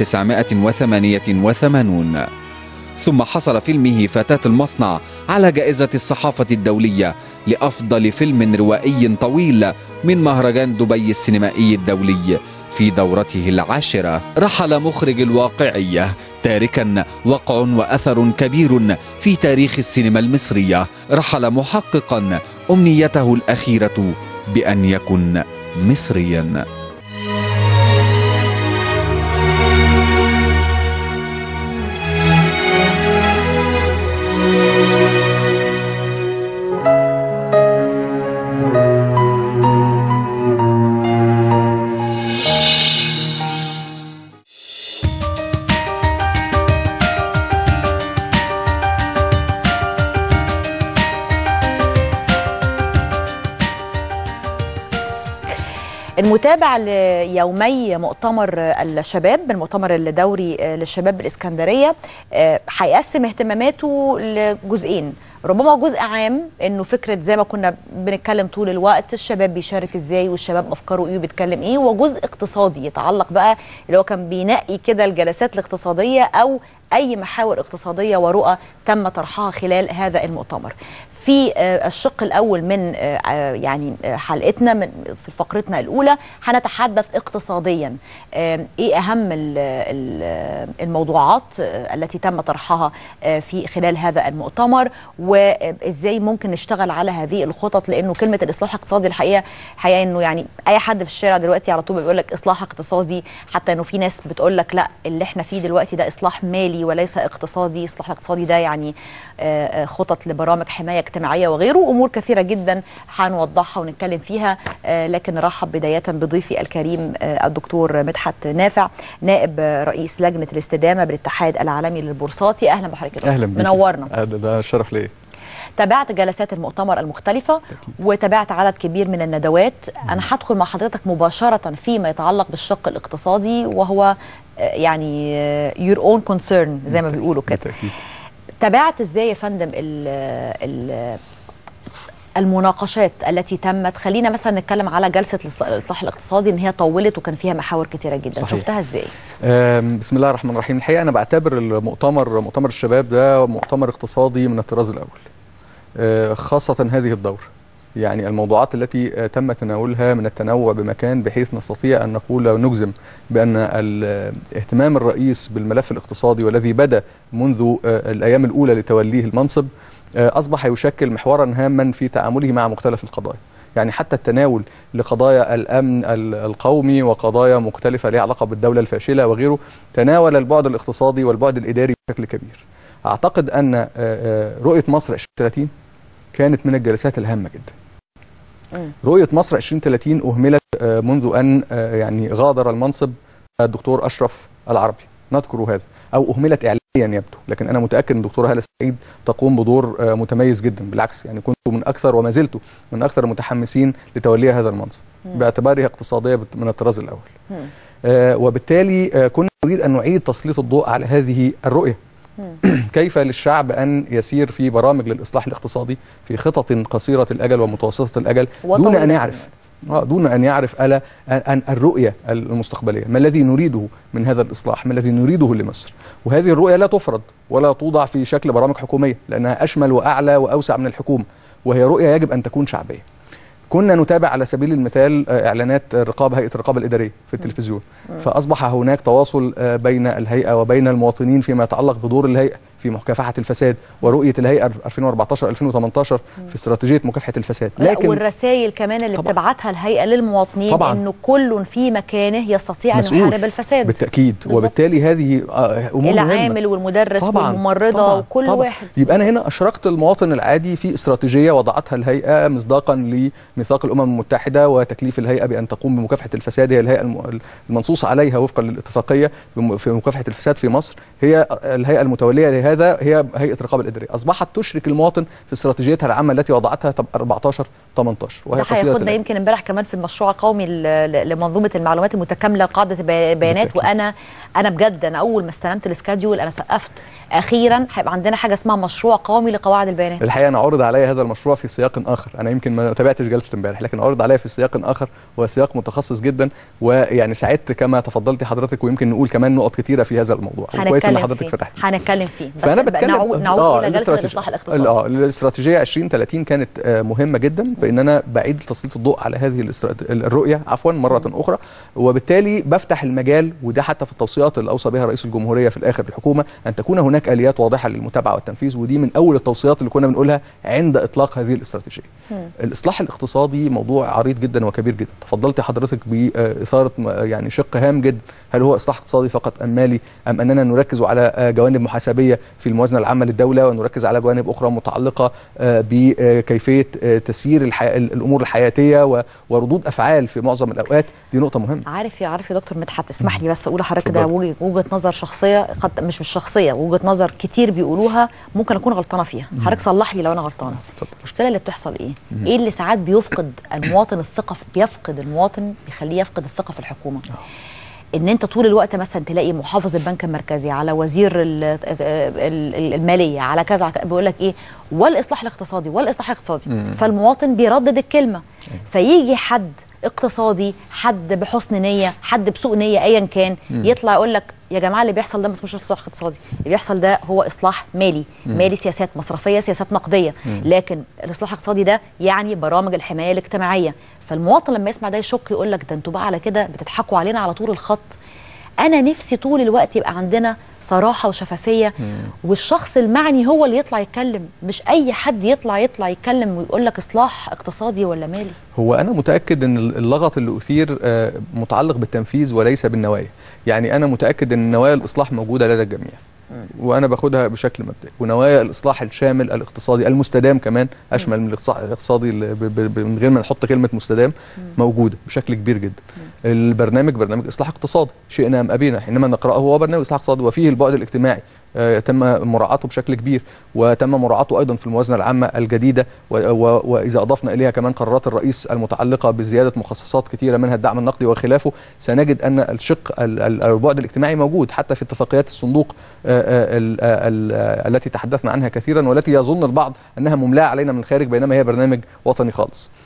1988 ثم حصل فيلمه فتاة المصنع على جائزة الصحافة الدولية لأفضل فيلم روائي طويل من مهرجان دبي السينمائي الدولي في دورته العاشرة رحل مخرج الواقعية تاركا وقع وأثر كبير في تاريخ السينما المصرية رحل محققا أمنيته الأخيرة بأن يكون مصريا المتابع ليومي مؤتمر الشباب المؤتمر الدوري للشباب بالإسكندرية هيقسم اهتماماته لجزئين ربما جزء عام انه فكره زي ما كنا بنتكلم طول الوقت الشباب بيشارك ازاي والشباب افكاره ايه وبيتكلم ايه وجزء اقتصادي يتعلق بقى اللي هو كان بينقي كده الجلسات الاقتصاديه او اي محاور اقتصاديه ورؤى تم طرحها خلال هذا المؤتمر في الشق الاول من يعني حلقتنا من في فقرتنا الاولى هنتحدث اقتصاديا ايه اهم الموضوعات التي تم طرحها في خلال هذا المؤتمر وازاي ممكن نشتغل على هذه الخطط لانه كلمه الاصلاح الاقتصادي الحقيقه حقيقه انه يعني اي حد في الشارع دلوقتي على طول بيقول لك اصلاح اقتصادي حتى انه في ناس بتقول لك لا اللي احنا فيه دلوقتي ده اصلاح مالي وليس اقتصادي الاصلاح الاقتصادي ده يعني خطط لبرامج حمايه اجتماعيه وغيره امور كثيره جدا هنوضحها ونتكلم فيها لكن نرحب بدايه بضيفي الكريم الدكتور مدحت نافع نائب رئيس لجنه الاستدامه بالاتحاد العالمي للبورصات اهلا بحضرتك اهلا بك منورنا ده شرف ليا تابعت جلسات المؤتمر المختلفة وتابعت عدد كبير من الندوات أنا هدخل مع حضرتك مباشرة فيما يتعلق بالشق الاقتصادي وهو يعني your own concern زي ما بيقولوا كده تابعت ازاي يا فندم ال ال المناقشات التي تمت خلينا مثلا نتكلم على جلسه الاصلاح الاقتصادي ان هي طولت وكان فيها محاور كتيره جدا صحيح. شفتها ازاي بسم الله الرحمن الرحيم الحقيقه انا بعتبر المؤتمر مؤتمر الشباب ده مؤتمر اقتصادي من الطراز الاول خاصه هذه الدوره يعني الموضوعات التي آه، تم تناولها من التنوع بمكان بحيث نستطيع ان نقول ونجزم بان الاهتمام الرئيس بالملف الاقتصادي والذي بدا منذ آه، الايام الاولى لتوليه المنصب آه، اصبح يشكل محورا هاما في تعامله مع مختلف القضايا يعني حتى التناول لقضايا الامن ال- القومي وقضايا مختلفه لها علاقه بالدوله الفاشله وغيره تناول البعد الاقتصادي والبعد الاداري بشكل كبير اعتقد ان آه، آه، رؤيه مصر 2030 كانت من الجلسات الهامه جدا رؤية مصر 2030 أهملت آه، منذ أن آه، يعني غادر المنصب الدكتور أشرف العربي نذكر هذا أو أهملت إعلاميا يبدو لكن أنا متأكد أن الدكتورة هالة سعيد تقوم بدور آه، متميز جدا بالعكس يعني كنت من أكثر وما زلت من أكثر المتحمسين لتوليها هذا المنصب مم. باعتبارها اقتصادية بت- من الطراز الأول آه، وبالتالي آه، كنا نريد أن نعيد تسليط الضوء على هذه الرؤية كيف للشعب أن يسير في برامج للإصلاح الاقتصادي في خطط قصيرة الأجل ومتوسطة الأجل دون وطويلة أن يعرف آه، دون أن يعرف ألا أن الرؤية المستقبلية ما الذي نريده من هذا الإصلاح ما الذي نريده لمصر وهذه الرؤية لا تفرض ولا توضع في شكل برامج حكومية لأنها أشمل وأعلى وأوسع من الحكومة وهي رؤية يجب أن تكون شعبية كنا نتابع على سبيل المثال آه، اعلانات الرقابه هيئه الرقابه الاداريه في التلفزيون مم. فاصبح هناك تواصل آه، بين الهيئه وبين المواطنين فيما يتعلق بدور الهيئه في مكافحه الفساد ورؤيه الهيئه 2014 2018 في استراتيجيه مكافحه الفساد لكن والرسائل كمان اللي بتبعتها الهيئه للمواطنين طبعاً. انه كل في مكانه يستطيع انه مسؤول. يحارب الفساد بالتاكيد بالظبط. وبالتالي هذه آه، امور مهمه العامل والمدرس طبعاً، والممرضه طبعاً، وكل طبعاً. واحد يبقى انا هنا اشركت المواطن العادي في استراتيجيه وضعتها الهيئه مصداقا لميثاق الامم المتحده وتكليف الهيئه بان تقوم بمكافحه الفساد هي الهيئه الم- المنصوص عليها وفقا للاتفاقيه بم- في مكافحه الفساد في مصر هي الهيئه المتوليه لهذا هي هيئه الرقابه الاداريه اصبحت تشرك المواطن في استراتيجيتها العامه التي وضعتها طب 14 18 وهي ده قصيره هياخدنا الأجل. يمكن امبارح كمان في المشروع القومي ل- ل- لمنظومه المعلومات المتكامله لقاعده البي- البيانات وانا انا بجد انا اول ما استلمت السكاديول انا سقفت اخيرا هيبقى عندنا حاجه اسمها مشروع قومي لقواعد البيانات الحقيقه انا عرض عليا هذا المشروع في سياق اخر انا يمكن ما تابعتش جلسه امبارح لكن عرض عليا في سياق اخر وسياق متخصص جدا ويعني سعدت كما تفضلتي حضرتك ويمكن نقول كمان نقط كتيره في هذا الموضوع وكويس ان هنتكلم حضرتك فيه فتحتي هنتكلم فيه بس فانا بقى بتكلم نعود, نعود آه، الى جلسه الاستراتيجية- الاصلاح الاقتصادي اه الاستراتيجيه 2030 كانت آه، مهمه جدا فان انا بعيد تسليط الضوء على هذه الاسترات- الرؤيه عفوا مره اخرى وبالتالي بفتح المجال وده حتى في التوصيات اللي اوصى بها رئيس الجمهوريه في الاخر الحكومه ان تكون هناك اليات واضحه للمتابعه والتنفيذ ودي من اول التوصيات اللي كنا بنقولها عند اطلاق هذه الاستراتيجيه الاصلاح الاقتصادي موضوع عريض جدا وكبير جدا تفضلت حضرتك باثاره م- يعني شق هام جدا هل هو اصلاح اقتصادي فقط ام مالي ام اننا نركز على آه، جوانب محاسبيه في الموازنه العامه للدوله ونركز على جوانب اخرى متعلقه آه، بكيفيه آه، تسيير الحي... الامور الحياتيه و- وردود افعال في معظم الاوقات دي نقطه مهمه عارف يا عارف يا دكتور مدحت اسمح لي بس اقول لحضرتك ده اتفضل. وجهه وجهه نظر شخصيه قد مش مش شخصيه وجهه نظر كتير بيقولوها ممكن اكون غلطانه فيها مم. حضرتك صلح لي لو انا غلطانه المشكله اللي بتحصل ايه مم. ايه اللي ساعات بيفقد المواطن الثقه في- بيفقد المواطن بيخليه يفقد الثقه في الحكومه ان انت طول الوقت مثلا تلاقي محافظ البنك المركزي على وزير ال- ال- ال- الماليه على كذا على كذا، بيقول لك ايه والاصلاح الاقتصادي والاصلاح الاقتصادي مم. فالمواطن بيردد الكلمه فيجي حد اقتصادي حد بحسن نيه حد بسوء نيه ايا كان مم. يطلع يقول لك يا جماعه اللي بيحصل ده مش مش اصلاح اقتصادي اللي بيحصل ده هو اصلاح مالي مم. مالي سياسات مصرفيه سياسات نقديه مم. لكن الاصلاح الاقتصادي ده يعني برامج الحمايه الاجتماعيه فالمواطن لما يسمع ده يشك يقول لك ده انتوا بقى على كده بتضحكوا علينا على طول الخط انا نفسي طول الوقت يبقى عندنا صراحه وشفافيه والشخص المعني هو اللي يطلع يتكلم مش اي حد يطلع يطلع يتكلم ويقول لك اصلاح اقتصادي ولا مالي هو انا متاكد ان اللغط اللي اثير آه، متعلق بالتنفيذ وليس بالنوايا يعني انا متاكد ان نوايا الاصلاح موجوده لدى الجميع وانا باخدها بشكل مبدئي ونوايا الاصلاح الشامل الاقتصادي المستدام كمان اشمل من الاقتصا- الاقتصادي اللي ب- ب- ب- من غير ما نحط كلمه مستدام موجوده بشكل كبير جدا البرنامج برنامج اصلاح اقتصادي شئنا ام ابينا حينما نقراه هو برنامج اصلاح اقتصادي وفيه البعد الاجتماعي آه، تم مراعاته بشكل كبير وتم مراعاته ايضا في الموازنه العامه الجديده و- و- واذا اضفنا اليها كمان قرارات الرئيس المتعلقه بزياده مخصصات كثيره منها الدعم النقدي وخلافه سنجد ان الشق ال- ال- البعد الاجتماعي موجود حتى في اتفاقيات الصندوق آه، آه، ال- آه، ال- آه، التي تحدثنا عنها كثيرا والتي يظن البعض انها مملاه علينا من الخارج بينما هي برنامج وطني خالص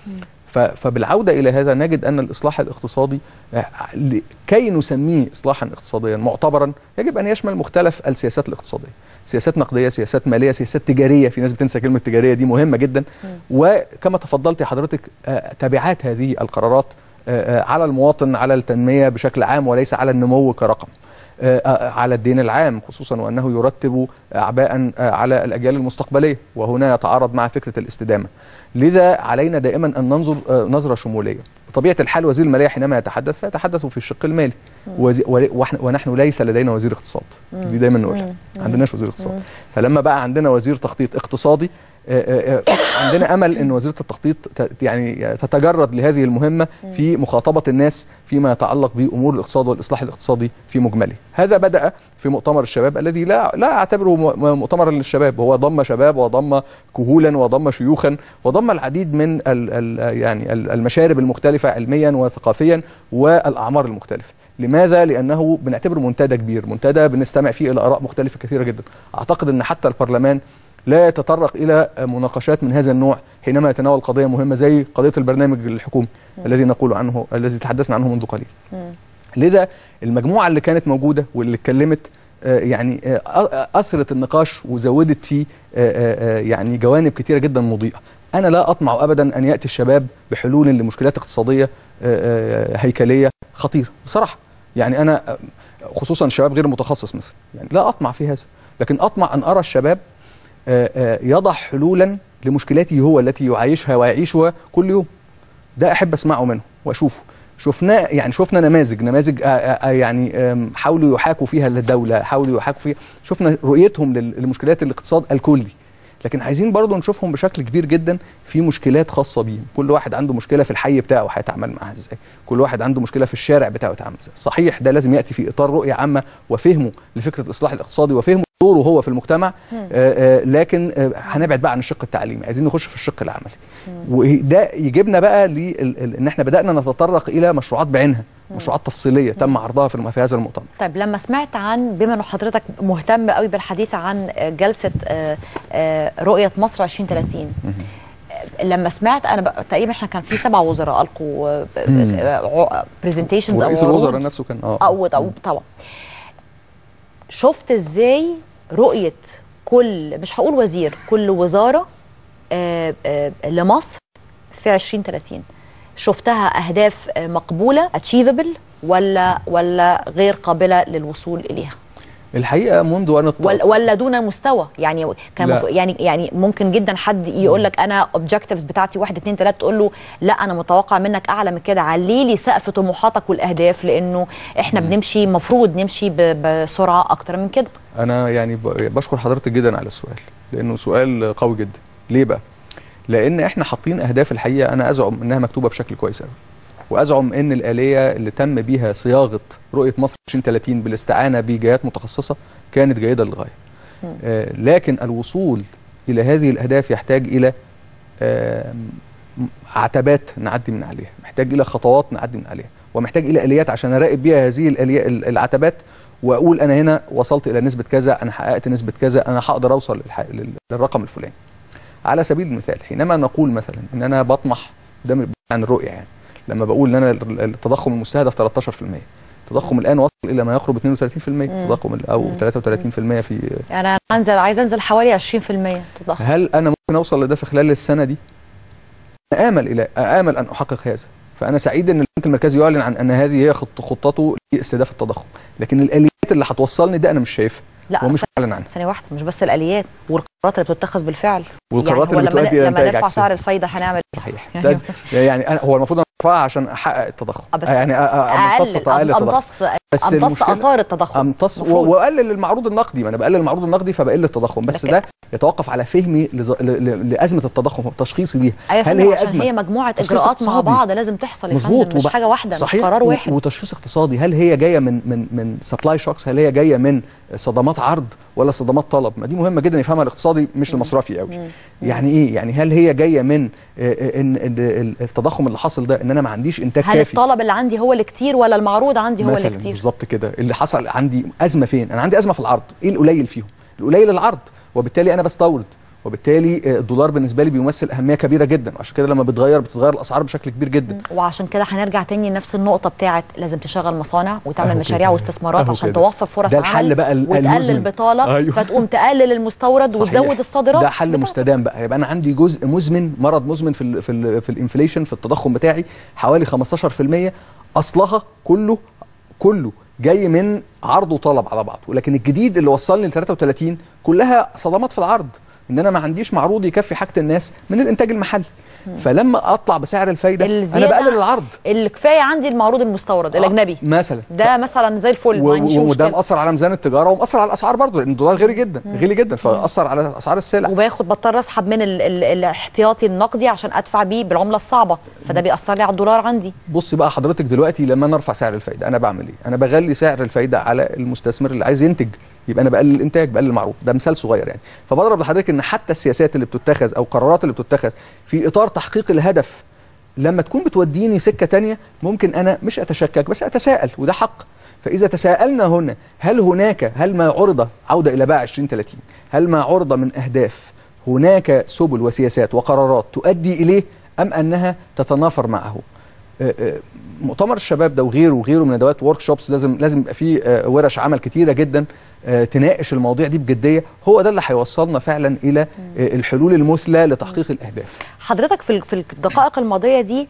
ف- فبالعوده الى هذا نجد ان الاصلاح الاقتصادي آه، ل- كي نسميه اصلاحا اقتصاديا معتبرا يجب ان يشمل مختلف السياسات الاقتصاديه سياسات نقديه سياسات ماليه سياسات تجاريه في ناس بتنسى كلمه تجاريه دي مهمه جدا وكما تفضلت حضرتك آه، تبعات هذه القرارات آه، آه، على المواطن على التنميه بشكل عام وليس على النمو كرقم آه، آه، على الدين العام خصوصا وانه يرتب اعباء آه، على الاجيال المستقبليه وهنا يتعارض مع فكره الاستدامه لذا علينا دائما ان ننظر آه، نظره شموليه بطبيعه الحال وزير الماليه حينما يتحدث سيتحدث في الشق المالي وزي ول- وإحنا- ونحن ليس لدينا وزير اقتصاد مم. دي دايما نقولها ما عندناش وزير اقتصاد فلما بقى عندنا وزير تخطيط اقتصادي آه، آه، آه، عندنا امل ان وزيره التخطيط ت- يعني تتجرد لهذه المهمه في مخاطبه الناس فيما يتعلق بامور الاقتصاد والاصلاح الاقتصادي في مجمله. هذا بدا في مؤتمر الشباب الذي لا لا اعتبره م- مؤتمرا للشباب هو ضم شباب وضم كهولا وضم شيوخا وضم العديد من ال ال يعني ال- المشارب المختلفه علميا وثقافيا والاعمار المختلفه. لماذا؟ لأنه بنعتبره منتدى كبير، منتدى بنستمع فيه إلى آراء مختلفة كثيرة جدا. أعتقد أن حتى البرلمان لا يتطرق إلى مناقشات من هذا النوع حينما يتناول قضية مهمة زي قضية البرنامج الحكومي الذي نقول عنه الذي تحدثنا عنه منذ قليل. لذا المجموعة اللي كانت موجودة واللي اتكلمت آه، يعني آه، أ- أثرت النقاش وزودت فيه آه، آه، آه، يعني جوانب كثيرة جدا مضيئة أنا لا أطمع أبدا أن يأتي الشباب بحلول لمشكلات اقتصادية آه، آه، هيكلية خطيرة بصراحة يعني أنا آه، خصوصا الشباب غير المتخصص مثلا يعني لا أطمع في هذا لكن أطمع أن أرى الشباب آه، آه، يضع حلولا لمشكلاته هو التي يعايشها ويعيشها كل يوم ده احب اسمعه منه واشوفه شفنا يعني شفنا نماذج نماذج آه، آه، آه، يعني آم، حاولوا يحاكوا فيها الدوله حاولوا يحاكوا فيها شفنا رؤيتهم لل- لمشكلات الاقتصاد الكلي لكن عايزين برضه نشوفهم بشكل كبير جدا في مشكلات خاصه بيهم كل واحد عنده مشكله في الحي بتاعه هيتعامل معاها ازاي كل واحد عنده مشكله في الشارع بتاعه يتعامل ازاي صحيح ده لازم ياتي في اطار رؤيه عامه وفهمه لفكره الاصلاح الاقتصادي وفهمه دوره هو في المجتمع مم. آه، آه، لكن آه، هنبعد بقى عن الشق التعليمي عايزين نخش في الشق العملي وده يجيبنا بقى لل- ال- ان احنا بدانا نتطرق الى مشروعات بعينها مشروعات تفصيليه تم عرضها في الم- في هذا المؤتمر طيب لما سمعت عن بما انه حضرتك مهتم قوي بالحديث عن جلسه آه، آه، رؤيه مصر 2030 لما سمعت انا بقى تقريبا احنا كان في سبع وزراء القوا مم. برزنتيشنز ورئيس الوزراء نفسه كان اه او أو طبعا شفت ازاي رؤيه كل مش هقول وزير كل وزاره آه، آه، لمصر في 2030 شفتها اهداف آه، مقبوله اتشيفبل ولا ولا غير قابله للوصول اليها الحقيقه منذ ان الط- ولا, ولا دون مستوى يعني كان لا. مف... يعني يعني ممكن جدا حد يقول لك انا اوبجكتيفز بتاعتي 1 2 3 تقول له لا انا متوقع منك اعلى من كده علي لي سقف طموحاتك والاهداف لانه احنا بنمشي مفروض نمشي ب... بسرعه اكتر من كده انا يعني ب- بشكر حضرتك جدا على السؤال لانه سؤال قوي جدا ليه بقى لان احنا حاطين اهداف الحقيقه انا ازعم انها مكتوبه بشكل كويس قوي وازعم ان الاليه اللي تم بيها صياغه رؤيه مصر 2030 بالاستعانه بجهات متخصصه كانت جيده للغايه آه، لكن الوصول الى هذه الاهداف يحتاج الى آم، عتبات نعدي من عليها محتاج الى خطوات نعدي من عليها ومحتاج الى اليات عشان اراقب بيها هذه الاليات العتبات واقول انا هنا وصلت الى نسبه كذا انا حققت نسبه كذا انا هقدر اوصل للح- لل- للرقم الفلاني على سبيل المثال حينما نقول مثلا ان انا بطمح ده من- عن الرؤيه يعني لما بقول ان انا ال- التضخم المستهدف 13% التضخم الان وصل الى ما يقرب 32% التضخم ال- او 33% في يعني انا انزل عايز انزل حوالي 20% تضخم هل انا ممكن اوصل لده في خلال السنه دي؟ أنا امل الى امل ان احقق هذا فانا سعيد ان البنك المركزي يعلن عن ان هذه هي خط خطته لاستهداف التضخم لكن الاليات اللي هتوصلني ده انا مش شايفها لا ومش ثانية- معلن عنها ثانيه واحده مش بس الاليات والقرارات اللي بتتخذ بالفعل والقرارات يعني هو اللي لما, بتؤدي إلى لما نتائج نرفع عكسية. سعر الفايده هنعمل صحيح يعني ده يعني أنا هو المفروض ارفعها عشان احقق التضخم بس يعني أ- أ- امتص أقلل- اقل التضخم امتص امتص المشكلة- اثار التضخم امتص و- مفروض. واقلل المعروض النقدي ما انا بقلل المعروض النقدي فبقل التضخم بس لكن- ده يتوقف على فهمي لز... ل... ل... لازمه التضخم وتشخيصي ليها ايوه هل هل هي عشان ازمه هي مجموعه تشخيص اجراءات مع اقتصادي. بعض لازم تحصل يا مظبوط فندم مش وب- حاجه واحده صحيح مش قرار و- واحد وتشخيص اقتصادي هل هي جايه من من من سبلاي شوكس هل هي جايه من صدمات عرض ولا صدمات طلب ما دي مهمه جدا يفهمها الاقتصادي مش المصرفي قوي يعني ايه يعني هل هي جايه من آه، آه، ان إن ال- التضخم اللي حاصل ده ان انا ما عنديش انتاج هل كافي الطلب اللي عندي هو اللي كتير ولا المعروض عندي هو اللي مثلا كتير بالظبط كده اللي حصل عندي ازمه فين انا عندي ازمه في العرض ايه القليل فيهم القليل العرض وبالتالي انا بستورد وبالتالي آه، الدولار بالنسبه لي بيمثل اهميه كبيره جدا عشان كده لما بتغير بتتغير الاسعار بشكل كبير جدا وعشان كده هنرجع تاني لنفس النقطه بتاعت لازم تشغل مصانع وتعمل أهو مشاريع كده. واستثمارات أهو عشان كده. توفر فرص ده الحل عمل بقى ال- وتقلل المزمن. البطاله أيوه. فتقوم تقلل المستورد صحيح. وتزود الصادرات ده حل مستدام بقى يبقى انا عندي جزء مزمن مرض مزمن في ال في ال في الانفليشن في التضخم بتاعي حوالي 15% اصلها كله كله جاي من عرض وطلب على بعض ولكن الجديد اللي وصلني ل 33 كلها صدمات في العرض ان انا ما عنديش معروض يكفي حاجه الناس من الانتاج المحلي فلما اطلع بسعر الفايده انا الزيادة بقلل العرض اللي كفايه عندي المعروض المستورد الاجنبي مثلا ده مثلا زي الفل ما عنديش و- وده مشكله مأثر على ميزان التجاره ومأثر على الاسعار برضه لان الدولار غالي جدا غالي جدا فاثر على اسعار السلع وباخد بضطر اسحب من ال ال الاحتياطي النقدي عشان ادفع بيه بالعمله الصعبه فده بيأثر لي على الدولار عندي بصي بقى حضرتك دلوقتي لما انا ارفع سعر الفايده انا بعمل ايه انا بغلي سعر الفايده على المستثمر اللي عايز ينتج يبقى انا بقلل الانتاج بقلل المعروض ده مثال صغير يعني فبضرب لحضرتك ان حتى السياسات اللي بتتخذ او القرارات اللي بتتخذ في اطار تحقيق الهدف لما تكون بتوديني سكه تانية ممكن انا مش اتشكك بس اتساءل وده حق فاذا تساءلنا هنا هل هناك هل ما عرض عوده الى بقى 2030 هل ما عرض من اهداف هناك سبل وسياسات وقرارات تؤدي اليه ام انها تتنافر معه آه، آه، مؤتمر الشباب ده وغيره وغيره من ادوات ورك شوبس لازم لازم يبقى فيه آه، ورش عمل كتيره جدا آه، تناقش المواضيع دي بجديه هو ده اللي هيوصلنا فعلا الى آه، الحلول المثلى لتحقيق الاهداف حضرتك في ال- في الدقائق الماضيه دي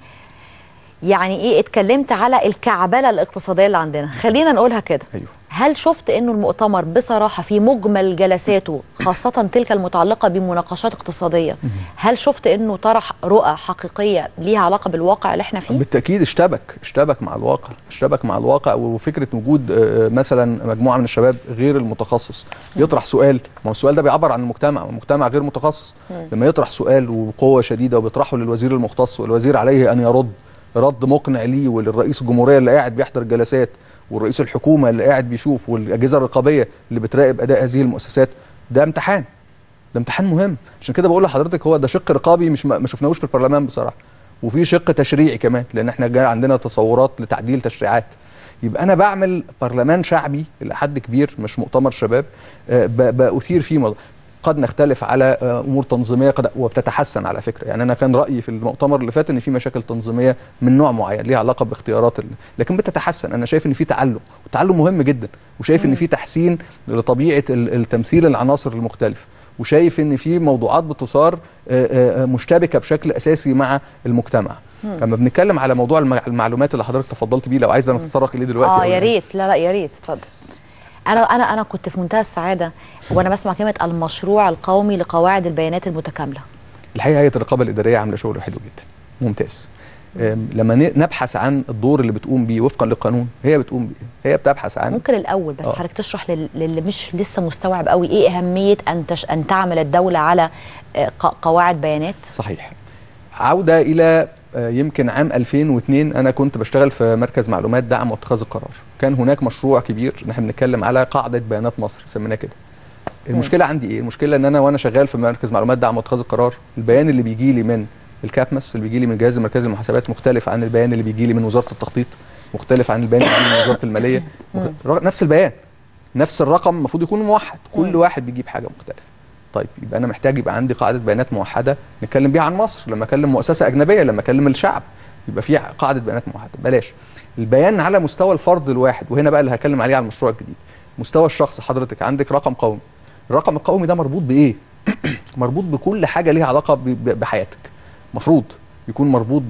يعني ايه اتكلمت على الكعبله الاقتصاديه اللي عندنا خلينا نقولها كده أيوه. هل شفت انه المؤتمر بصراحه في مجمل جلساته خاصه تلك المتعلقه بمناقشات اقتصاديه هل شفت انه طرح رؤى حقيقيه ليها علاقه بالواقع اللي احنا فيه بالتاكيد اشتبك اشتبك مع الواقع اشتبك مع الواقع وفكره وجود آه، مثلا مجموعه من الشباب غير المتخصص يطرح سؤال ما هو السؤال ده بيعبر عن المجتمع والمجتمع غير متخصص مم. لما يطرح سؤال وبقوه شديده وبيطرحه للوزير المختص والوزير عليه ان يرد رد مقنع ليه وللرئيس الجمهوريه اللي قاعد بيحضر الجلسات والرئيس الحكومه اللي قاعد بيشوف والاجهزه الرقابيه اللي بتراقب اداء هذه المؤسسات ده امتحان ده امتحان مهم عشان كده بقول لحضرتك هو ده شق رقابي مش ما ما شفناهوش في البرلمان بصراحه وفي شق تشريعي كمان لان احنا جاي عندنا تصورات لتعديل تشريعات يبقى انا بعمل برلمان شعبي الى حد كبير مش مؤتمر شباب آه، ب- باثير فيه موضوع. قد نختلف على آه، امور تنظيميه قد وبتتحسن على فكره يعني انا كان رايي في المؤتمر اللي فات ان في مشاكل تنظيميه من نوع معين ليها علاقه باختيارات ال... لكن بتتحسن انا شايف ان في تعلم والتعلم مهم جدا وشايف ان في تحسين لطبيعه ال- التمثيل العناصر المختلفه وشايف ان في موضوعات بتثار آه، آه، مشتبكه بشكل اساسي مع المجتمع مم. لما بنتكلم على موضوع المع- المعلومات اللي حضرتك تفضلت بيه لو عايز انا اتطرق اليه دلوقتي اه أو يا يعني. ريت لا لا يا ريت اتفضل انا انا انا كنت في منتهى السعاده وانا بسمع كلمه المشروع القومي لقواعد البيانات المتكامله الحقيقه هيئه الرقابه الاداريه عامله شغل حلو جدا ممتاز أم، لما ن- نبحث عن الدور اللي بتقوم بيه وفقا للقانون هي بتقوم بيه هي بتبحث عن ممكن الاول بس آه. حضرتك تشرح لل- للي مش لسه مستوعب قوي ايه اهميه ان تش ان تعمل الدوله على آه، ق- قواعد بيانات صحيح عودة إلى آه، يمكن عام 2002 أنا كنت بشتغل في مركز معلومات دعم واتخاذ القرار كان هناك مشروع كبير إن احنا بنتكلم على قاعدة بيانات مصر سميناه كده المشكلة عندي إيه؟ المشكلة إن أنا وأنا شغال في مركز معلومات دعم واتخاذ القرار البيان اللي بيجي لي من الكابمس اللي بيجي لي من الجهاز المركزي للمحاسبات مختلف عن البيان اللي بيجي لي من وزارة التخطيط مختلف عن البيان اللي بيجي لي من وزارة المالية مخ- نفس البيان نفس الرقم المفروض يكون موحد كل واحد بيجيب حاجة مختلفة طيب يبقى انا محتاج يبقى عندي قاعده بيانات موحده نتكلم بيها عن مصر لما اكلم مؤسسه اجنبيه لما اكلم الشعب يبقى في قاعده بيانات موحده بلاش البيان على مستوى الفرد الواحد وهنا بقى اللي هتكلم عليه على المشروع الجديد مستوى الشخص حضرتك عندك رقم قومي الرقم القومي ده مربوط بايه مربوط بكل حاجه ليها علاقه ب- ب- بحياتك مفروض يكون مربوط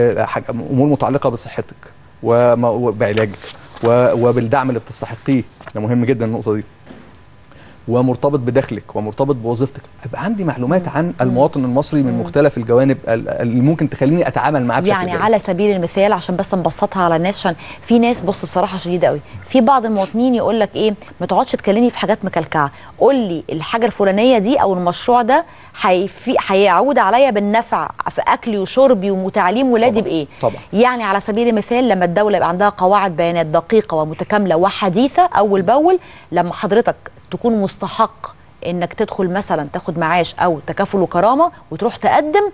بامور متعلقه بصحتك وم- وبعلاجك و- وبالدعم اللي بتستحقيه ده مهم جدا النقطه دي ومرتبط بدخلك ومرتبط بوظيفتك يبقى عندي معلومات عن المواطن المصري من مختلف الجوانب ال- اللي ممكن تخليني اتعامل معاه بشكل يعني جيد. على سبيل المثال عشان بس نبسطها على الناس عشان في ناس بص بصراحه شديده قوي في بعض المواطنين يقول لك ايه ما تقعدش تكلمني في حاجات مكلكعه قول لي الحاجه الفلانيه دي او المشروع ده هيفي- هيعود عليا بالنفع في اكلي وشربي وتعليم ولادي بايه طبعا يعني على سبيل المثال لما الدولة يبقى عندها قواعد بيانات دقيقة ومتكاملة وحديثة أول بأول لما حضرتك تكون مستحق إنك تدخل مثلا تاخد معاش أو تكافل وكرامة وتروح تقدم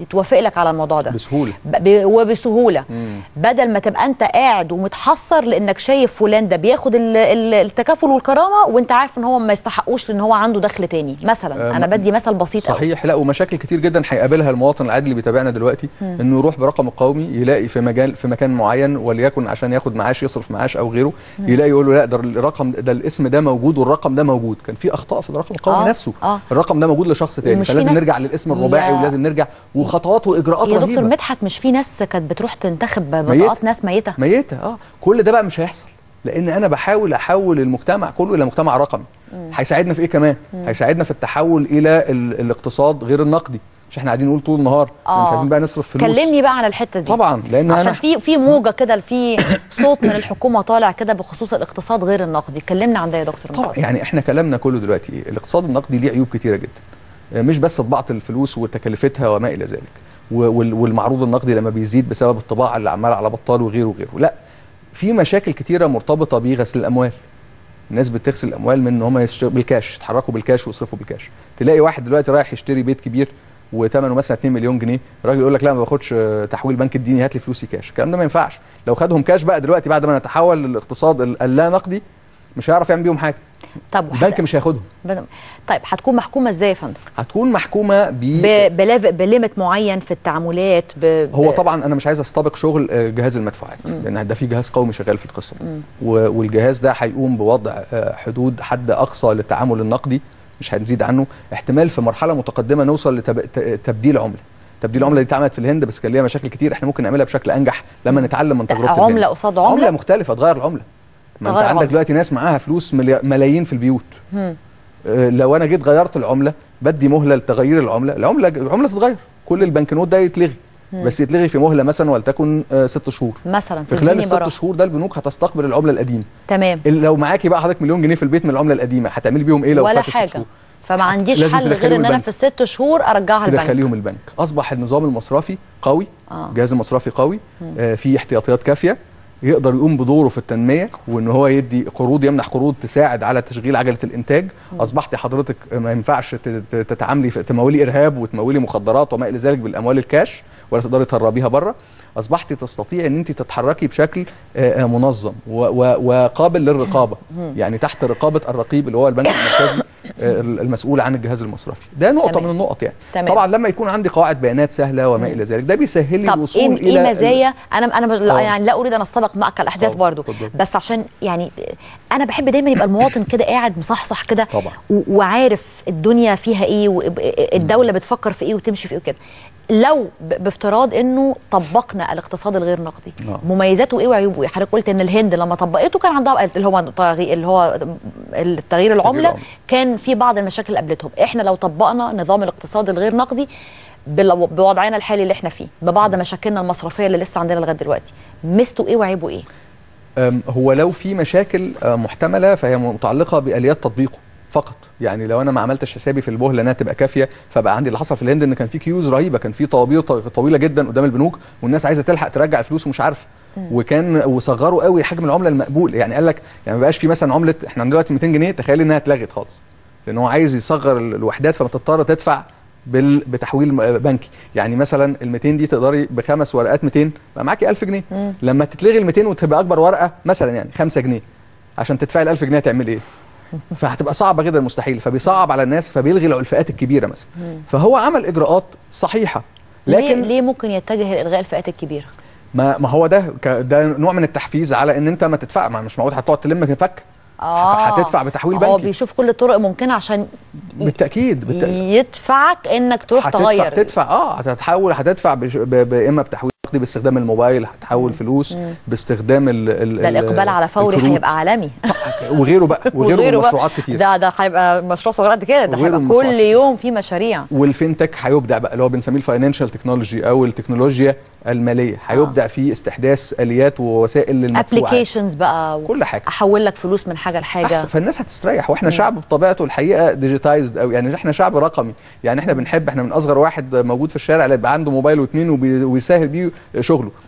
توافق لك على الموضوع ده بسهوله ب- ب- وبسهوله مم. بدل ما تبقى انت قاعد ومتحسر لانك شايف فلان ده بياخد ال- ال- التكافل والكرامه وانت عارف ان هو ما يستحقوش لان هو عنده دخل تاني مثلا آه، انا م- بدي مثل بسيط قوي. صحيح لا ومشاكل كتير جدا هيقابلها المواطن العادي اللي بيتابعنا دلوقتي مم. انه يروح برقم القومي يلاقي في مجال في مكان معين وليكن عشان ياخد معاش يصرف معاش او غيره مم. يلاقي يقول له لا ده الرقم ده الاسم ده موجود والرقم ده موجود كان في اخطاء في الرقم القومي آه، نفسه آه. الرقم ده موجود لشخص تاني ومش في فلازم ناس- نرجع للاسم الرباعي يا- ولازم نرجع وخطوات واجراءات يا دكتور رهيبه مدحت مش في ناس كانت بتروح تنتخب ميتة. بطاقات ناس ميته ميته اه كل ده بقى مش هيحصل لان انا بحاول احول المجتمع كله الى مجتمع رقمي مم. هيساعدنا في ايه كمان مم. هيساعدنا في التحول الى ال- الاقتصاد غير النقدي مش احنا قاعدين نقول طول النهار إحنا مش عايزين بقى نصرف فلوس كلمني بقى عن الحته دي طبعا لان عشان انا في في موجه كده في صوت من الحكومه طالع كده بخصوص الاقتصاد غير النقدي كلمنا عن ده يا دكتور طبعا يعني احنا كلامنا كله دلوقتي ايه الاقتصاد النقدي ليه عيوب كتيره جدا آه، مش بس طباعه الفلوس وتكلفتها وما الى ذلك و- وال- والمعروض النقدي لما بيزيد بسبب الطباعه اللي عماله على بطال وغيره وغيره لا في مشاكل كتيره مرتبطه بغسل الاموال الناس بتغسل الاموال من ان هم يشتغلوا بالكاش يتحركوا بالكاش ويصرفوا بالكاش تلاقي واحد دلوقتي رايح يشتري بيت كبير وثمنه مثلا 2 مليون جنيه الراجل يقول لك لا ما باخدش آه، تحويل بنك اديني هات لي فلوسي كاش الكلام ده ما ينفعش لو خدهم كاش بقى دلوقتي بعد ما نتحول للاقتصاد ال- اللا نقدي مش هيعرف يعمل بيهم حاجه طب البنك مش هياخدهم بد- طيب هتكون محكومه ازاي يا فندم هتكون محكومه ب ب- بليف- بليمت معين في التعاملات ب... ب- هو طبعا انا مش عايز استبق شغل آه، جهاز المدفوعات مم. لان ده في جهاز قومي شغال في القصه دي مم. و- والجهاز ده هيقوم بوضع آه، حدود حد اقصى للتعامل النقدي مش هنزيد عنه احتمال في مرحله متقدمه نوصل لتبديل عمله تبديل عمله دي اتعملت في الهند بس كان ليها مشاكل كتير احنا ممكن نعملها بشكل انجح لما نتعلم من تجربه عملة الهند. قصاد عملة؟ عمله مختلفه تغير العمله ما انت تغير عندك عملة. دلوقتي ناس معاها فلوس ملي- ملايين في البيوت مم. آه، لو انا جيت غيرت العمله بدي مهله لتغيير العمله العمله العمله تتغير كل البنكنوت ده يتلغي مم. بس يتلغي في مهله مثلا ولتكن آه، ست شهور مثلا في خلال تديني الست براءة. شهور ده البنوك هتستقبل العمله القديمه تمام ال- لو معاكي بقى حضرتك مليون جنيه في البيت من العمله القديمه هتعملي بيهم ايه لو ولا فات الست حاجه شهور فما عنديش لازم حل غير تدخليهم ان انا البنك. في الست شهور ارجعها البنك تدخليهم البنك اصبح النظام المصرفي قوي آه. الجهاز المصرفي قوي مم. آه في احتياطيات كافيه يقدر يقوم بدوره في التنميه وان هو يدي قروض يمنح قروض تساعد على تشغيل عجله الانتاج مم. اصبحتي حضرتك ما ينفعش ت- ت- تتعاملي في- تمولي ارهاب وتمولي مخدرات وما الى ذلك بالاموال الكاش ولا تقدري تهربيها بره اصبحتي تستطيعي ان انت تتحركي بشكل آه، آه، منظم و- و- وقابل للرقابه مم. يعني تحت رقابه الرقيب اللي هو البنك المركزي آه، المسؤول عن الجهاز المصرفي ده نقطه تمام. من النقط يعني تمام. طبعا لما يكون عندي قواعد بيانات سهله وما الى ذلك ده بيسهل لي طب الوصول ايه الى ايه مزايا انا انا لا- آه. يعني لا اريد ان استبق معك الاحداث برضو اتفضل. بس عشان يعني انا بحب دايما يبقى المواطن كده قاعد مصحصح كده طبعا و- وعارف الدنيا فيها ايه والدوله بتفكر في ايه وتمشي في ايه وكده لو ب- بافتراض انه طبقنا الاقتصاد الغير نقدي آه. مميزاته ايه وعيوبه ايه حضرتك قلت ان الهند لما طبقته كان عندها اللي هو التغيير اللي هو التغيير العمله العملة. كان في بعض المشاكل اللي قابلتهم احنا لو طبقنا نظام الاقتصاد الغير نقدي بال- بوضعنا الحالي اللي احنا فيه ببعض مشاكلنا المصرفيه اللي لسه عندنا لغايه دلوقتي ميزته ايه وعيبه ايه أم، هو لو في مشاكل آه، محتمله فهي متعلقه باليات تطبيقه فقط يعني لو انا ما عملتش حسابي في المهله انها تبقى كافيه فبقى عندي اللي حصل في الهند ان كان في كيوز رهيبه كان في طوابير ط- طويله جدا قدام البنوك والناس عايزه تلحق ترجع الفلوس ومش عارفه وكان وصغروا قوي حجم العمله المقبول يعني قال لك يعني ما بقاش في مثلا عمله احنا عندنا دلوقتي 200 جنيه تخيل انها اتلغت خالص لان هو عايز يصغر ال- الوحدات فبتضطر تدفع بال... بتحويل م- بنكي يعني مثلا ال 200 دي تقدري بخمس ورقات 200 بقى معاكي 1000 جنيه مم. لما تتلغي ال 200 وتبقى اكبر ورقه مثلا يعني 5 جنيه عشان تدفعي ال 1000 جنيه تعمل ايه فهتبقى صعبه جدا مستحيل فبيصعب على الناس فبيلغي الفئات الكبيره مثلا فهو عمل اجراءات صحيحه لكن لكن ليه, ليه ممكن يتجه لالغاء الفئات الكبيره ما ما هو ده ك- ده نوع من التحفيز على ان انت ما تدفع ما مش معقول هتقعد تلم فك اه هتدفع بتحويل هو بنكي. بيشوف كل الطرق ممكنه عشان بالتاكيد بالتأكيد. يدفعك انك تروح هتدفع تغير تدفع اه هتتحول هتدفع بش- ب- ب- اما بتحويل نقدي باستخدام الموبايل هتحول فلوس مم. باستخدام ال ال ده الاقبال على فوري الكروت. هيبقى عالمي وغيره بقى وغيره, من بقى. مشروعات كتير ده ده هيبقى مشروع صغير قد كده ده وغيره هيبقى من كل مشروعات كتير. يوم في مشاريع والفينتك هيبدع بقى اللي هو بنسميه الفاينانشال تكنولوجي او التكنولوجيا الماليه هيبدع في استحداث اليات ووسائل للمدفوعات ابلكيشنز بقى و... كل حاجه احول لك فلوس من حاجه لحاجه أحسن فالناس هتستريح واحنا مم. شعب بطبيعته الحقيقه ديجيتايزد او يعني احنا شعب رقمي يعني احنا بنحب احنا من اصغر واحد موجود في الشارع اللي يبقى عنده موبايل واثنين وبي- ويسهل بيه شغله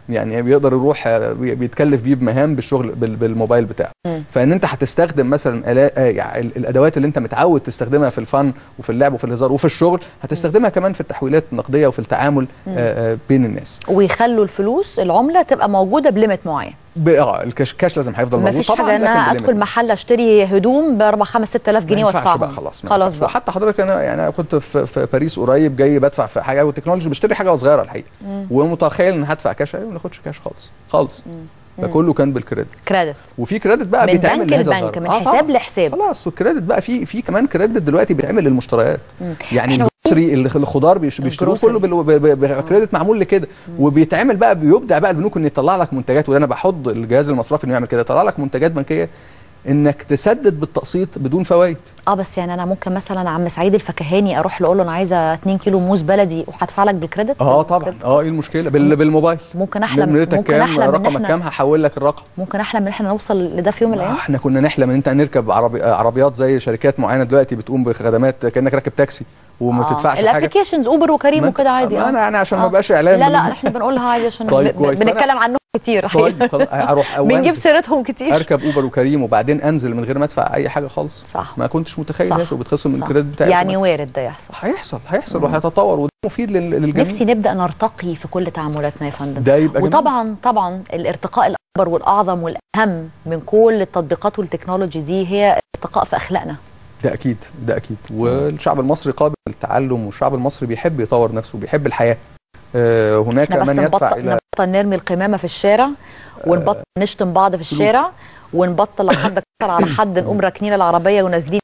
يعني بيقدر يروح آه، بي- بيتكلف بيه بمهام بالشغل بال- بالموبايل بتاعه فان انت هتستخدم مثلا آلا- آه، يعني ال- الادوات اللي انت متعود تستخدمها في الفن وفي اللعب وفي الهزار وفي الشغل هتستخدمها كمان في التحويلات النقديه وفي التعامل آه، آه، بين الناس ويخلوا الفلوس العمله تبقى موجوده بليميت معين ب- اه الكاش كاش لازم هيفضل ما موجود فيش حاجه ان لكن انا بليميت. ادخل محل اشتري هدوم ب 4 5 6000 ما جنيه ينفعش وادفعهم بقى خلاص ما خلاص ينفعش. بقى وحتى حضرتك انا يعني انا كنت في, في باريس قريب جاي بدفع في حاجه وتكنولوجي بشتري حاجه صغيره الحقيقه مم. ومتخيل ان هدفع كاش أيوة، ما ناخدش كاش خالص خالص مم. فكله كان بالكريدت كريدت وفي كريدت بقى من بيتعمل بنك لهذا لبنك الغرض. من آه حساب طبعاً. لحساب خلاص والكريدت بقى في في كمان كريدت دلوقتي بيتعمل للمشتريات مم. يعني إحنا الجروسري اللي الخضار بيش- بيشتروه الجروسري. كله بال- ب- ب- بكريدت معمول لكده وبيتعمل بقى بيبدع بقى البنوك ان يطلع لك منتجات وده انا بحض الجهاز المصرفي انه يعمل كده يطلع لك منتجات بنكيه انك تسدد بالتقسيط بدون فوائد اه بس يعني انا ممكن مثلا عم سعيد الفكهاني اروح له اقول له انا عايزه 2 كيلو موز بلدي وهدفع لك بالكريدت اه طبعا اه ايه المشكله بال- بالموبايل ممكن احلم نمرتك ممكن كام احلم ان رقمك احنا كام هحول لك الرقم ممكن احلم ان احنا نوصل لده في يوم من الايام احنا كنا نحلم ان انت نركب عربي عربيات زي شركات معينه دلوقتي بتقوم بخدمات كانك راكب تاكسي وما تدفعش حاجه الابلكيشنز اوبر وكريم ما انت- وكده عادي ما اه انا يعني عشان ما آه. بقاش اعلان لا لا بالنسبة- احنا بنقولها عادي عشان طيب ب- كويس. بنتكلم عنهم كتير طيب خلاص اروح أو بنجيب أنزل. سيرتهم كتير اركب اوبر وكريم وبعدين انزل من غير ما ادفع اي حاجه خالص صح ما كنتش متخيل صح. ناس وبتخصم من صح. الكريدت بتاعي يعني كمان. وارد ده يحصل هيحصل هيحصل وهيتطور وده مفيد لل- للجميع نفسي نبدا نرتقي في كل تعاملاتنا يا فندم ده يبقى جميل. وطبعا طبعا الارتقاء الاكبر والاعظم والاهم من كل التطبيقات والتكنولوجي دي هي الارتقاء في اخلاقنا ده اكيد ده اكيد والشعب المصري قابل للتعلم والشعب المصري بيحب يطور نفسه بيحب الحياه آه، هناك احنا بس من يدفع نبطل, الى نبطل نرمي القمامه في الشارع ونبطل نشتم بعض في الشارع ونبطل لو حد كسر على حد نقوم راكنين العربيه ونازلين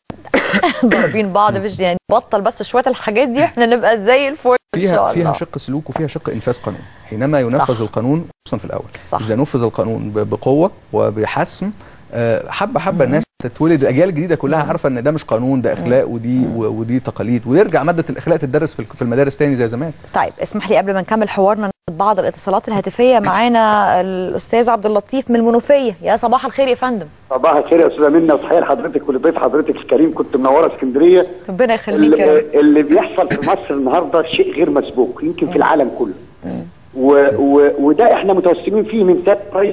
ضاربين بعض في الش- يعني نبطل بس شويه الحاجات دي احنا نبقى زي الفل ان فيها شاء فيها الله شق سلوك وفيها شق انفاذ قانون حينما ينفذ صح. القانون خصوصا في الاول صح. اذا نفذ القانون ب- بقوه وبحسم آه، حبه حبه الناس تتولد الاجيال الجديده كلها عارفه ان ده مش قانون ده اخلاق ودي و- ودي تقاليد ويرجع ماده الاخلاق تدرس في الك- في المدارس تاني زي زمان طيب اسمح لي قبل ما نكمل حوارنا ناخد بعض الاتصالات الهاتفيه معانا الاستاذ عبد اللطيف من المنوفيه يا صباح الخير يا فندم صباح الخير يا استاذه منى وتحيه لحضرتك ولضيف حضرتك الكريم كنت منوره اسكندريه ربنا يخليك يا رب اللي, اللي بيحصل في مصر النهارده شيء غير مسبوق يمكن في العالم كله و و وده احنا متوسمين فيه من سياده الرئيس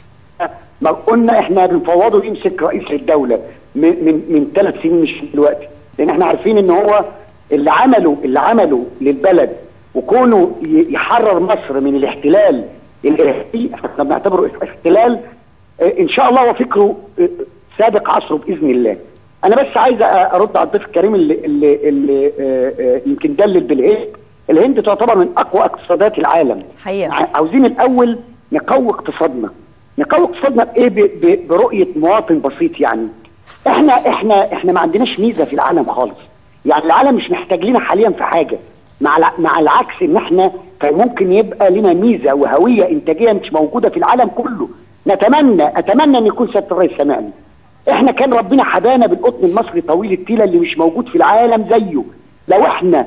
ما قلنا احنا بنفوضه يمسك رئيس للدوله من من من ثلاث سنين مش دلوقتي لان احنا عارفين ان هو اللي عمله اللي عمله للبلد وكونه ي- يحرر مصر من الاحتلال الارهابي احنا بنعتبره احتلال اه، ان شاء الله هو فكره اه، سابق عصره باذن الله انا بس عايز أ- ارد على الضيف الكريم اللي, اللي, اللي اه، اه، يمكن دلل بالهند الهند تعتبر من اقوى اقتصادات العالم حقيقة. ع- عاوزين الاول نقوي اقتصادنا نقوي اقتصادنا بايه ب- ب- برؤيه مواطن بسيط يعني احنا احنا احنا ما عندناش ميزه في العالم خالص يعني العالم مش محتاج لنا حاليا في حاجه مع الع- مع العكس ان احنا كان ممكن يبقى لنا ميزه وهويه انتاجيه مش موجوده في العالم كله نتمنى اتمنى ان يكون سياده الرئيس سمعني احنا كان ربنا حدانا بالقطن المصري طويل التيله اللي مش موجود في العالم زيه لو احنا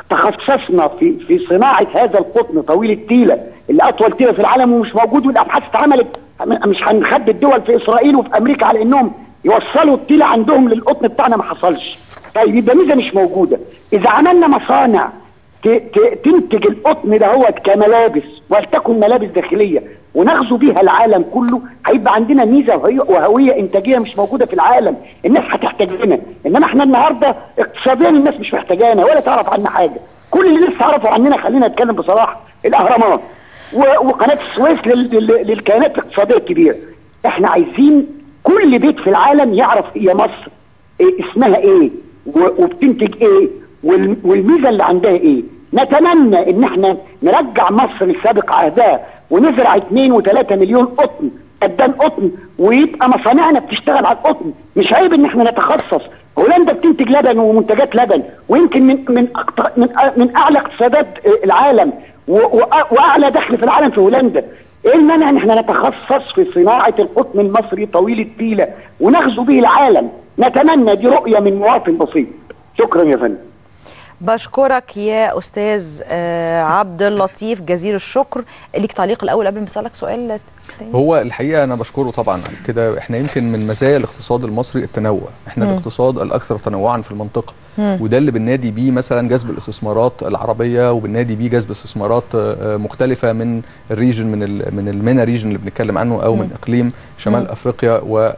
تخصصنا في في صناعه هذا القطن طويل التيله اللي اطول تيله في العالم ومش موجود والابحاث اتعملت مش هنخبي الدول في اسرائيل وفي امريكا على انهم يوصلوا التيله عندهم للقطن بتاعنا ما حصلش طيب يبقى ميزه مش موجوده اذا عملنا مصانع ت- ت- تنتج القطن ده هو كملابس ولتكن ملابس داخليه ونغزو بيها العالم كله هيبقى عندنا ميزه وهي- وهويه انتاجيه مش موجوده في العالم الناس هتحتاج لنا انما احنا النهارده اقتصاديا الناس مش محتاجانا ولا تعرف عنا حاجه كل اللي لسه عرفوا عننا خلينا نتكلم بصراحه الاهرامات و- وقناه السويس لل- لل- للكيانات الاقتصاديه الكبيره احنا عايزين كل بيت في العالم يعرف هي مصر إيه اسمها ايه و- وبتنتج ايه وال- والميزه اللي عندها ايه نتمنى ان احنا نرجع مصر لسابق عهدها ونزرع 2 و3 مليون قطن قدام قطن ويبقى مصانعنا بتشتغل على القطن مش عيب ان احنا نتخصص هولندا بتنتج لبن ومنتجات لبن ويمكن من من أكتر من, أ- من اعلى اقتصادات آه، العالم و- وأ- واعلى دخل في العالم في هولندا ايه المانع ان احنا نتخصص في صناعه القطن المصري طويل التيله ونغزو به العالم نتمنى دي رؤيه من مواطن بسيط شكرا يا فندم بشكرك يا استاذ آه، عبد اللطيف جزيل الشكر ليك تعليق الاول قبل ما اسالك سؤال تاني هو الحقيقه انا بشكره طبعا على كده احنا يمكن من مزايا الاقتصاد المصري التنوع احنا مم. الاقتصاد الاكثر تنوعا في المنطقه مم. وده اللي بننادي بيه مثلا جذب الاستثمارات العربيه وبننادي بيه جذب استثمارات آه، مختلفه من الريجن من ال من المينا ريجن اللي بنتكلم عنه او من اقليم شمال مم. افريقيا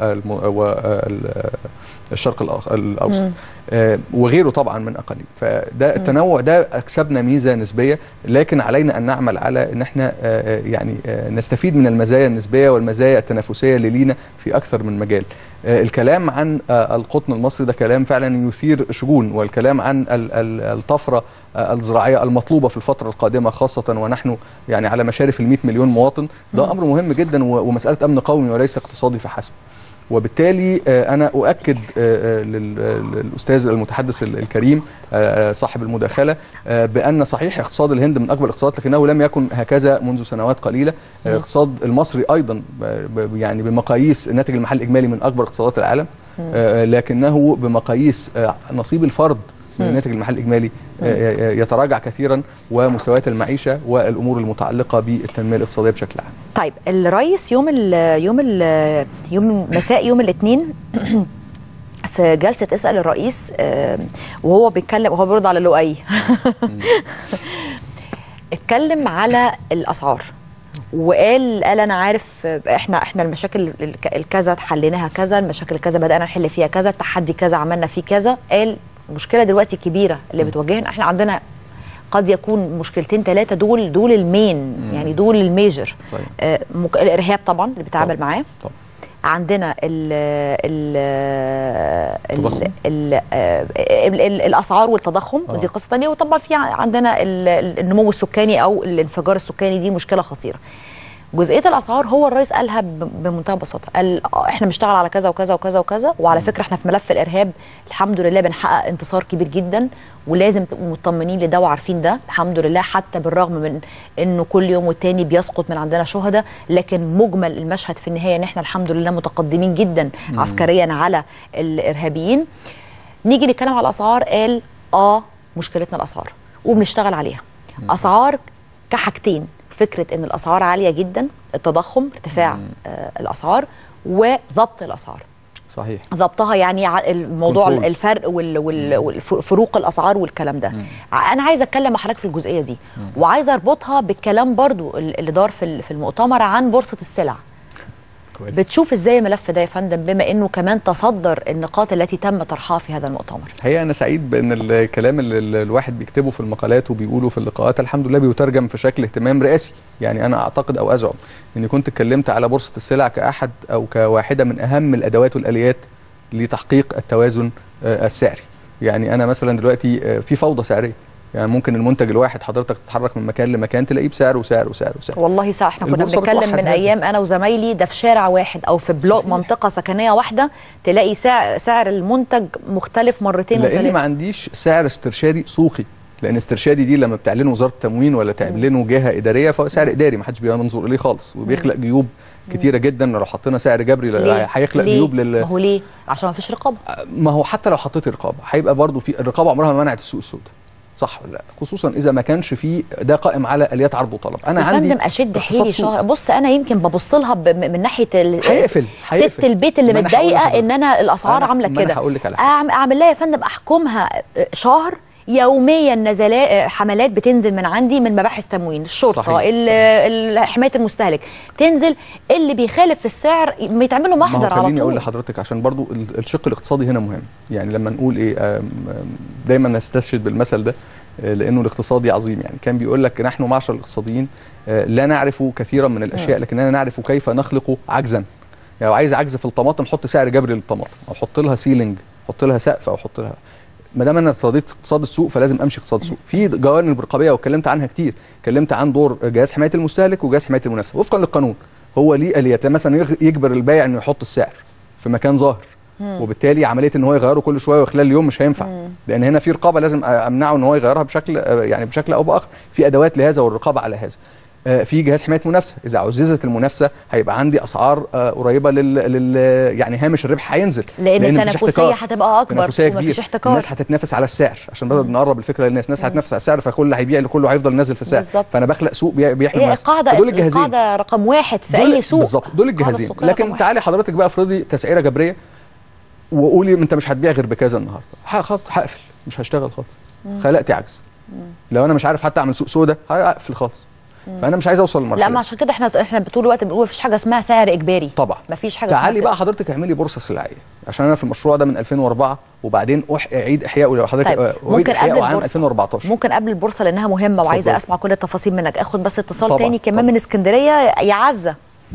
والشرق الاوسط مم. آه، وغيره طبعا من اقاليم فده التنوع ده اكسبنا ميزه نسبيه لكن علينا ان نعمل على ان احنا آه، يعني آه، نستفيد من المزايا النسبيه والمزايا التنافسيه اللي لينا في اكثر من مجال آه، الكلام عن آه، القطن المصري ده كلام فعلا يثير شجون والكلام عن ال- ال- الطفره آه، الزراعيه المطلوبه في الفتره القادمه خاصه ونحن يعني على مشارف ال 100 مليون مواطن ده مم. امر مهم جدا و- ومساله امن قومي وليس اقتصادي فحسب وبالتالي آه، انا اؤكد آه، آه، لل- للاستاذ المتحدث ال- الكريم آه، آه، صاحب المداخله آه، بان صحيح اقتصاد الهند من اكبر الاقتصادات لكنه لم يكن هكذا منذ سنوات قليله آه، مم. الاقتصاد المصري ايضا ب- ب- يعني بمقاييس الناتج المحلي الاجمالي من اكبر اقتصادات العالم مم. آه، لكنه بمقاييس آه، نصيب الفرد من مم. الناتج المحلي الاجمالي آه، يتراجع كثيرا ومستويات المعيشه والامور المتعلقه بالتنميه الاقتصاديه بشكل عام طيب الرئيس يوم ال يوم ال يوم مساء يوم الاثنين في جلسه اسال الرئيس آه، وهو بيتكلم وهو بيرد على لؤي اتكلم على الاسعار وقال قال انا عارف آه، احنا احنا المشاكل الك- الكذا حليناها كذا المشاكل الكذا بدانا نحل فيها كذا التحدي كذا عملنا فيه كذا قال المشكله دلوقتي كبيره اللي بتواجهنا احنا عندنا قد يكون مشكلتين ثلاثه دول دول المين يعني دول الميجر طيب. آه، مك- الارهاب طبعا اللي بيتعامل معاه طبعا. عندنا ال ال التضخم. ال ال ال ال الاسعار والتضخم آه. دي قصه ثانيه وطبعا في عندنا ال- ال- النمو السكاني او الانفجار السكاني دي مشكله خطيره جزئيه الاسعار هو الرئيس قالها ب- بمنتهى البساطه قال آه، احنا بنشتغل على كذا وكذا وكذا وكذا وعلى فكره احنا في ملف الارهاب الحمد لله بنحقق انتصار كبير جدا ولازم تبقوا مطمنين لده وعارفين ده الحمد لله حتى بالرغم من انه كل يوم والتاني بيسقط من عندنا شهداء لكن مجمل المشهد في النهايه ان احنا الحمد لله متقدمين جدا مم. عسكريا على الارهابيين نيجي نتكلم على الاسعار قال اه مشكلتنا الاسعار وبنشتغل عليها اسعار كحاجتين فكره ان الاسعار عاليه جدا التضخم ارتفاع آه الاسعار وضبط الاسعار صحيح ضبطها يعني ع- الموضوع Controls. الفرق وال- وال- والفروق الاسعار والكلام ده انا عايزه اتكلم مع حضرتك في الجزئيه دي وعايزه اربطها بالكلام برضو ال- اللي دار في ال- في المؤتمر عن بورصه السلع كويس. بتشوف ازاي الملف ده يا فندم بما انه كمان تصدر النقاط التي تم طرحها في هذا المؤتمر الحقيقه انا سعيد بان الكلام اللي ال- الواحد بيكتبه في المقالات وبيقوله في اللقاءات الحمد لله بيترجم في شكل اهتمام رئاسي يعني انا اعتقد او ازعم اني كنت اتكلمت على بورصه السلع كاحد او كواحده من اهم الادوات والاليات لتحقيق التوازن آه، السعري يعني انا مثلا دلوقتي آه، في فوضى سعريه يعني ممكن المنتج الواحد حضرتك تتحرك من مكان لمكان تلاقيه بسعر وسعر وسعر وسعر والله صح احنا كنا البورصة بنتكلم بتوحد من هذا. ايام انا وزمايلي ده في شارع واحد او في بلوك منطقه سكنيه واحده تلاقي سعر سعر المنتج مختلف مرتين لاني ما وثلاثه عنديش سعر استرشادي سوقي لان استرشادي دي لما بتعلنه وزاره التموين ولا تعلنه جهه اداريه فهو سعر اداري ما حدش بينظر اليه خالص وبيخلق جيوب كتيره جدا لو حطينا سعر جبري ليه؟ هيخلق ليه؟ جيوب لل ما هو ليه عشان ما فيش رقابه ما هو حتى لو حطيت رقابه هيبقى برضو في الرقابه عمرها ما منعت السوق السوداء صح ولا لا خصوصا اذا ما كانش في ده قائم على اليات عرض وطلب انا يا عندي فندم اشد اقتصاد حيلي سوق. شهر بص انا يمكن ببص لها ب- م- من ناحيه ال- هيقفل- ست هيقفل. البيت اللي ما أنا هقول متضايقه لحضرتك. ان انا الاسعار أنا- عامله ما أنا كده هقول لك على حاجة. أعم- اعمل لها يا فندم احكمها شهر يوميا نزلات حملات بتنزل من عندي من مباحث تموين الشرطه صحيح، ال- ال- حمايه المستهلك تنزل اللي بيخالف في السعر يتعمل له ما محضر هو على خليني اقول طول لحضرتك عشان برضو ال- الشق الاقتصادي هنا مهم يعني لما نقول ايه آم، آم، دايما نستشهد بالمثل ده آه، لانه الاقتصادي عظيم يعني كان بيقول لك نحن معشر الاقتصاديين آه، لا نعرف كثيرا من الاشياء مم. لكننا نعرف كيف نخلق عجزا يعني لو عايز عجز في الطماطم حط سعر جبري للطماطم او حط لها سيلينج حط لها سقف او حط لها ما دام انا ارتضيت اقتصاد السوق فلازم امشي اقتصاد السوق في جوانب رقابيه واتكلمت عنها كتير اتكلمت عن دور جهاز حمايه المستهلك وجهاز حمايه المنافسه وفقا للقانون هو ليه اليات مثلا يغ- يجبر البائع انه يحط السعر في مكان ظاهر مم. وبالتالي عمليه ان هو يغيره كل شويه وخلال اليوم مش هينفع لان هنا في رقابه لازم امنعه ان هو يغيرها بشكل يعني بشكل او باخر في ادوات لهذا والرقابه على هذا آه، في جهاز حمايه منافسه اذا عززت المنافسه هيبقى عندي اسعار آه، قريبه لل, لل يعني هامش الربح هينزل لأن مفيش التنافسية احتكار. هتبقى أكبر تنافسيه ومفيش كبيره احتكار. الناس هتتنافس على السعر عشان برضه نقرب الفكره للناس الناس هتنافس على السعر فكل هيبيع لكله هيفضل نازل في السعر بالظبط. فانا بخلق سوق بي- بيحمي هي المنافسه القاعده فدول الجهازين القاعده رقم واحد في دول- اي سوق بالظبط دول القاعدة الجهازين السوقية رقم لكن واحد. تعالي حضرتك بقى افرضي تسعيره جبريه وقولي انت مش هتبيع غير بكذا النهارده ه- خلاص هقفل مش هشتغل خالص مم. خلقت عجز لو انا مش عارف حتى اعمل سوق سودا هقفل خالص فانا مش عايز اوصل لا للمرحله ما عشان كده احنا احنا طول الوقت بنقول مفيش حاجه اسمها سعر اجباري طبعا مفيش حاجه تعالي اسمها بقى حضرتك اعملي بورصه سلعيه عشان انا في المشروع ده من 2004 وبعدين أح- اعيد احيائه لو حضرتك طيب أعيد ممكن قبل إحيائه عام البورصه 2014 ممكن قبل البورصه لانها مهمه وعايزه اتفضل. اسمع كل التفاصيل منك اخد بس اتصال طبعا، تاني كمان من اسكندريه يا عزه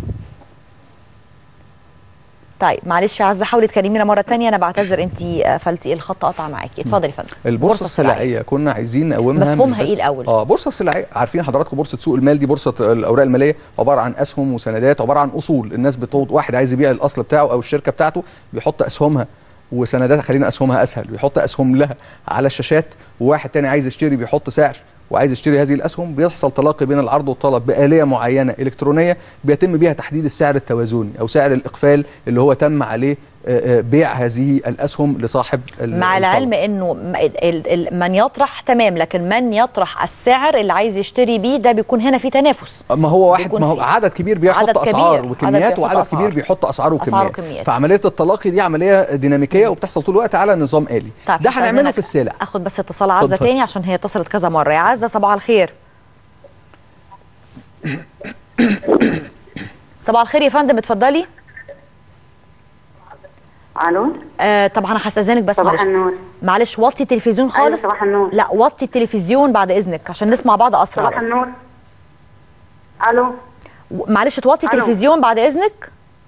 طيب معلش يا عزه حاولي تكلمينا مره تانية انا بعتذر انت قفلتي الخط قطع معاكي اتفضلي يا فندم البورصه السلعيه كنا عايزين نقومها مفهومها مش بس- إيه الأول؟ اه بورصه سلعيه عارفين حضراتكم بورصه سوق المال دي بورصه الاوراق الماليه عباره عن اسهم وسندات عباره عن اصول الناس بتوض واحد عايز يبيع الاصل بتاعه او الشركه بتاعته بيحط اسهمها وسندات خلينا اسهمها اسهل بيحط اسهم لها على الشاشات وواحد تاني عايز يشتري بيحط سعر وعايز يشتري هذه الاسهم بيحصل تلاقي بين العرض والطلب باليه معينه الكترونيه بيتم بيها تحديد السعر التوازني او سعر الاقفال اللي هو تم عليه آه، آه، بيع هذه الاسهم لصاحب ال- مع الطلب. العلم انه م- ال- ال- من يطرح تمام لكن من يطرح السعر اللي عايز يشتري بيه ده بيكون هنا في تنافس ما هو واحد بيكون ما هو في- عدد كبير بيحط عدد كبير، اسعار عدد وكميات بيحط وعدد أسعار. كبير بيحط اسعار أسعار وكميات وكميات. فعمليه التلاقي دي عمليه ديناميكيه وبتحصل طول الوقت على نظام آلي طيب ده هنعمله هستأذنك في السلع اخد بس اتصال عزه اتفضل. تاني عشان هي اتصلت كذا مره يا عزه صباح الخير صباح الخير يا فندم اتفضلي الو آه طبعا انا هستاذنك بس صباح معلش النور. معلش وطي التلفزيون أيوة، خالص صباح النور. لا وطي التلفزيون بعد اذنك عشان نسمع بعض اسرع صباح بس. النور الو و- معلش توطي ألو. التلفزيون بعد اذنك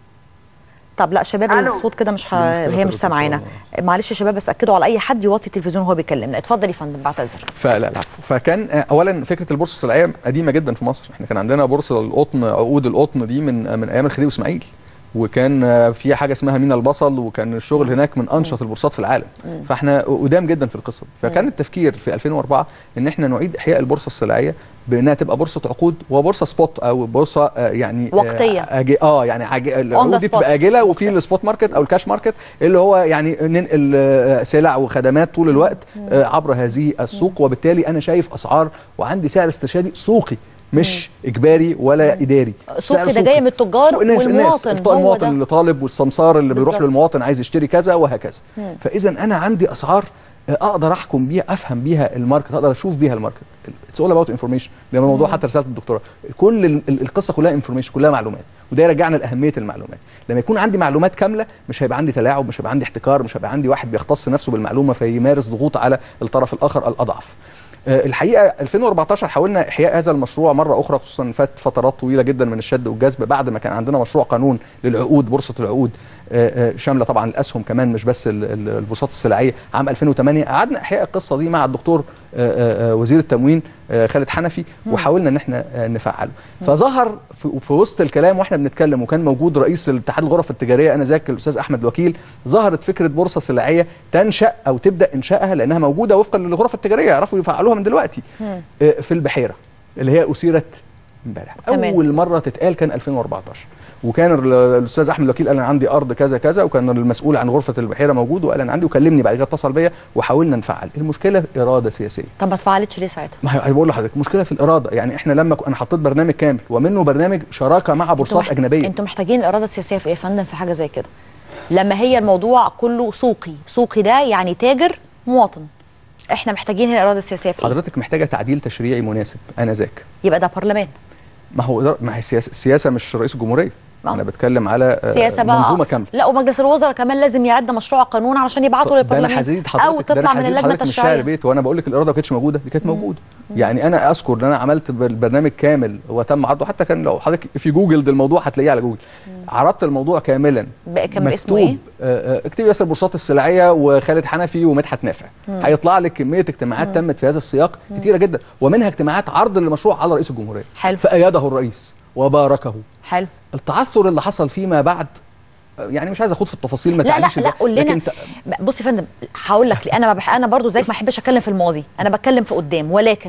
طب لا شباب ألو. الصوت كده مش ه... مشكلة هي في مش سامعانا معلش يا شباب بس اكدوا على اي حد يوطي التلفزيون وهو بيكلمنا اتفضل يا فندم بعتذر فلا العفو فكان آه، اولا فكره البورصه السلعيه قديمه جدا في مصر احنا كان عندنا بورصه القطن عقود القطن دي من آه، من ايام الخديوي اسماعيل وكان آه، في حاجه اسمها مينا البصل وكان الشغل هناك من انشط البورصات في العالم مم. فاحنا قدام جدا في القصه دي فكان التفكير في 2004 ان احنا نعيد احياء البورصه السلعيه بانها تبقى بورصه عقود وبورصه سبوت او بورصه آه، يعني آه، وقتية. أجي اه يعني عج... العقود دي spot. بتبقى اجله وفي السبوت ماركت او الكاش ماركت اللي هو يعني ننقل آه، سلع وخدمات طول الوقت آه، عبر هذه السوق وبالتالي انا شايف اسعار وعندي سعر استرشادي سوقي مش اجباري ولا اداري سوقي سعر ده سوقي. جاي من التجار سوق الناس والمواطن، الناس هو المواطن ده. اللي طالب والسمسار اللي بيروح بالظبط. للمواطن عايز يشتري كذا وهكذا مم. فاذا انا عندي اسعار آه، اقدر احكم بيها افهم بيها الماركت اقدر اشوف بيها الماركت اتس اول اباوت انفورميشن ده موضوع مم. حتى رساله الدكتوراه كل ال- ال- القصه كلها انفورميشن كلها معلومات وده يرجعنا لاهميه المعلومات لما يكون عندي معلومات كامله مش هيبقى عندي تلاعب مش هيبقى عندي احتكار مش هيبقى عندي واحد بيختص نفسه بالمعلومه فيمارس ضغوط على الطرف الاخر الاضعف آه، الحقيقه 2014 حاولنا احياء هذا المشروع مره اخرى خصوصا فات فترات طويله جدا من الشد والجذب بعد ما كان عندنا مشروع قانون للعقود بورصه العقود آه، آه، شامله طبعا الاسهم كمان مش بس ال- ال- البورصات السلعيه عام 2008 قعدنا احياء القصه دي مع الدكتور آه، آه، آه، وزير التموين آه، خالد حنفي مم. وحاولنا ان احنا آه، نفعله فظهر في- في وسط الكلام واحنا بنتكلم وكان موجود رئيس الاتحاد الغرف التجاريه انا ذاك الاستاذ احمد الوكيل ظهرت فكره بورصه سلعيه تنشا او تبدا انشائها لانها موجوده وفقا للغرف التجاريه يعرفوا يفعلوها من دلوقتي آه، في البحيره اللي هي اثيرت امبارح تمام. اول مره تتقال كان 2014 وكان ال- الاستاذ احمد الوكيل قال انا عندي ارض كذا كذا وكان المسؤول عن غرفه البحيره موجود وقال انا عندي وكلمني بعد كده اتصل بيا وحاولنا نفعل المشكله اراده سياسيه طب ما اتفعلتش ليه ساعتها ما هي بقول لحضرتك مشكله في الاراده يعني احنا لما ك- انا حطيت برنامج كامل ومنه برنامج شراكه مع بورصات انتوا مح- اجنبيه انتوا محتاجين الاراده السياسيه في ايه يا فندم في حاجه زي كده لما هي الموضوع كله سوقي سوقي ده يعني تاجر مواطن احنا محتاجين هنا الاراده السياسيه في ايه حضرتك محتاجه تعديل تشريعي مناسب انا ذاك يبقى ده برلمان ما هو إدارة- ما هي السياسه السياسه مش رئيس الجمهوريه آه. انا بتكلم على آه، سياسه بقى منظومه كامله لا ومجلس الوزراء كمان لازم يعد مشروع قانون علشان يبعته ده انا للبرلمان هزيد او حضرتك ده تطلع انا من هزيد اللجنه حضرتك من الشعر التشريعيه بيت وانا بقول لك الاراده ما كانتش موجوده دي كانت موجوده يعني انا اذكر ان انا عملت بر- برنامج كامل وتم عرضه حتى كان لو حضرتك في جوجل ده الموضوع هتلاقيه على جوجل عرضت الموضوع كاملا بقى كان اسمه مكتوب ايه آه، آه، اكتبي بس البورصات السلعيه وخالد حنفي ومدحت نافع مم. هيطلع لك كميه اجتماعات مم. تمت في هذا السياق كتيره جدا ومنها اجتماعات عرض للمشروع على رئيس الجمهوريه حلو فايده الرئيس وباركه حلو التعثر اللي حصل فيما بعد آه، يعني مش عايز اخوض في التفاصيل ما لا لا تعنيش لا ده، قول لنا لكن ت- بص يا فندم هقول لك انا ما بح... انا برضو زيك ما احبش اتكلم في الماضي انا بتكلم في قدام ولكن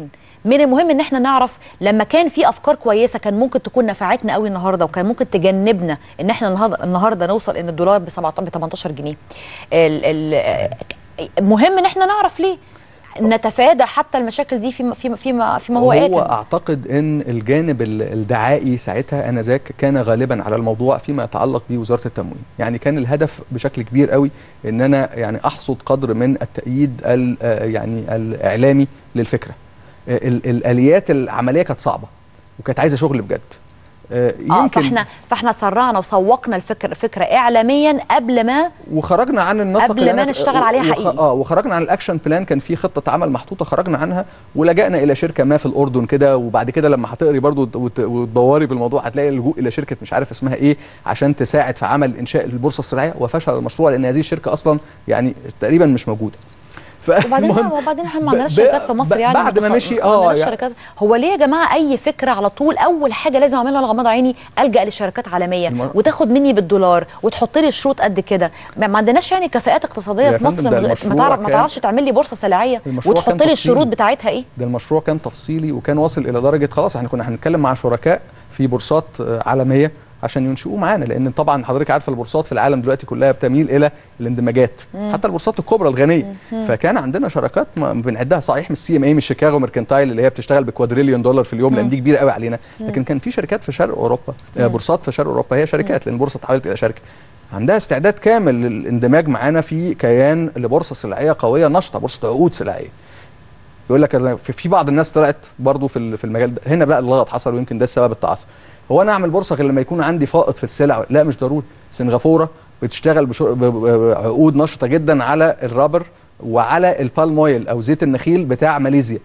من المهم ان احنا نعرف لما كان في افكار كويسه كان ممكن تكون نفعتنا قوي النهارده وكان ممكن تجنبنا ان احنا النهارده, النهاردة نوصل ان الدولار ب 18 جنيه ال ال مهم ان احنا نعرف ليه نتفادى حتى المشاكل دي فيما فيما فيما, فيما هو, هو آتم اعتقد ان الجانب ال- الدعائي ساعتها انذاك كان غالبا على الموضوع فيما يتعلق بوزاره التموين يعني كان الهدف بشكل كبير قوي ان انا يعني احصد قدر من التأييد ال- آه يعني الاعلامي للفكره آه ال- الاليات العمليه كانت صعبه وكانت عايزه شغل بجد آه، اه يمكن فاحنا فاحنا تسرعنا وسوقنا الفكر فكره اعلاميا قبل ما وخرجنا عن النسق قبل اللي ما أنا- نشتغل عليها وخ- حقيقي. اه وخرجنا عن الاكشن بلان كان في خطه عمل محطوطه خرجنا عنها ولجأنا الى شركه ما في الاردن كده وبعد كده لما هتقري برضو وت- وت- وتدوري بالموضوع هتلاقي اللجوء الى شركه مش عارف اسمها ايه عشان تساعد في عمل انشاء البورصه السريعه وفشل المشروع لان هذه الشركه اصلا يعني تقريبا مش موجوده وبعدين فالمهم وبعدين احنا ما عندناش ب- شركات في مصر ب- يعني بعد ما متخ- مشي، ما آه، عندناش يعني- شركات هو ليه يا جماعه اي فكره على طول اول حاجه لازم اعملها انا غمض عيني الجا لشركات عالميه المر- وتاخد مني بالدولار وتحط لي شروط قد كده ما ما عندناش يعني كفاءات اقتصاديه يا في مصر فندم، ده ما المشروع تعرف ما كان- تعرفش تعمل لي بورصه سلعيه المشروع وتحط كان لي تفصيلي. الشروط بتاعتها ايه ده المشروع كان تفصيلي وكان واصل الى درجه خلاص احنا كنا هنتكلم مع شركاء في بورصات آه، عالميه عشان ينشئوه معانا لان طبعا حضرتك عارفه البورصات في العالم دلوقتي كلها بتميل الى الاندماجات مم. حتى البورصات الكبرى الغنيه مم. فكان عندنا شراكات ما بنعدها صحيح مش سي ام اي مش شيكاغو ميركنتايل اللي هي بتشتغل بكوادريليون دولار في اليوم لان مم. دي كبيره قوي علينا مم. لكن كان في شركات في شرق اوروبا آه، مم. بورصات في شرق اوروبا هي شركات لان البورصه اتحولت الى شركه عندها استعداد كامل للاندماج معانا في كيان لبورصه سلعيه قويه نشطه بورصه عقود سلعيه يقول لك أنا في في بعض الناس طلعت برضو في ال- في المجال ده هنا بقى اللغط حصل ويمكن ده السبب التعاطف هو انا اعمل بورصه غير لما يكون عندي فائض في السلع لا مش ضروري سنغافوره بتشتغل بشو- ب- ب- بعقود نشطه جدا على الرابر وعلى البالم اويل او زيت النخيل بتاع ماليزيا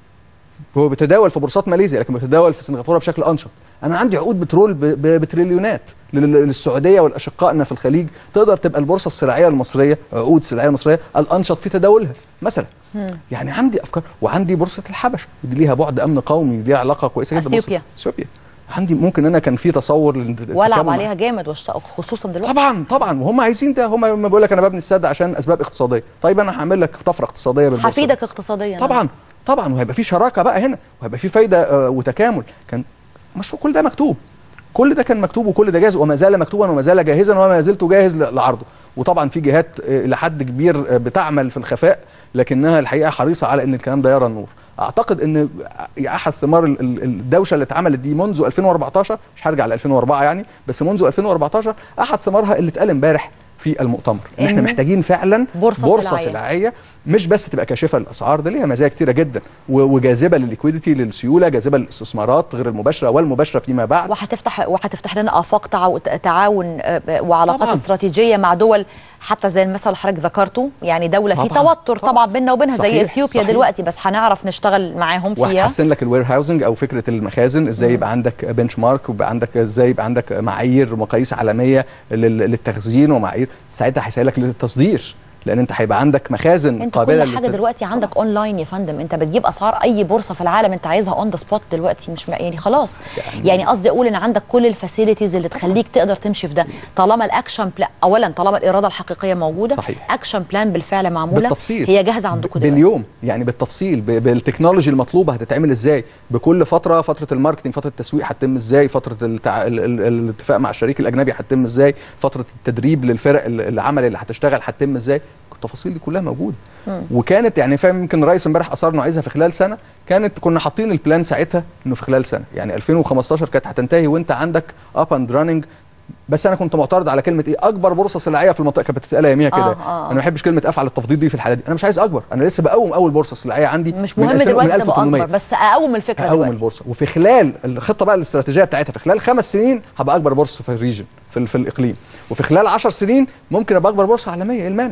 هو بيتداول في بورصات ماليزيا لكن بيتداول في سنغافوره بشكل انشط انا عندي عقود بترول ب- ب- بتريليونات لل- للسعوديه والاشقائنا في الخليج تقدر تبقى البورصه السلعيه المصريه عقود سلعيه مصريه الانشط في تداولها مثلا يعني عندي افكار وعندي بورصه الحبشه ودي ليها بعد امن قومي ليها علاقه كويسه جدا ببورصة أثيوبيا. اثيوبيا عندي ممكن انا كان في تصور للتكامل والعب مع- عليها جامد واشت- خصوصا دلوقتي طبعا طبعا وهم عايزين ده هم ما بيقول لك انا ببني السد عشان اسباب اقتصاديه طيب انا هعمل لك طفره اقتصاديه بالبورصه هفيدك اقتصاديا طبعا طبعا وهيبقى في شراكه بقى هنا وهيبقى في فايده آه، وتكامل كان مشروع كل ده مكتوب كل ده كان مكتوب وكل ده جاهز وما زال مكتوبا وما زال جاهزا وما زلت جاهز ل- لعرضه وطبعا في جهات آه، لحد كبير آه، بتعمل في الخفاء لكنها الحقيقه حريصه على ان الكلام ده يرى النور اعتقد ان احد ثمار ال- ال- الدوشه اللي اتعملت دي منذ 2014 مش هرجع ل 2004 يعني بس منذ 2014 احد ثمارها اللي اتقال امبارح في المؤتمر ان احنا إن محتاجين فعلا بورصة بورصه سلعية. سلعيه مش بس تبقى كاشفه للاسعار ده ليها مزايا كتيره جدا و- وجاذبه للليكويديتي للسيوله جاذبه للاستثمارات غير المباشره والمباشره فيما بعد وهتفتح وهتفتح لنا افاق تعاو- تعاون آه، وعلاقات طبعاً. استراتيجيه مع دول حتى زي المثل اللي حضرتك ذكرته يعني دوله في طبعاً. توتر طبعا بيننا وبينها زي صحيح، اثيوبيا صحيح. دلوقتي بس هنعرف نشتغل معاهم فيها وهتحسن لك الوير هاوسنج او فكره المخازن ازاي يبقى عندك بنش مارك ويبقى عندك ازاي يبقى عندك معايير ومقاييس عالميه لل- للتخزين ومعايير ساعتها هيسهل لك للتصدير لان انت هيبقى عندك مخازن انت قابله كل حاجه للت- دلوقتي عندك اونلاين يا فندم انت بتجيب اسعار اي بورصه في العالم انت عايزها اون ذا سبوت دلوقتي مش م- يعني خلاص يعني قصدي اقول ان عندك كل الفاسيلتيز اللي تخليك تقدر تمشي في ده طالما الاكشن بلان اولا طالما الاراده الحقيقيه موجوده صحيح. اكشن بلان بالفعل معموله بالتفصيل هي جاهزه عندكم دلوقتي باليوم يعني بالتفصيل ب- بالتكنولوجي المطلوبه هتتعمل ازاي بكل فتره فتره الماركتنج فتره التسويق هتتم ازاي فتره التع... ال... ال... الاتفاق مع الشريك الاجنبي هتتم ازاي فتره التدريب للفرق ال- العمل اللي هتشتغل هتتم ازاي التفاصيل دي كلها موجوده مم. وكانت يعني فاهم يمكن الرئيس امبارح اصر انه عايزها في خلال سنه كانت كنا حاطين البلان ساعتها انه في خلال سنه يعني 2015 كانت هتنتهي وانت عندك اب اند راننج بس انا كنت معترض على كلمه ايه اكبر بورصه سلعيه في المنطقه كانت بتتقال اياميها كده آه، آه. انا ما بحبش كلمه افعل التفضيل دي في الحاله دي انا مش عايز اكبر انا لسه بقوم اول بورصه سلعيه عندي مش من مهم 2000 دلوقتي من تبقى 1800 اكبر بس اقوم الفكره هقوم دلوقتي البورصه وفي خلال الخطه بقى الاستراتيجيه بتاعتها في خلال خمس سنين هبقى اكبر بورصه في الريجن في, ال- في الاقليم وفي خلال 10 سنين ممكن ابقى اكبر بورصه عالميه ايه المانع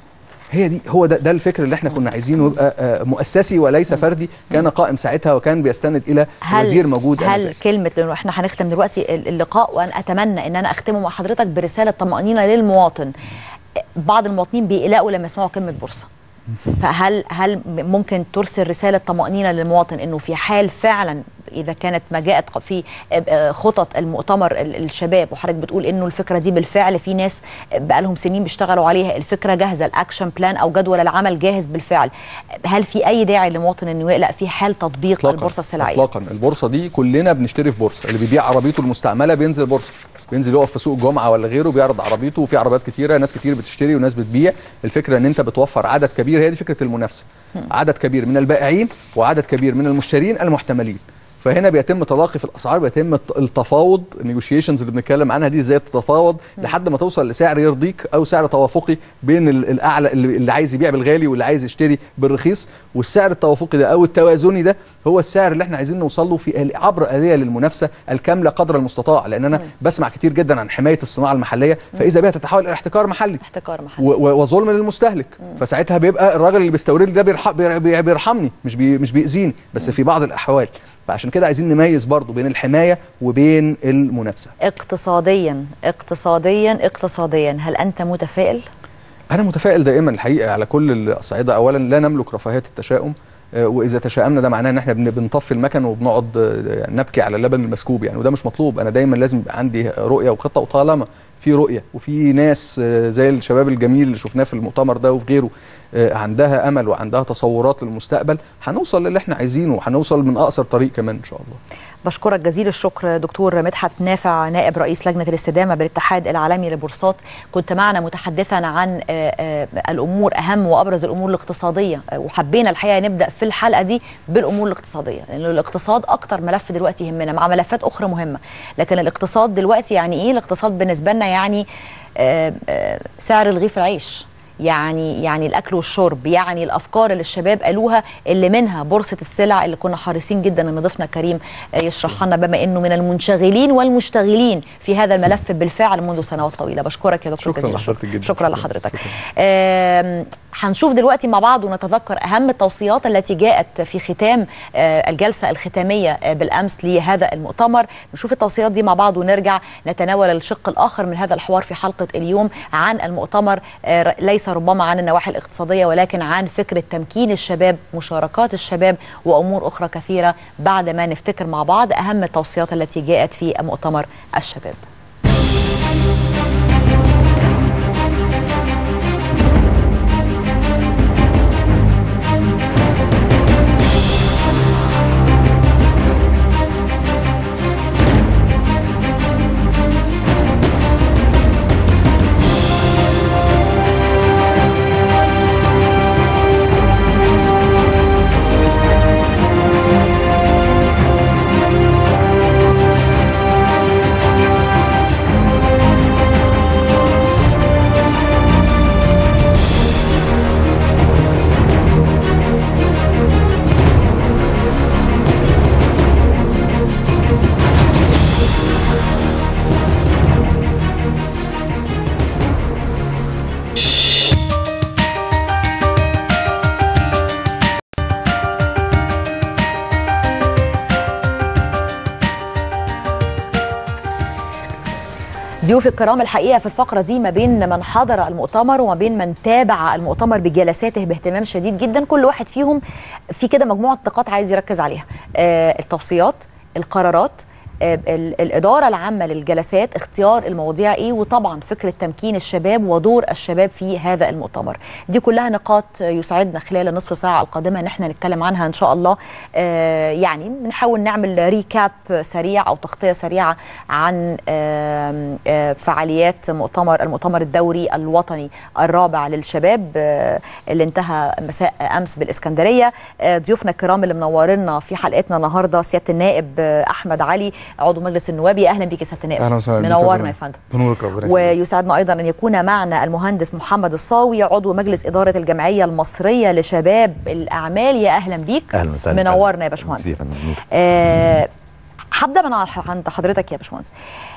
هي دي هو ده, ده الفكر اللي احنا كنا عايزينه يبقى آه، مؤسسي وليس فردي كان قائم ساعتها وكان بيستند الى وزير موجود هل آنذاك. كلمه لانه احنا هنختم دلوقتي ال- اللقاء وانا اتمنى ان انا اختمه مع حضرتك برساله طمانينه للمواطن بعض المواطنين بيقلقوا لما يسمعوا كلمه بورصه فهل هل ممكن ترسل رساله طمانينه للمواطن انه في حال فعلا اذا كانت ما جاءت في خطط المؤتمر ال- الشباب وحضرتك بتقول انه الفكره دي بالفعل في ناس بقالهم سنين بيشتغلوا عليها الفكره جاهزه الاكشن بلان او جدول العمل جاهز بالفعل هل في اي داعي للمواطن انه يقلق في حال تطبيق إطلاقاً. البورصه السلعيه اطلاقا البورصه دي كلنا بنشتري في بورصه اللي بيبيع عربيته المستعمله بينزل بورصه بينزل يقف في سوق الجمعه ولا غيره بيعرض عربيته وفي عربيات كتيره ناس كتير بتشتري وناس بتبيع الفكره ان انت بتوفر عدد كبير هي دي فكره المنافسه عدد كبير من البائعين وعدد كبير من المشترين المحتملين فهنا بيتم تلاقي في الاسعار بيتم الت- التفاوض النيجوشيشنز اللي بنتكلم عنها دي ازاي تتفاوض لحد ما توصل لسعر يرضيك او سعر توافقي بين ال- الاعلى اللي اللي عايز يبيع بالغالي واللي عايز يشتري بالرخيص والسعر التوافقي ده او التوازني ده هو السعر اللي احنا عايزين نوصل له في ال- عبر اليه للمنافسه الكامله قدر المستطاع لان انا بسمع كتير جدا عن حمايه الصناعه المحليه فاذا بها تتحول الى احتكار محلي احتكار محلي و- و- وظلم للمستهلك فساعتها بيبقى الراجل اللي بيستورد لي ده بيرح- بير- بي- بيرحمني مش بي مش بيأذيني بس في بعض الاحوال فعشان كده عايزين نميز برضو بين الحمايه وبين المنافسه اقتصاديا اقتصاديا اقتصاديا هل انت متفائل انا متفائل دائما الحقيقه على كل الاصعده اولا لا نملك رفاهيه التشاؤم آه، واذا تشاءمنا ده معناه ان احنا بن- بنطفي المكن وبنقعد آه، يعني نبكي على اللبن المسكوب يعني وده مش مطلوب انا دايما لازم يبقى عندي رؤيه وخطه وطالما في رؤيه وفي ناس آه، زي الشباب الجميل اللي شفناه في المؤتمر ده وفي غيره آه، عندها امل وعندها تصورات للمستقبل هنوصل للي احنا عايزينه وهنوصل من اقصر طريق كمان ان شاء الله بشكرك جزيل الشكر دكتور مدحت نافع نائب رئيس لجنة الاستدامة بالاتحاد العالمي للبورصات كنت معنا متحدثا عن آه، آه، الأمور أهم وأبرز الأمور الاقتصادية آه، وحبينا الحقيقة نبدأ في الحلقة دي بالأمور الاقتصادية لأن الاقتصاد أكتر ملف دلوقتي يهمنا مع ملفات أخرى مهمة لكن الاقتصاد دلوقتي يعني إيه الاقتصاد بالنسبة لنا يعني آه، آه، سعر رغيف العيش يعني يعني الاكل والشرب يعني الافكار اللي الشباب قالوها اللي منها بورصه السلع اللي كنا حريصين جدا ان ضيفنا كريم آه، يشرحها لنا بما انه من المنشغلين والمشتغلين في هذا الملف بالفعل منذ سنوات طويله بشكرك يا دكتور شكرا جزيل لحضرتك جدا شكرا لحضرتك آم، هنشوف دلوقتي مع بعض ونتذكر اهم التوصيات التي جاءت في ختام آه، الجلسه الختاميه آه، بالامس لهذا المؤتمر نشوف التوصيات دي مع بعض ونرجع نتناول الشق الاخر من هذا الحوار في حلقه اليوم عن المؤتمر آه، ليس ربما عن النواحي الاقتصاديه ولكن عن فكره تمكين الشباب مشاركات الشباب وامور اخرى كثيره بعد ما نفتكر مع بعض اهم التوصيات التي جاءت في مؤتمر الشباب ضيوف الكرام الحقيقه في الفقره دي ما بين من حضر المؤتمر وما بين من تابع المؤتمر بجلساته باهتمام شديد جدا كل واحد فيهم في كده مجموعه نقاط عايز يركز عليها آه التوصيات القرارات آه، ال- الإدارة العامة للجلسات اختيار المواضيع إيه وطبعا فكرة تمكين الشباب ودور الشباب في هذا المؤتمر دي كلها نقاط آه، يسعدنا خلال النصف ساعة القادمة ان احنا نتكلم عنها ان شاء الله آه، يعني بنحاول نعمل ريكاب سريع او تغطية سريعة عن آم، آه، فعاليات مؤتمر المؤتمر الدوري الوطني الرابع للشباب آه، اللي انتهى مساء امس بالاسكندريه آه، ضيوفنا الكرام اللي منورنا في حلقتنا النهارده سياده النائب آه، احمد علي عضو مجلس النواب يا اهلا بيك يا سياده النائب اهلا وسهلا بيك منورنا زميلي. يا فندم بنورك ربنا يخليك. ويسعدنا ايضا ان يكون معنا المهندس محمد الصاوي عضو مجلس اداره الجمعيه المصريه لشباب الاعمال يا اهلا بيك اهلا وسهلا منورنا يا باشمهندس ميرسي يا فندم. نور. آه، هبدا من عند حضرتك يا باشمهندس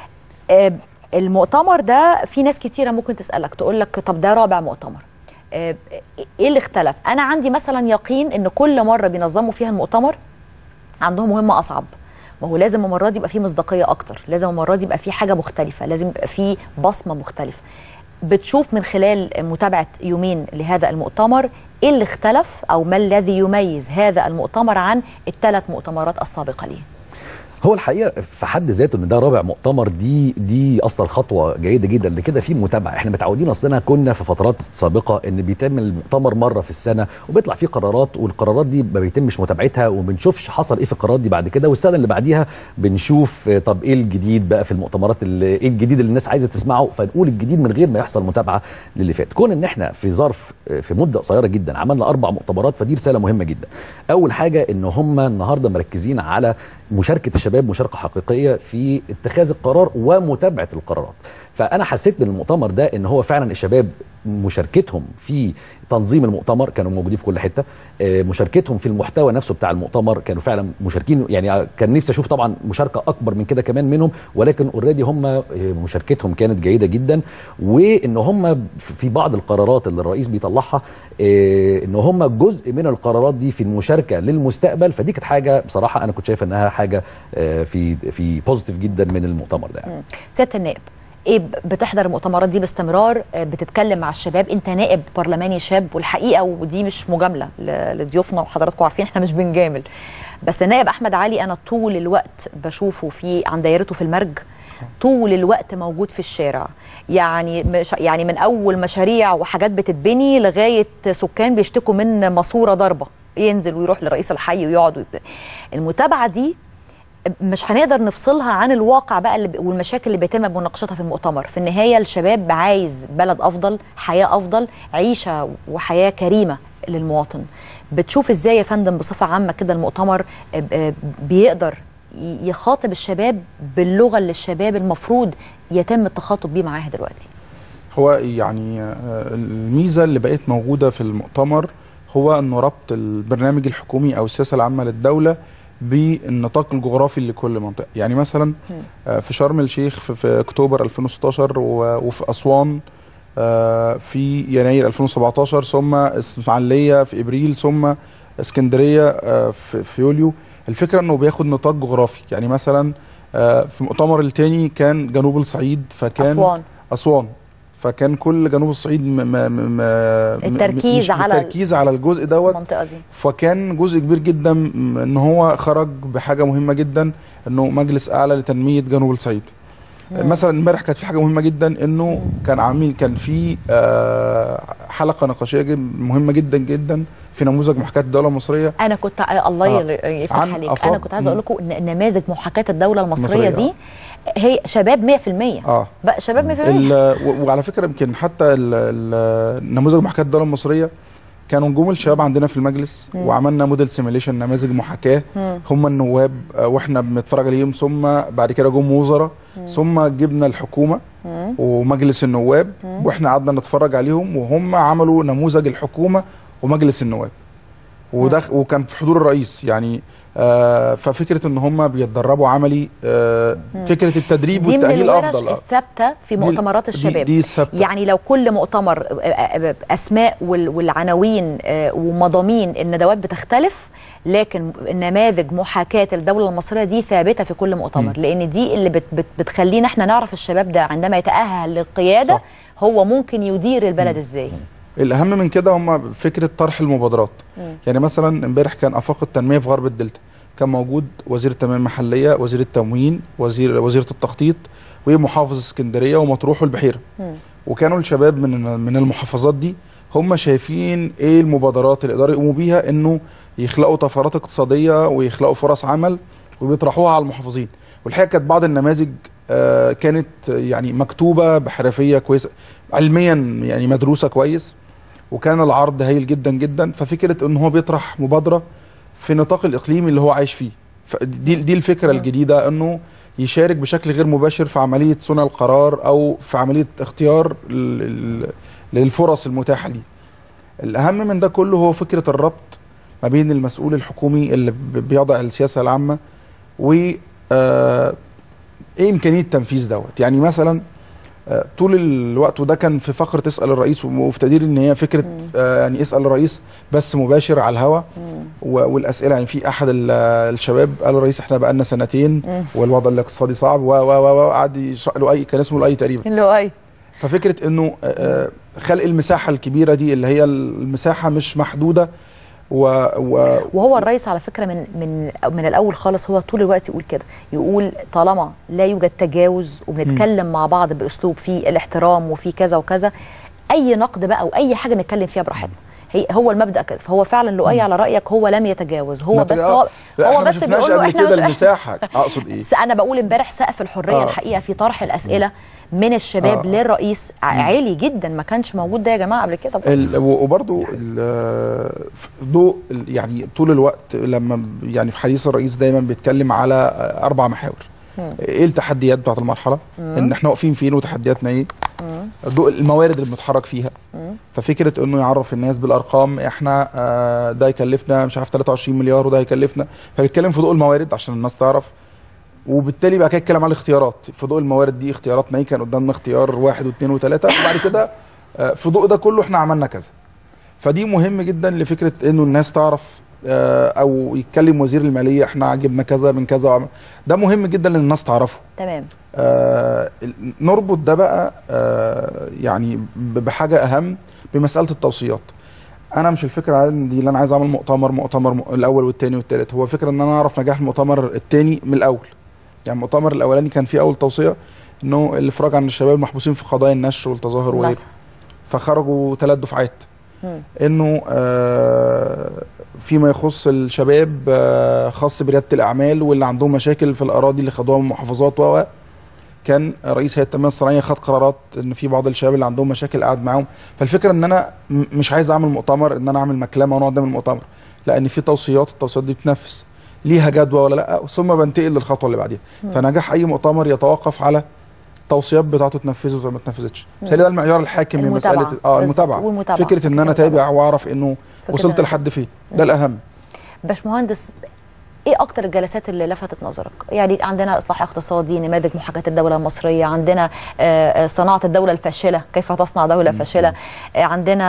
آه، المؤتمر ده في ناس كتيره ممكن تسالك تقول لك طب ده رابع مؤتمر آه، ايه اللي اختلف انا عندي مثلا يقين ان كل مره بينظموا فيها المؤتمر عندهم مهمه اصعب ما هو لازم المره دي يبقى فيه مصداقيه اكتر لازم المره دي يبقى فيه حاجه مختلفه لازم يبقى فيه بصمه مختلفه بتشوف من خلال متابعه يومين لهذا المؤتمر ايه اللي اختلف او ما الذي يميز هذا المؤتمر عن الثلاث مؤتمرات السابقه ليه هو الحقيقه في حد ذاته ان ده رابع مؤتمر دي دي اصلا خطوه جيده جدا لكده في متابعه احنا متعودين اصلا كنا في فترات سابقه ان بيتم المؤتمر مره في السنه وبيطلع فيه قرارات والقرارات دي ما بيتمش متابعتها وما بنشوفش حصل ايه في القرارات دي بعد كده والسنه اللي بعديها بنشوف آه، طب ايه الجديد بقى في المؤتمرات اللي ايه الجديد اللي الناس عايزه تسمعه فنقول الجديد من غير ما يحصل متابعه للي فات كون ان احنا في ظرف آه، في مده قصيره جدا عملنا اربع مؤتمرات فدي رساله مهمه جدا اول حاجه ان هم النهارده مركزين على مشاركه الشباب مشاركه حقيقيه في اتخاذ القرار ومتابعه القرارات فانا حسيت من المؤتمر ده ان هو فعلا الشباب مشاركتهم في تنظيم المؤتمر كانوا موجودين في كل حته آه، مشاركتهم في المحتوى نفسه بتاع المؤتمر كانوا فعلا مشاركين يعني كان نفسي اشوف طبعا مشاركه اكبر من كده كمان منهم ولكن اوريدي هم آه، مشاركتهم كانت جيده جدا وان هم في بعض القرارات اللي الرئيس بيطلعها آه، ان هم جزء من القرارات دي في المشاركه للمستقبل فدي كانت حاجه بصراحه انا كنت شايف انها حاجه آه، في في بوزيتيف جدا من المؤتمر ده يعني. مم. سياده النائب ايه ب- بتحضر المؤتمرات دي باستمرار آه، بتتكلم مع الشباب انت نائب برلماني شاب والحقيقه ودي مش مجامله ل- لضيوفنا وحضراتكم عارفين احنا مش بنجامل بس النائب احمد علي انا طول الوقت بشوفه في عن دايرته في المرج طول الوقت موجود في الشارع يعني مش يعني من اول مشاريع وحاجات بتتبني لغايه سكان بيشتكوا من ماسوره ضربه ينزل ويروح لرئيس الحي ويقعد ويبت- المتابعه دي مش هنقدر نفصلها عن الواقع بقى اللي ب- والمشاكل اللي بيتم مناقشتها في المؤتمر في النهايه الشباب عايز بلد افضل حياه افضل عيشه وحياه كريمه للمواطن بتشوف ازاي يا فندم بصفه عامه كده المؤتمر ب- ب- بيقدر ي- يخاطب الشباب باللغه اللي الشباب المفروض يتم التخاطب بيه معاها دلوقتي هو يعني آه، الميزه اللي بقت موجوده في المؤتمر هو انه ربط البرنامج الحكومي او السياسه العامه للدوله بالنطاق الجغرافي لكل منطقه يعني مثلا آه، في شرم الشيخ في, في اكتوبر 2016 و- وفي اسوان آه، في يناير 2017 ثم اسماعيليه في ابريل ثم اسكندريه آه، في في يوليو الفكره انه بياخد نطاق جغرافي يعني مثلا آه، في المؤتمر الثاني كان جنوب الصعيد فكان أسوان. اسوان فكان كل جنوب الصعيد م م م م التركيز مش على التركيز على الجزء دوت المنطقه دي فكان جزء كبير جدا م- ان هو خرج بحاجه مهمه جدا انه مجلس اعلى لتنميه جنوب الصعيد مم. مثلا امبارح كانت في حاجه مهمه جدا انه كان عامل كان في آه، حلقه نقاشيه جد- مهمه جدا جدا في نموذج محاكاه الدوله المصريه انا كنت الله آه. يل- يفتح عن عليك أفراد- انا كنت عايزه اقول لكم ان نماذج محاكاه الدوله المصريه المصرية، دي هي شباب 100% اه بقى شباب 100% ال- و- وعلى فكره يمكن حتى ال- ال- نموذج محاكاه الدوله المصريه كانوا نجوم الشباب عندنا في المجلس مم. وعملنا موديل سيميليشن نماذج محاكاه مم. هم النواب آه، واحنا بنتفرج عليهم ثم بعد كده جم وزراء مم. ثم جبنا الحكومه مم. ومجلس النواب مم. واحنا قعدنا نتفرج عليهم وهم عملوا نموذج الحكومه ومجلس النواب وده وكان في حضور الرئيس يعني آه ففكره ان هم بيتدربوا عملي آه مم. فكره التدريب دي من والتاهيل الورش افضل آه. الثابته في دي- مؤتمرات دي- الشباب دي الثابتة. يعني لو كل مؤتمر آه، آه، اسماء وال- والعناوين آه، ومضامين الندوات بتختلف لكن نماذج محاكاه الدوله المصريه دي ثابته في كل مؤتمر مم. لان دي اللي بت بت بتخلينا احنا نعرف الشباب ده عندما يتاهل للقياده صح. هو ممكن يدير البلد ازاي الاهم من كده هم فكره طرح المبادرات مم. يعني مثلا امبارح كان افاق التنميه في غرب الدلتا كان موجود وزير التنميه المحليه وزير التموين وزير وزيره التخطيط ومحافظ اسكندريه ومطروح والبحيره مم. وكانوا الشباب من من المحافظات دي هم شايفين ايه المبادرات اللي يقدروا يقوموا بيها انه يخلقوا طفرات اقتصاديه ويخلقوا فرص عمل وبيطرحوها على المحافظين والحقيقه كانت بعض النماذج آه، كانت يعني مكتوبه بحرفيه كويسه علميا يعني مدروسه كويس وكان العرض هايل جدا جدا ففكره ان هو بيطرح مبادره في نطاق الاقليمي اللي هو عايش فيه دي دي الفكره الجديده انه يشارك بشكل غير مباشر في عمليه صنع القرار او في عمليه اختيار ال- ال- للفرص المتاحه ليه. الاهم من ده كله هو فكره الربط ما بين المسؤول الحكومي اللي ب- بيضع السياسه العامه و آه، ايه امكانيه تنفيذ دوت يعني مثلا آه، طول الوقت وده كان في فقره اسال الرئيس وفي تقديري ان هي فكره آه، يعني اسال الرئيس بس مباشر على الهوا و- والاسئله يعني في احد ال- الشباب قال الرئيس احنا بقالنا سنتين مم. والوضع الاقتصادي صعب و و و و قعد يشرح له اي كان اسمه لؤي تقريبا اللي هو اي ففكره انه آه، خلق المساحه الكبيره دي اللي هي المساحه مش محدوده و, و وهو الرئيس على فكره من من من الاول خالص هو طول الوقت يقول كده يقول طالما لا يوجد تجاوز وبنتكلم مع بعض باسلوب فيه الاحترام وفيه كذا وكذا اي نقد بقى او اي حاجه نتكلم فيها براحتنا هي هو المبدا كده فهو فعلا لؤي على رايك هو لم يتجاوز هو ما بس تجا- هو لا، هو إحنا ما بس شفناش بيقول له قبل احنا كده مش المساحه اقصد ايه س- انا بقول امبارح سقف الحريه آه. الحقيقه في طرح الاسئله من الشباب آه. للرئيس ع- عالي جدا ما كانش موجود ده يا جماعه قبل كده ال- و- وبرضو ال- في ضوء ال- يعني طول الوقت لما ب- يعني في حديث الرئيس دايما بيتكلم على اربع محاور مم. ايه التحديات بتاعت المرحله مم. ان احنا واقفين فين وتحدياتنا ايه مم. ضوء الموارد اللي بنتحرك فيها مم. ففكره انه يعرف الناس بالارقام احنا آه، ده يكلفنا مش عارف 23 مليار وده هيكلفنا فبيتكلم في ضوء الموارد عشان الناس تعرف وبالتالي بقى كده يتكلم على الاختيارات في ضوء الموارد دي اختياراتنا ايه كان قدامنا اختيار واحد واثنين وثلاثه وبعد كده آه، في ضوء ده كله احنا عملنا كذا فدي مهم جدا لفكره انه الناس تعرف آه، او يتكلم وزير الماليه احنا جبنا كذا من كذا وعمل- ده مهم جدا للناس تعرفه تمام آه، ال- نربط ده بقى آه، يعني ب- بحاجه اهم بمساله التوصيات انا مش الفكره عندي اللي انا عايز اعمل مؤتمر مؤتمر م- الاول والثاني والثالث هو فكره ان انا اعرف نجاح المؤتمر الثاني من الاول يعني المؤتمر الاولاني كان فيه اول توصيه انه الافراج عن الشباب المحبوسين في قضايا النشر والتظاهر وغيره مثلا. فخرجوا ثلاث دفعات مم. انه آه، فيما يخص الشباب آه، خاص برياده الاعمال واللي عندهم مشاكل في الاراضي اللي خدوها من المحافظات و كان رئيس هيئه التنميه الصناعيه خد قرارات ان في بعض الشباب اللي عندهم مشاكل قاعد معاهم فالفكره ان انا م- مش عايز اعمل مؤتمر ان انا اعمل مكلمه ونقعد نعمل مؤتمر لان في توصيات التوصيات دي بتنفذ ليها جدوى ولا لا ثم بنتقل للخطوه اللي بعديها مم. فنجاح اي مؤتمر يتوقف على التوصيات بتاعته اتنفذت ولا ما اتنفذتش بالتالي ده المعيار الحاكم من المتابعة. مساله اه بالظبط. المتابعه والمتابعة. فكره ان انا اتابع واعرف انه فكرة وصلت إن- لحد فين ده الاهم باشمهندس ايه اكتر الجلسات اللي لفتت نظرك يعني عندنا اصلاح اقتصادي نماذج محاكاه الدوله المصريه عندنا آه، آه، صناعه الدوله الفاشله كيف تصنع دوله فاشله آه، عندنا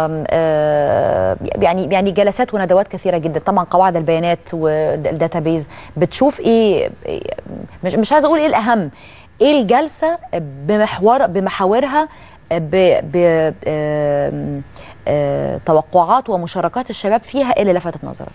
آه، يعني يعني جلسات وندوات كثيره جدا طبعا قواعد البيانات والداتابيز بتشوف ايه إيه- مش مش عايزه اقول ايه الاهم ايه الجلسه بمحور بمحاورها ب ب آم، آه، توقعات ومشاركات الشباب فيها ايه اللي لفتت نظرك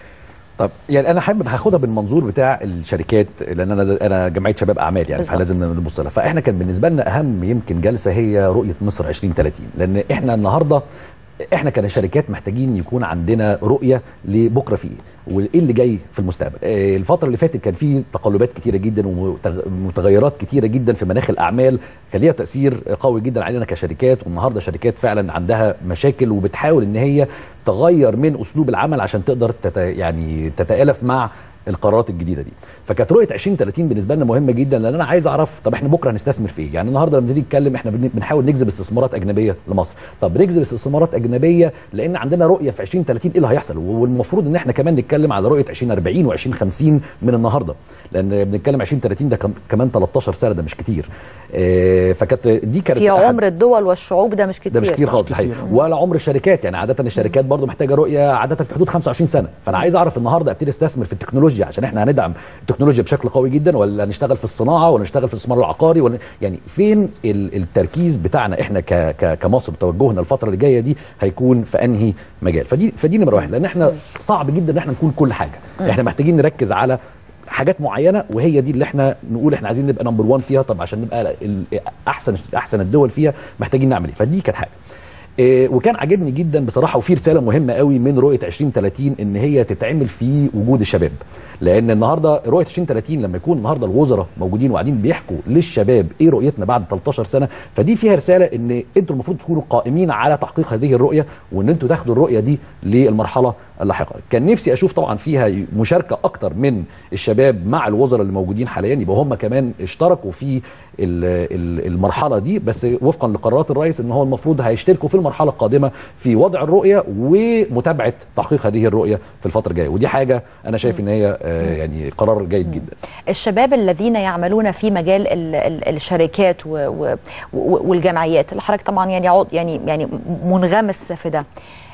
طب يعني انا حابب هاخدها بالمنظور بتاع الشركات لان انا انا جمعيه شباب اعمال يعني بالظبط. فلازم نبص لها فاحنا كان بالنسبه لنا اهم يمكن جلسه هي رؤيه مصر 2030 لان احنا النهارده احنا كشركات محتاجين يكون عندنا رؤيه لبكره في ايه وايه اللي جاي في المستقبل آه، الفتره اللي فاتت كان في تقلبات كتيره جدا ومتغ- ومتغيرات كتيره جدا في مناخ الاعمال كان ليها تاثير قوي جدا علينا كشركات والنهارده شركات فعلا عندها مشاكل وبتحاول ان هي تغير من اسلوب العمل عشان تقدر تت يعني تتالف مع القرارات الجديده دي فكانت رؤيه 2030 بالنسبه لنا مهمه جدا لان انا عايز اعرف طب احنا بكره هنستثمر في ايه يعني النهارده لما نيجي نتكلم احنا بن- بنحاول نجذب استثمارات اجنبيه لمصر طب نجذب استثمارات اجنبيه لان عندنا رؤيه في 2030 ايه اللي هيحصل والمفروض ان احنا كمان نتكلم على رؤيه 2040 و2050 من النهارده لان بنتكلم 2030 ده كم- كمان 13 سنه ده مش كتير آه، فكانت دي كانت في أحد- عمر الدول والشعوب ده مش كتير ده مش كتير خالص الحقيقه ولا عمر الشركات يعني عاده الشركات برضو محتاجه رؤيه عاده في حدود 25 سنه فانا عايز اعرف النهارده ابتدي استثمر في التكنولوجيا عشان احنا هندعم التكنولوجيا بشكل قوي جدا ولا نشتغل في الصناعه ولا نشتغل في الاستثمار العقاري ولا يعني فين ال- التركيز بتاعنا احنا ك ك كمصر توجهنا الفتره اللي جايه دي هيكون في انهي مجال فدي فدي نمره واحد لان احنا صعب جدا ان احنا نكون كل حاجه مم. احنا محتاجين نركز على حاجات معينه وهي دي اللي احنا نقول احنا عايزين نبقى نمبر 1 فيها طب عشان نبقى ال- احسن احسن الدول فيها محتاجين نعمل ايه فدي كانت حاجه إيه، وكان عاجبني جدا بصراحه وفي رساله مهمه قوي من رؤيه 2030 ان هي تتعمل في وجود الشباب لان النهارده رؤيه 2030 لما يكون النهارده الوزراء موجودين وقاعدين بيحكوا للشباب ايه رؤيتنا بعد 13 سنه فدي فيها رساله ان انتوا المفروض تكونوا قائمين على تحقيق هذه الرؤيه وان انتوا تاخدوا الرؤيه دي للمرحله اللاحقه كان نفسي اشوف طبعا فيها مشاركه اكتر من الشباب مع الوزراء اللي موجودين حاليا يبقى هم كمان اشتركوا في ال- ال- المرحله دي بس وفقا لقرارات الرئيس ان هو المفروض هيشتركوا في المرحله القادمه في وضع الرؤيه ومتابعه تحقيق هذه الرؤيه في الفتره الجايه ودي حاجه انا شايف ان هي آه، يعني قرار جيد جدا الشباب الذين يعملون في مجال ال ال الشركات و و و والجمعيات اللي حضرتك طبعا يعني عض يعني يعني منغمس في ده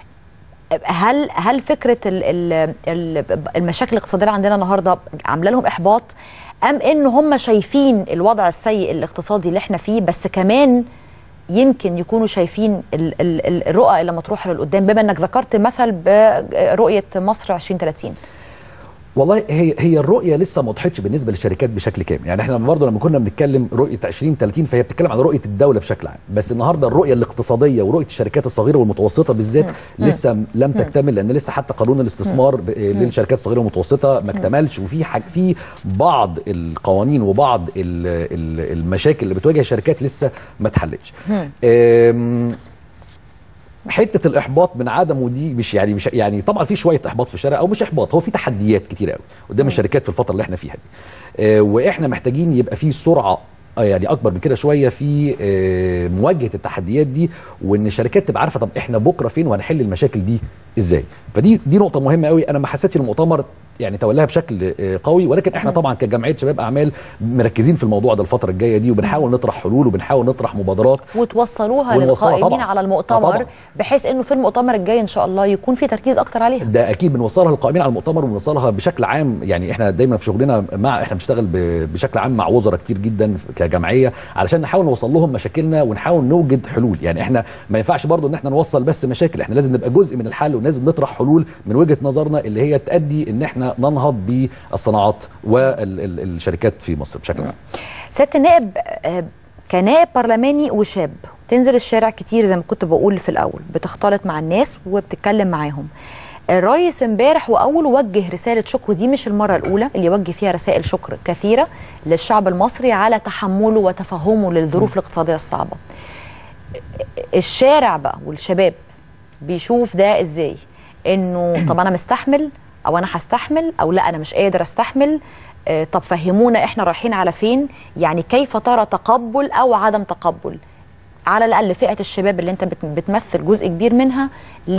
هل هل فكره ال ال ال المشاكل الاقتصاديه اللي عندنا النهارده عامله لهم احباط ام ان هم شايفين الوضع السيء الاقتصادي اللي احنا فيه بس كمان يمكن يكونوا شايفين ال- ال- ال- الرؤى اللي مطروحه للقدام بما انك ذكرت مثل برؤيه مصر 2030 والله هي هي الرؤيه لسه ما وضحتش بالنسبه للشركات بشكل كامل يعني احنا برضه لما كنا بنتكلم رؤيه 2030 فهي بتتكلم عن رؤيه الدوله بشكل عام بس النهارده الرؤيه الاقتصاديه ورؤيه الشركات الصغيره والمتوسطه بالذات مم. لسه لم تكتمل لان لسه حتى قانون الاستثمار ب- للشركات الصغيره والمتوسطه ما اكتملش وفي حاج في بعض القوانين وبعض ال- ال- المشاكل اللي بتواجه الشركات لسه ما اتحلتش أم، حته الاحباط من عدمه دي مش يعني مش يعني طبعا في شويه احباط في الشارع او مش احباط هو في تحديات كتير قوي قدام الشركات في الفتره اللي احنا فيها دي آه، واحنا محتاجين يبقى في سرعه آه، يعني اكبر من كده شويه في آه، مواجهه التحديات دي وان الشركات تبقى عارفه طب احنا بكره فين وهنحل المشاكل دي ازاي فدي دي نقطه مهمه قوي انا ما حسيتش المؤتمر يعني تولاها بشكل آه، قوي ولكن احنا طبعا كجمعيه شباب اعمال مركزين في الموضوع ده الفتره الجايه دي وبنحاول نطرح حلول وبنحاول نطرح مبادرات وتوصلوها ونوصلها للقائمين طبعاً. على آه المؤتمر طبعاً. بحيث انه في المؤتمر الجاي ان شاء الله يكون في تركيز اكتر عليها ده اكيد بنوصلها للقائمين على المؤتمر وبنوصلها بشكل عام يعني احنا دايما في شغلنا مع احنا بنشتغل ب- بشكل عام مع وزراء كتير جدا كجمعيه علشان نحاول نوصل لهم مشاكلنا ونحاول نوجد حلول يعني احنا ما ينفعش برضو ان احنا نوصل بس مشاكل احنا لازم نبقى جزء من الحل ولازم نطرح حلول من وجهه نظرنا اللي هي تؤدي ان احنا ننهض بالصناعات والشركات في مصر بشكل عام سياده النائب آه، كنائب برلماني وشاب تنزل الشارع كتير زي ما كنت بقول في الاول بتختلط مع الناس وبتتكلم معاهم الرئيس امبارح واول وجه رساله شكر ودي مش المره الاولى اللي يوجه فيها رسائل شكر كثيره للشعب المصري على تحمله وتفهمه للظروف الاقتصاديه الصعبه الشارع بقى والشباب بيشوف ده ازاي انه طب انا مستحمل او انا هستحمل او لا انا مش قادر استحمل آه، طب فهمونا احنا رايحين على فين يعني كيف ترى تقبل او عدم تقبل على الاقل فئه الشباب اللي انت بت- بتمثل جزء كبير منها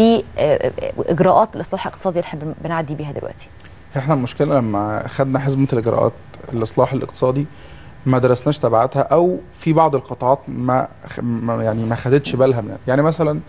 لاجراءات الاصلاح الاقتصادي اللي احنا بن- بنعدي بيها دلوقتي احنا المشكله لما خدنا حزمه الاجراءات الاصلاح الاقتصادي ما درسناش تبعاتها او في بعض القطاعات ما خ- ما- يعني ما خدتش بالها منها يعني مثلا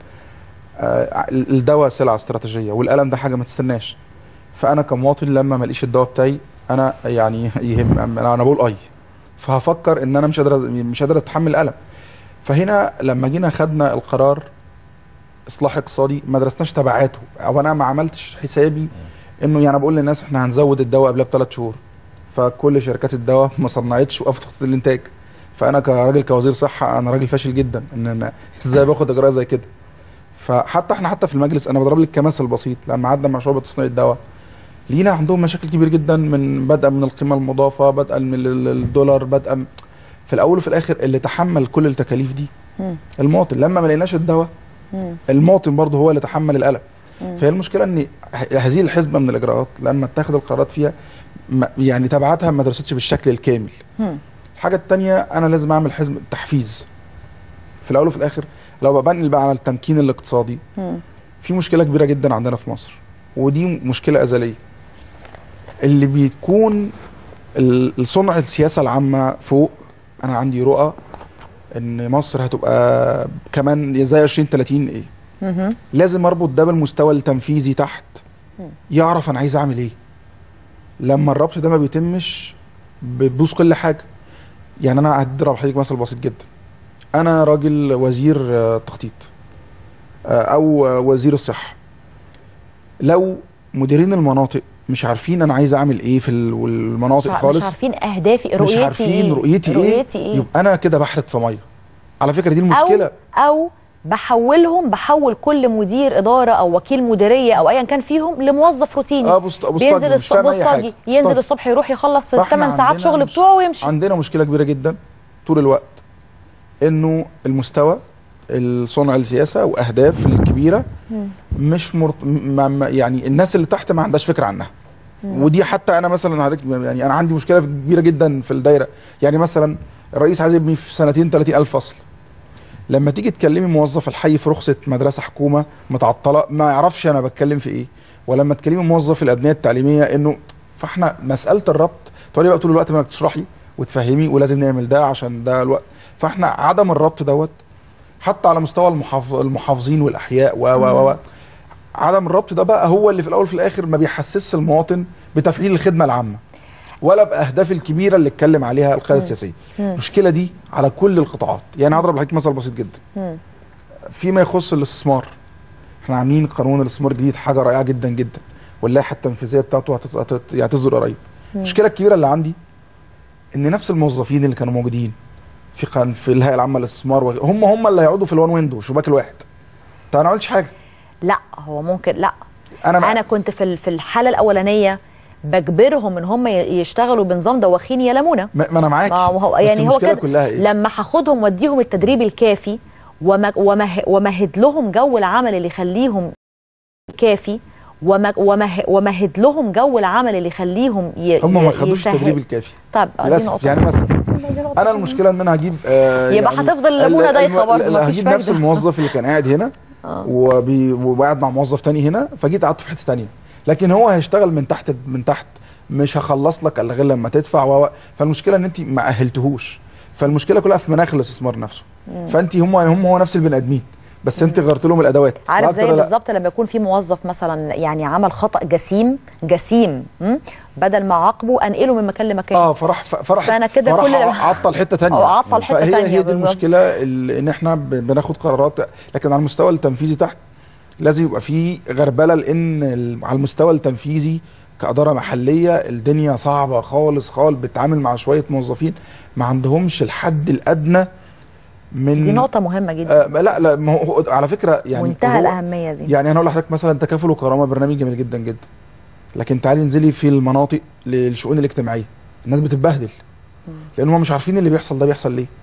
آه، الدواء سلعه استراتيجيه والقلم ده حاجه ما تستناش فانا كمواطن لما ما الاقيش الدواء بتاعي انا يعني يهم انا أنا بقول اي فهفكر ان انا مش قادر مش قادر اتحمل الالم فهنا لما جينا خدنا القرار اصلاح اقتصادي ما درسناش تبعاته او انا ما عملتش حسابي انه يعني بقول للناس احنا هنزود الدواء قبلها بثلاث شهور فكل شركات الدواء ما صنعتش وقفت خطوط الانتاج فانا كراجل كوزير صحه انا راجل فاشل جدا ان انا ازاي باخد اجراء زي كده فحتى احنا حتى في المجلس انا بضرب لك كمثل بسيط لما قعدنا مع شعبه تصنيع الدواء لينا عندهم مشاكل كبير جدا من بدءا من القيمه المضافه بدءا من ال- الدولار بدءا من- في الاول وفي الاخر اللي تحمل كل التكاليف دي المواطن لما ما لقيناش الدواء المواطن برضه هو اللي تحمل الالم فهي المشكله ان ه- هذه الحزمه من الاجراءات لما اتخذ القرارات فيها ما- يعني تبعاتها ما درستش بالشكل الكامل الحاجه الثانيه انا لازم اعمل حزم تحفيز في الاول وفي الاخر لو بنقل بقى على التمكين الاقتصادي في مشكله كبيره جدا عندنا في مصر ودي مشكله ازليه اللي بتكون ال- الصنع السياسه العامه فوق انا عندي رؤى ان مصر هتبقى كمان زي 2030 ايه مهم. لازم اربط ده بالمستوى التنفيذي تحت يعرف انا عايز اعمل ايه لما الربط ده ما بيتمش بتبوظ كل حاجه يعني انا هضرب حضرتك مثل بسيط جدا انا راجل وزير آه، تخطيط آه، او آه، وزير الصحه لو مديرين المناطق مش عارفين انا عايز اعمل ايه في ال- مش, والمناطق ع- خالص مش عارفين اهدافي رؤيتي مش عارفين ايه رؤيتي, رؤيتي ايه ايه يبقى انا كده بحرت في ميه على فكره دي المشكله او او بحولهم بحول كل مدير اداره او وكيل مديريه او ايا كان فيهم لموظف روتيني اه بوست- بوسطجي، بينزل مش الصبح فاهم أي حاجة. بوسطجي ينزل بوسطجي. الصبح يروح يخلص فإحنا الثمان ساعات عندنا شغل مش- بتوعه ويمشي عندنا مشكله كبيره جدا طول الوقت انه المستوى الصنع السياسه واهداف الكبيره مش مرت... ما ما- يعني الناس اللي تحت ما عندهاش فكره عنها ودي حتى انا مثلا حضرتك يعني انا عندي مشكله كبيره جدا في الدايره يعني مثلا الرئيس عايز يبني في سنتين 30 الف فصل لما تيجي تكلمي موظف الحي في رخصه مدرسه حكومه متعطله ما يعرفش انا بتكلم في ايه ولما تكلمي موظف الابنيه التعليميه انه فاحنا مساله الربط تقولي بقى طول الوقت ما تشرحي وتفهمي ولازم نعمل ده عشان ده الوقت فاحنا عدم الربط دوت حتى على مستوى المحافظ المحافظين والاحياء و و و عدم الربط ده بقى هو اللي في الاول وفي الاخر ما بيحسسش المواطن بتفعيل الخدمه العامه ولا باهداف الكبيره اللي اتكلم عليها القياده السياسيه مم. المشكله دي على كل القطاعات يعني هضرب لحضرتك مثل بسيط جدا مم. فيما يخص الاستثمار احنا عاملين قانون الاستثمار الجديد حاجه رائعه جدا جدا واللائحه التنفيذيه بتاعته هتت- هتت- يعني هتصدر قريب مم. المشكله الكبيره اللي عندي ان نفس الموظفين اللي كانوا موجودين في قان في الهيئه العامه للاستثمار وغ- هم هم اللي هيقعدوا في الوان ويندو شباك الواحد طب انا ما عملتش حاجه لا هو ممكن لا انا انا, أنا كنت في ال- في الحاله الاولانيه بجبرهم ان هم ي- يشتغلوا بنظام دواخين يا لمونه ما ما انا معاك ما هو بس يعني هو المشكلة كده كلها إيه؟ لما هاخدهم واديهم التدريب الكافي وم- ومه- ومهد لهم جو العمل اللي يخليهم كافي وم- ومه- ومهد لهم جو العمل اللي يخليهم ي- هم ما ي- خدوش يسهل. التدريب الكافي طب آه، دي للاسف نقطة. يعني مثلا دي نقطة. انا المشكله ان انا هجيب آه يبقى يعني هتفضل الليمونة ال- دايخة الم- برضه، ال- مفيش هجيب نفس فايدة. الموظف اللي كان قاعد هنا آه. وبي- وقاعد مع موظف تاني هنا فجيت قعدت في حته تانيه لكن هو هيشتغل من تحت من تحت مش هخلص لك الا غير لما تدفع و فالمشكله ان انت ما اهلتهوش فالمشكله كلها في مناخ الاستثمار نفسه مم. فانت هم هم هو نفس البني ادمين بس انت غيرت لهم الادوات عارف بعد زي كده لا. بالظبط لما يكون في موظف مثلا يعني عمل خطا جسيم جسيم م? بدل ما عاقبه انقله من مكان لمكان اه فرح فرح فانا كده فرح كل عطل حته ثانيه أو عطل حتة فهي تانية هي دي بالظبط. المشكله ال- ان احنا ب- بناخد قرارات لكن على المستوى التنفيذي تحت لازم يبقى في غربله لان ال- على المستوى التنفيذي كاداره محليه الدنيا صعبه خالص خالص بتتعامل مع شويه موظفين ما عندهمش الحد الادنى من دي نقطه مهمه جدا آه لا لا ما هو هو على فكره يعني منتهى هو- الاهميه دي يعني انا اقول لحضرتك مثلا تكافل وكرامه برنامج جميل جدا جدا لكن تعالي انزلي في المناطق للشؤون الاجتماعيه الناس بتتبهدل لان هم مش عارفين اللي بيحصل ده بيحصل ليه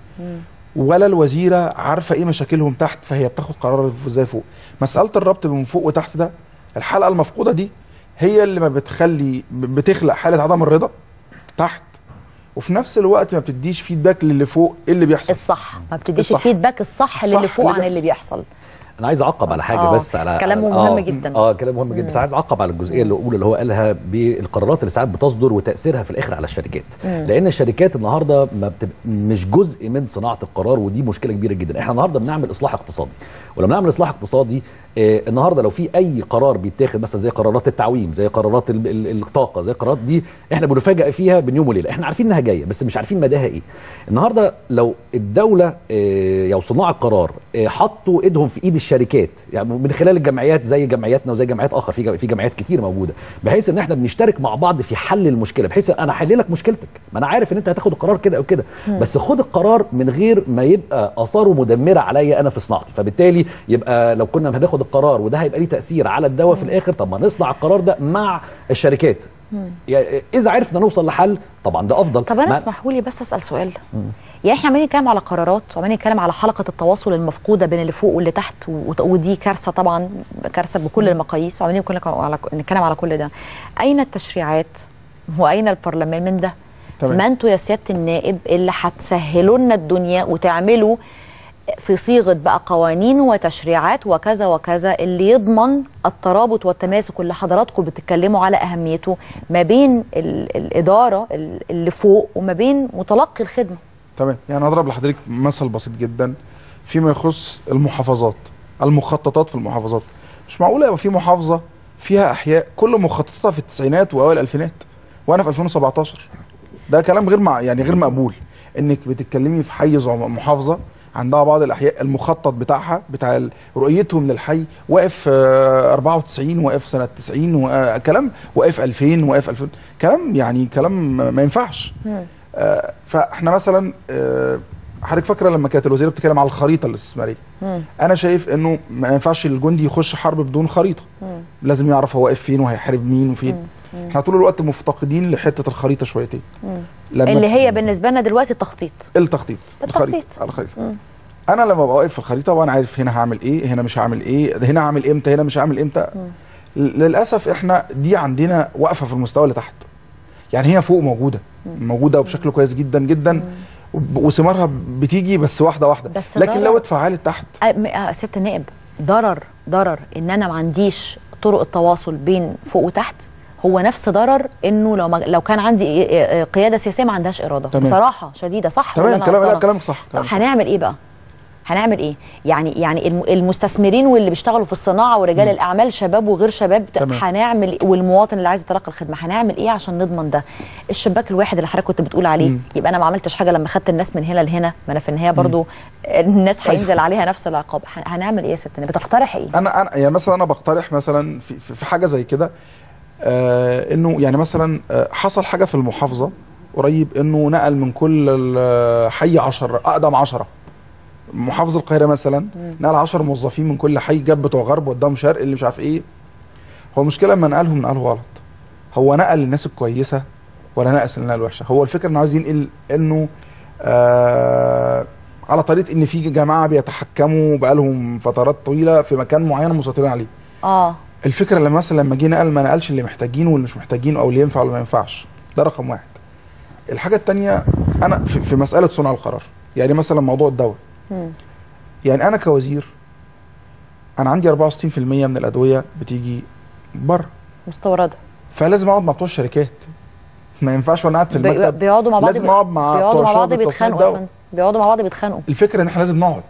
ولا الوزيره عارفه ايه مشاكلهم تحت فهي بتاخد قرار ازاي فوق مساله الربط من فوق وتحت ده الحلقه المفقوده دي هي اللي ما بتخلي بتخلق حاله عدم الرضا تحت وفي نفس الوقت ما بتديش فيدباك للي فوق ايه اللي بيحصل الصح ما بتديش الصح. الفيدباك الصح الصح للي فوق اللي عن اللي بيحصل انا عايز اعقب على حاجه آه، بس على كلامه على- مهم آه جدا. اه كلام مهم جدا بس مم. عايز اعقب على الجزئيه اللي الاولى اللي هو قالها بالقرارات اللي ساعات بتصدر وتاثيرها في الاخر على الشركات مم. لان الشركات النهارده ما بتبقى مش جزء من صناعه القرار ودي مشكله كبيره جدا احنا النهارده بنعمل اصلاح اقتصادي ولما نعمل اصلاح اقتصادي آه النهارده لو في اي قرار بيتاخد مثلا زي قرارات التعويم زي قرارات ال- ال- الطاقه زي قرارات دي احنا بنفاجئ فيها بين يوم وليله احنا عارفين انها جايه بس مش عارفين مداها ايه النهارده لو الدوله آه، او صناع القرار آه، حطوا ايدهم في ايد الشركات يعني من خلال الجمعيات زي جمعياتنا وزي جمعيات اخر في في جمعيات كتير موجوده بحيث ان احنا بنشترك مع بعض في حل المشكله بحيث انا احل لك مشكلتك ما انا عارف ان انت هتاخد القرار كده او كده مم. بس خد القرار من غير ما يبقى اثاره مدمره عليا انا في صناعتي فبالتالي يبقى لو كنا هناخد القرار وده هيبقى ليه تاثير على الدواء في الاخر طب ما نصنع القرار ده مع الشركات يعني اذا عرفنا نوصل لحل طبعا ده افضل طب انا ما- اسمحوا لي بس اسال سؤال مم. يعني احنا عمالين نتكلم على قرارات وعمالين نتكلم على حلقه التواصل المفقوده بين اللي فوق واللي تحت و- ودي كارثه طبعا كارثه بكل المقاييس وعمالين نتكلم على نتكلم على كل ده اين التشريعات واين البرلمان من ده تمام. ما انتوا يا سياده النائب اللي هتسهلوا لنا الدنيا وتعملوا في صيغه بقى قوانين وتشريعات وكذا وكذا اللي يضمن الترابط والتماسك اللي حضراتكم بتتكلموا على اهميته ما بين ال- الاداره ال- اللي فوق وما بين متلقي الخدمه تمام يعني اضرب لحضرتك مثل بسيط جدا فيما يخص المحافظات المخططات في المحافظات مش معقوله يبقى في محافظه فيها احياء كل مخططاتها في التسعينات واوائل الالفينات وانا في 2017 ده كلام غير مع يعني غير مقبول انك بتتكلمي في حيز عم- محافظه عندها بعض الاحياء المخطط بتاعها بتاع ال- رؤيتهم للحي واقف آه، 94 واقف سنه 90 وآه، كلام واقف 2000 واقف 2000 كلام يعني كلام ما ما ينفعش آه، فاحنا مثلا آه، حضرتك فاكره لما كانت الوزيره بتتكلم على الخريطه الاستثماريه انا شايف انه ما ينفعش الجندي يخش حرب بدون خريطه لازم يعرف هو واقف فين وهيحارب مين وفين احنا طول الوقت مفتقدين لحته الخريطه شويتين لما اللي هي بالنسبه لنا دلوقتي التخطيط التخطيط التخطيط. الخريطه الخريطه انا لما ببقى واقف في الخريطه وانا عارف هنا هعمل ايه هنا مش هعمل ايه هنا هعمل امتى هنا مش هعمل امتى ل- للاسف احنا دي عندنا واقفه في المستوى اللي تحت يعني هي فوق موجوده موجوده وبشكل كويس جدا جدا وب- وثمارها بتيجي بس واحده واحده بس لكن ضرر. لو اتفعلت تحت آه، م- آه، سياده النائب ضرر ضرر ان انا ما عنديش طرق التواصل بين فوق وتحت هو نفس ضرر انه لو ما لو كان عندي إيه- إيه- قياده سياسيه ما عندهاش اراده تمام. بصراحه شديده صح ولا تمام أنا كلام لا غلطانة؟ كلامك صح طب كلامك صح. هنعمل ايه بقى هنعمل ايه يعني يعني الم- المستثمرين واللي بيشتغلوا في الصناعه ورجال مم. الاعمال شباب وغير شباب تمام. هنعمل إيه؟ والمواطن اللي عايز يتلقى الخدمه هنعمل ايه عشان نضمن ده الشباك الواحد اللي حضرتك كنت بتقول عليه مم. يبقى انا ما عملتش حاجه لما خدت الناس من هنا لهنا ما انا في النهايه برضو الناس أيوة. هينزل عليها نفس العقاب هن- هنعمل ايه يا ست بتقترح ايه انا انا يعني مثلا انا بقترح مثلا في, في في حاجه زي كده آه انه يعني مثلا آه حصل حاجه في المحافظه قريب انه نقل من كل ال- حي 10 اقدم 10 محافظ القاهره مثلا نقل 10 موظفين من كل حي جاب بتوع غرب وداهم شرق اللي مش عارف ايه هو المشكله لما نقلهم نقله غلط هو نقل الناس الكويسه ولا نقل الناس الوحشه هو الفكره انه عايز ينقل انه آه على طريقه ان في جماعه بيتحكموا بقالهم فترات طويله في مكان معين مسيطرين عليه اه الفكره لما مثلا لما جه نقل ما نقلش اللي محتاجينه واللي مش محتاجينه او اللي ينفع واللي ما ينفعش ده رقم واحد الحاجه الثانيه انا في, في مساله صنع القرار يعني مثلا موضوع الدواء مم. يعني انا كوزير انا عندي 64% من الادويه بتيجي بره مستورده فلازم اقعد مع بتوع الشركات ما ينفعش وانا قاعد في بي- المكتب بيقعدوا مع بعض لازم اقعد مع بيقعدوا بتوع مع بعض شرطة تصنيع بيتخانقوا يا الدواء. فندم. بيقعدوا مع بعض بيتخانقوا الفكره ان احنا لازم نقعد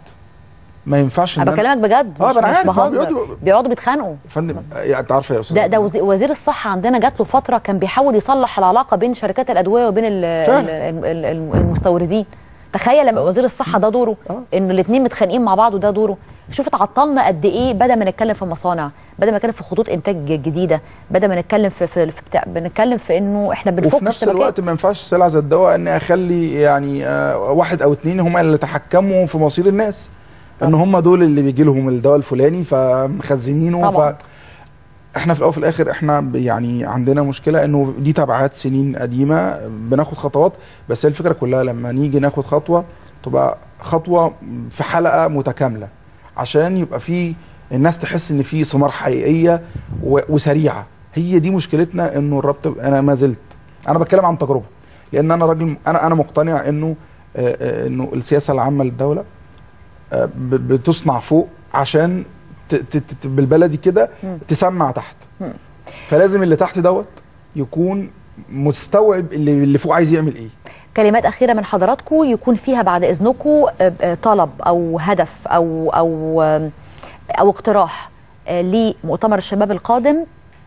ما ينفعش انا إن بكلمك بجد اه مش, ما انا مش عارف ما بهزر بيقعدوا- بيقعدوا بيتخانقوا يا فندم يعني انت عارفه يا استاذ ده ده وزي- وزير الصحه عندنا جات له فتره كان بيحاول يصلح العلاقه بين شركات الادويه وبين ال- فعلا. ال- ال- ال- المستوردين تخيل لما وزير الصحه ده دوره انه الاثنين متخانقين مع بعض وده دوره شوف اتعطلنا قد ايه بدل ما نتكلم في مصانع بدل ما نتكلم في خطوط انتاج جديده بدل ما نتكلم في في, في بتاع بنتكلم في انه احنا بنفك وفي نفس اشتباكات. الوقت ما ينفعش سلعه زي الدواء ان اخلي يعني آه، واحد او اتنين هم اللي يتحكموا في مصير الناس ان هم دول اللي بيجي لهم الدواء الفلاني فمخزنينه طبعا. ف احنا في الاول وفي الاخر احنا ب- يعني عندنا مشكله انه دي تبعات سنين قديمه بناخد خطوات بس هي الفكره كلها لما نيجي ناخد خطوه تبقى خطوه في حلقه متكامله عشان يبقى في الناس تحس ان في ثمار حقيقيه و- وسريعه هي دي مشكلتنا انه الربط انا ما زلت انا بتكلم عن تجربه لان انا راجل انا انا مقتنع انه آه، آه، انه السياسه العامه للدوله آه، ب- بتصنع فوق عشان ت- ت- ت- بالبلدي كده مم. تسمع تحت مم. فلازم اللي تحت دوت يكون مستوعب اللي اللي فوق عايز يعمل ايه كلمات أخيرة من حضراتكم يكون فيها بعد إذنكم آه، آه، طلب أو هدف أو أو آم، أو اقتراح آه، لمؤتمر الشباب القادم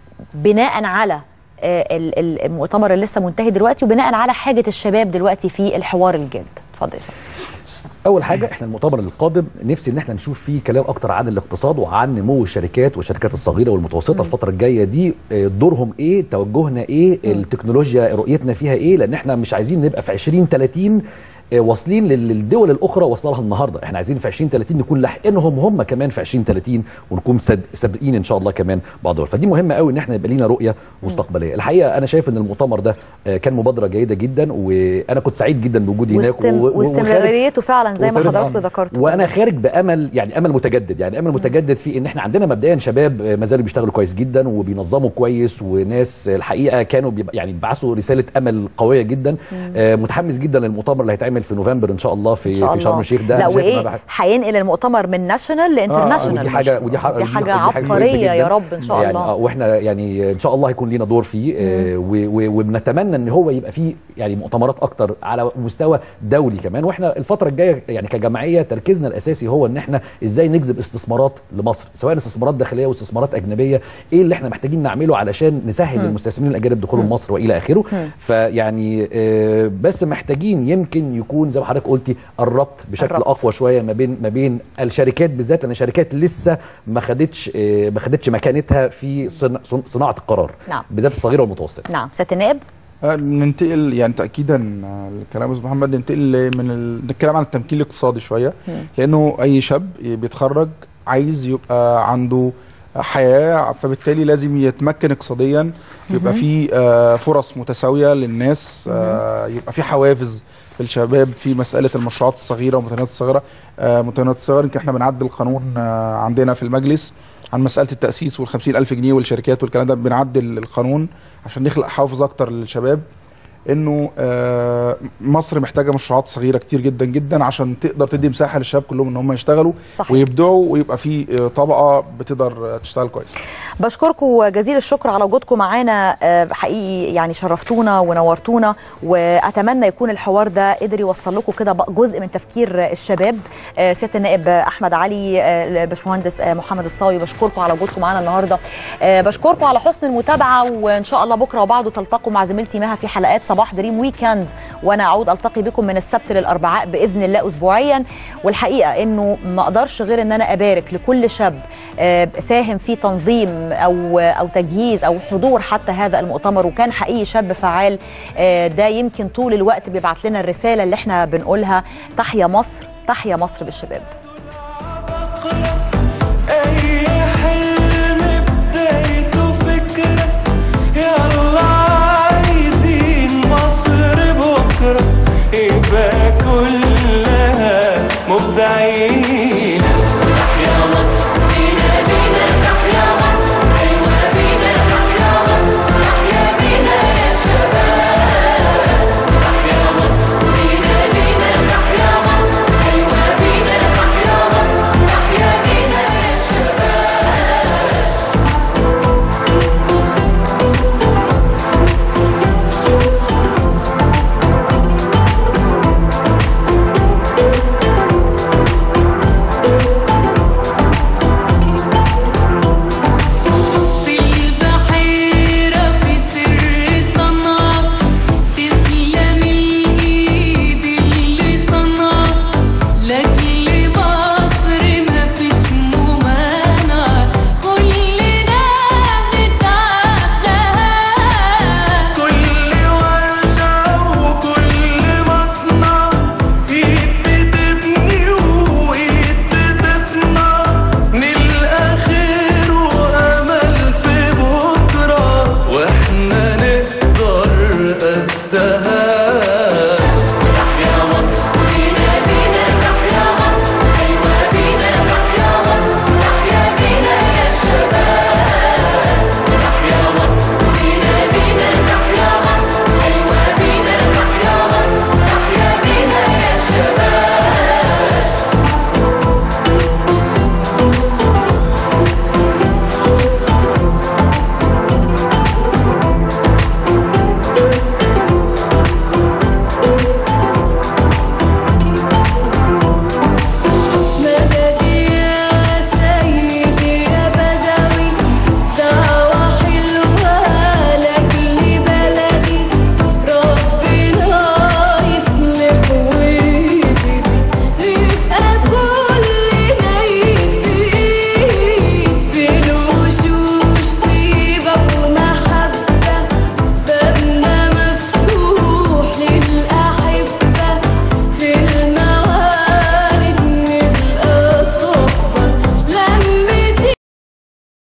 بناء على آه، ال- ال- المؤتمر اللي لسه منتهي دلوقتي وبناء على حاجة الشباب دلوقتي في الحوار الجاد اتفضل يا فندم. اول حاجه احنا المؤتمر القادم نفسي ان احنا نشوف فيه كلام اكتر عن الاقتصاد وعن نمو الشركات والشركات الصغيره والمتوسطه الفتره الجايه دي آه، دورهم ايه توجهنا ايه التكنولوجيا رؤيتنا فيها ايه لان احنا مش عايزين نبقى في 20 30 آه، واصلين لل- للدول الاخرى وصلها النهارده احنا عايزين في 20 30 نكون لاحقينهم هم كمان في 20 30 ونكون سد- سابقين ان شاء الله كمان بعض الدول فدي مهمه قوي ان احنا يبقى لينا رؤيه مستقبليه الحقيقه انا شايف ان المؤتمر ده آه، كان مبادره جيده جدا وانا كنت سعيد جدا بوجودي هناك واستم- و- و- وخارج- واستمراريته فعلا زي ما وخارج- حضراتكم آه. ذكرتوا وانا خارج بامل يعني امل متجدد يعني امل متجدد في ان احنا عندنا مبدئيا شباب آه، ما زالوا بيشتغلوا كويس جدا وبينظموا كويس وناس آه، الحقيقه كانوا بيب- يعني بيبعثوا رساله امل قويه جدا آه، متحمس جدا للمؤتمر اللي هيتعمل في نوفمبر ان شاء الله في إن شاء في شرم الله. الشيخ ده لا أنا شايف إن وايه أنا هينقل المؤتمر من ناشونال لانترناشونال ودي حاجه ودي حاجه دي حاجه كويسة عبقريه يا جداً. رب ان شاء يعني الله آه، واحنا يعني ان شاء الله هيكون لينا دور فيه آه، و- و- وبنتمنى ان هو يبقى فيه يعني مؤتمرات اكتر على مستوى دولي كمان واحنا الفتره الجايه يعني كجمعيه تركيزنا الاساسي هو ان احنا ازاي نجذب استثمارات لمصر سواء استثمارات داخليه واستثمارات اجنبيه ايه اللي احنا محتاجين نعمله علشان نسهل مم. للمستثمرين الاجانب دخولهم مصر والى اخره مم. فيعني آه، بس محتاجين يمكن يكون زي ما حضرتك قلتي الربط بشكل الربط. اقوى شويه ما بين ما بين الشركات بالذات لان الشركات لسه ما خدتش آه، ما خدتش مكانتها في صنع- صن- صناعه القرار نعم بالذات الصغيره والمتوسطه نعم سياده النائب آه، ننتقل يعني تاكيدا آه، لكلام استاذ محمد ننتقل من ال... نتكلم عن التمكين الاقتصادي شويه مم. لانه اي شاب بيتخرج عايز يبقى عنده حياه فبالتالي لازم يتمكن اقتصاديا يبقى مهم. في آه، فرص متساويه للناس آه، يبقى في حوافز للشباب في مساله المشروعات الصغيره والمتناهيات الصغيره آه، متناهيات الصغيره يمكن احنا بنعدل القانون آه، عندنا في المجلس عن مساله التاسيس وال ألف جنيه والشركات والكلام ده بنعدل القانون عشان نخلق حافز اكتر للشباب انه آه، مصر محتاجه مشروعات صغيره كتير جدا جدا عشان تقدر تدي مساحه للشباب كلهم ان هم يشتغلوا صحيح. ويبدعوا ويبقى في آه، طبقه بتقدر تشتغل كويس بشكركم جزيل الشكر على وجودكم معانا آه، حقيقي يعني شرفتونا ونورتونا واتمنى يكون الحوار ده قدر يوصل لكم كده بقى جزء من تفكير الشباب آه، سياده النائب احمد علي آه، الباشمهندس آه، محمد الصاوي بشكركم على وجودكم معانا النهارده آه، بشكركم على حسن المتابعه وان شاء الله بكره وبعده تلتقوا مع زميلتي مها في حلقات صباح دريم ويكند وانا اعود التقي بكم من السبت للاربعاء باذن الله اسبوعيا والحقيقه انه ما اقدرش غير ان انا ابارك لكل شاب آه، ساهم في تنظيم او او تجهيز او حضور حتى هذا المؤتمر وكان حقيقي شاب فعال آه، ده يمكن طول الوقت بيبعت لنا الرساله اللي احنا بنقولها تحيا مصر تحيا مصر بالشباب أي حلم بدايته فكرة يلا عايزين مصر بكرة يبقى كلها مبدعين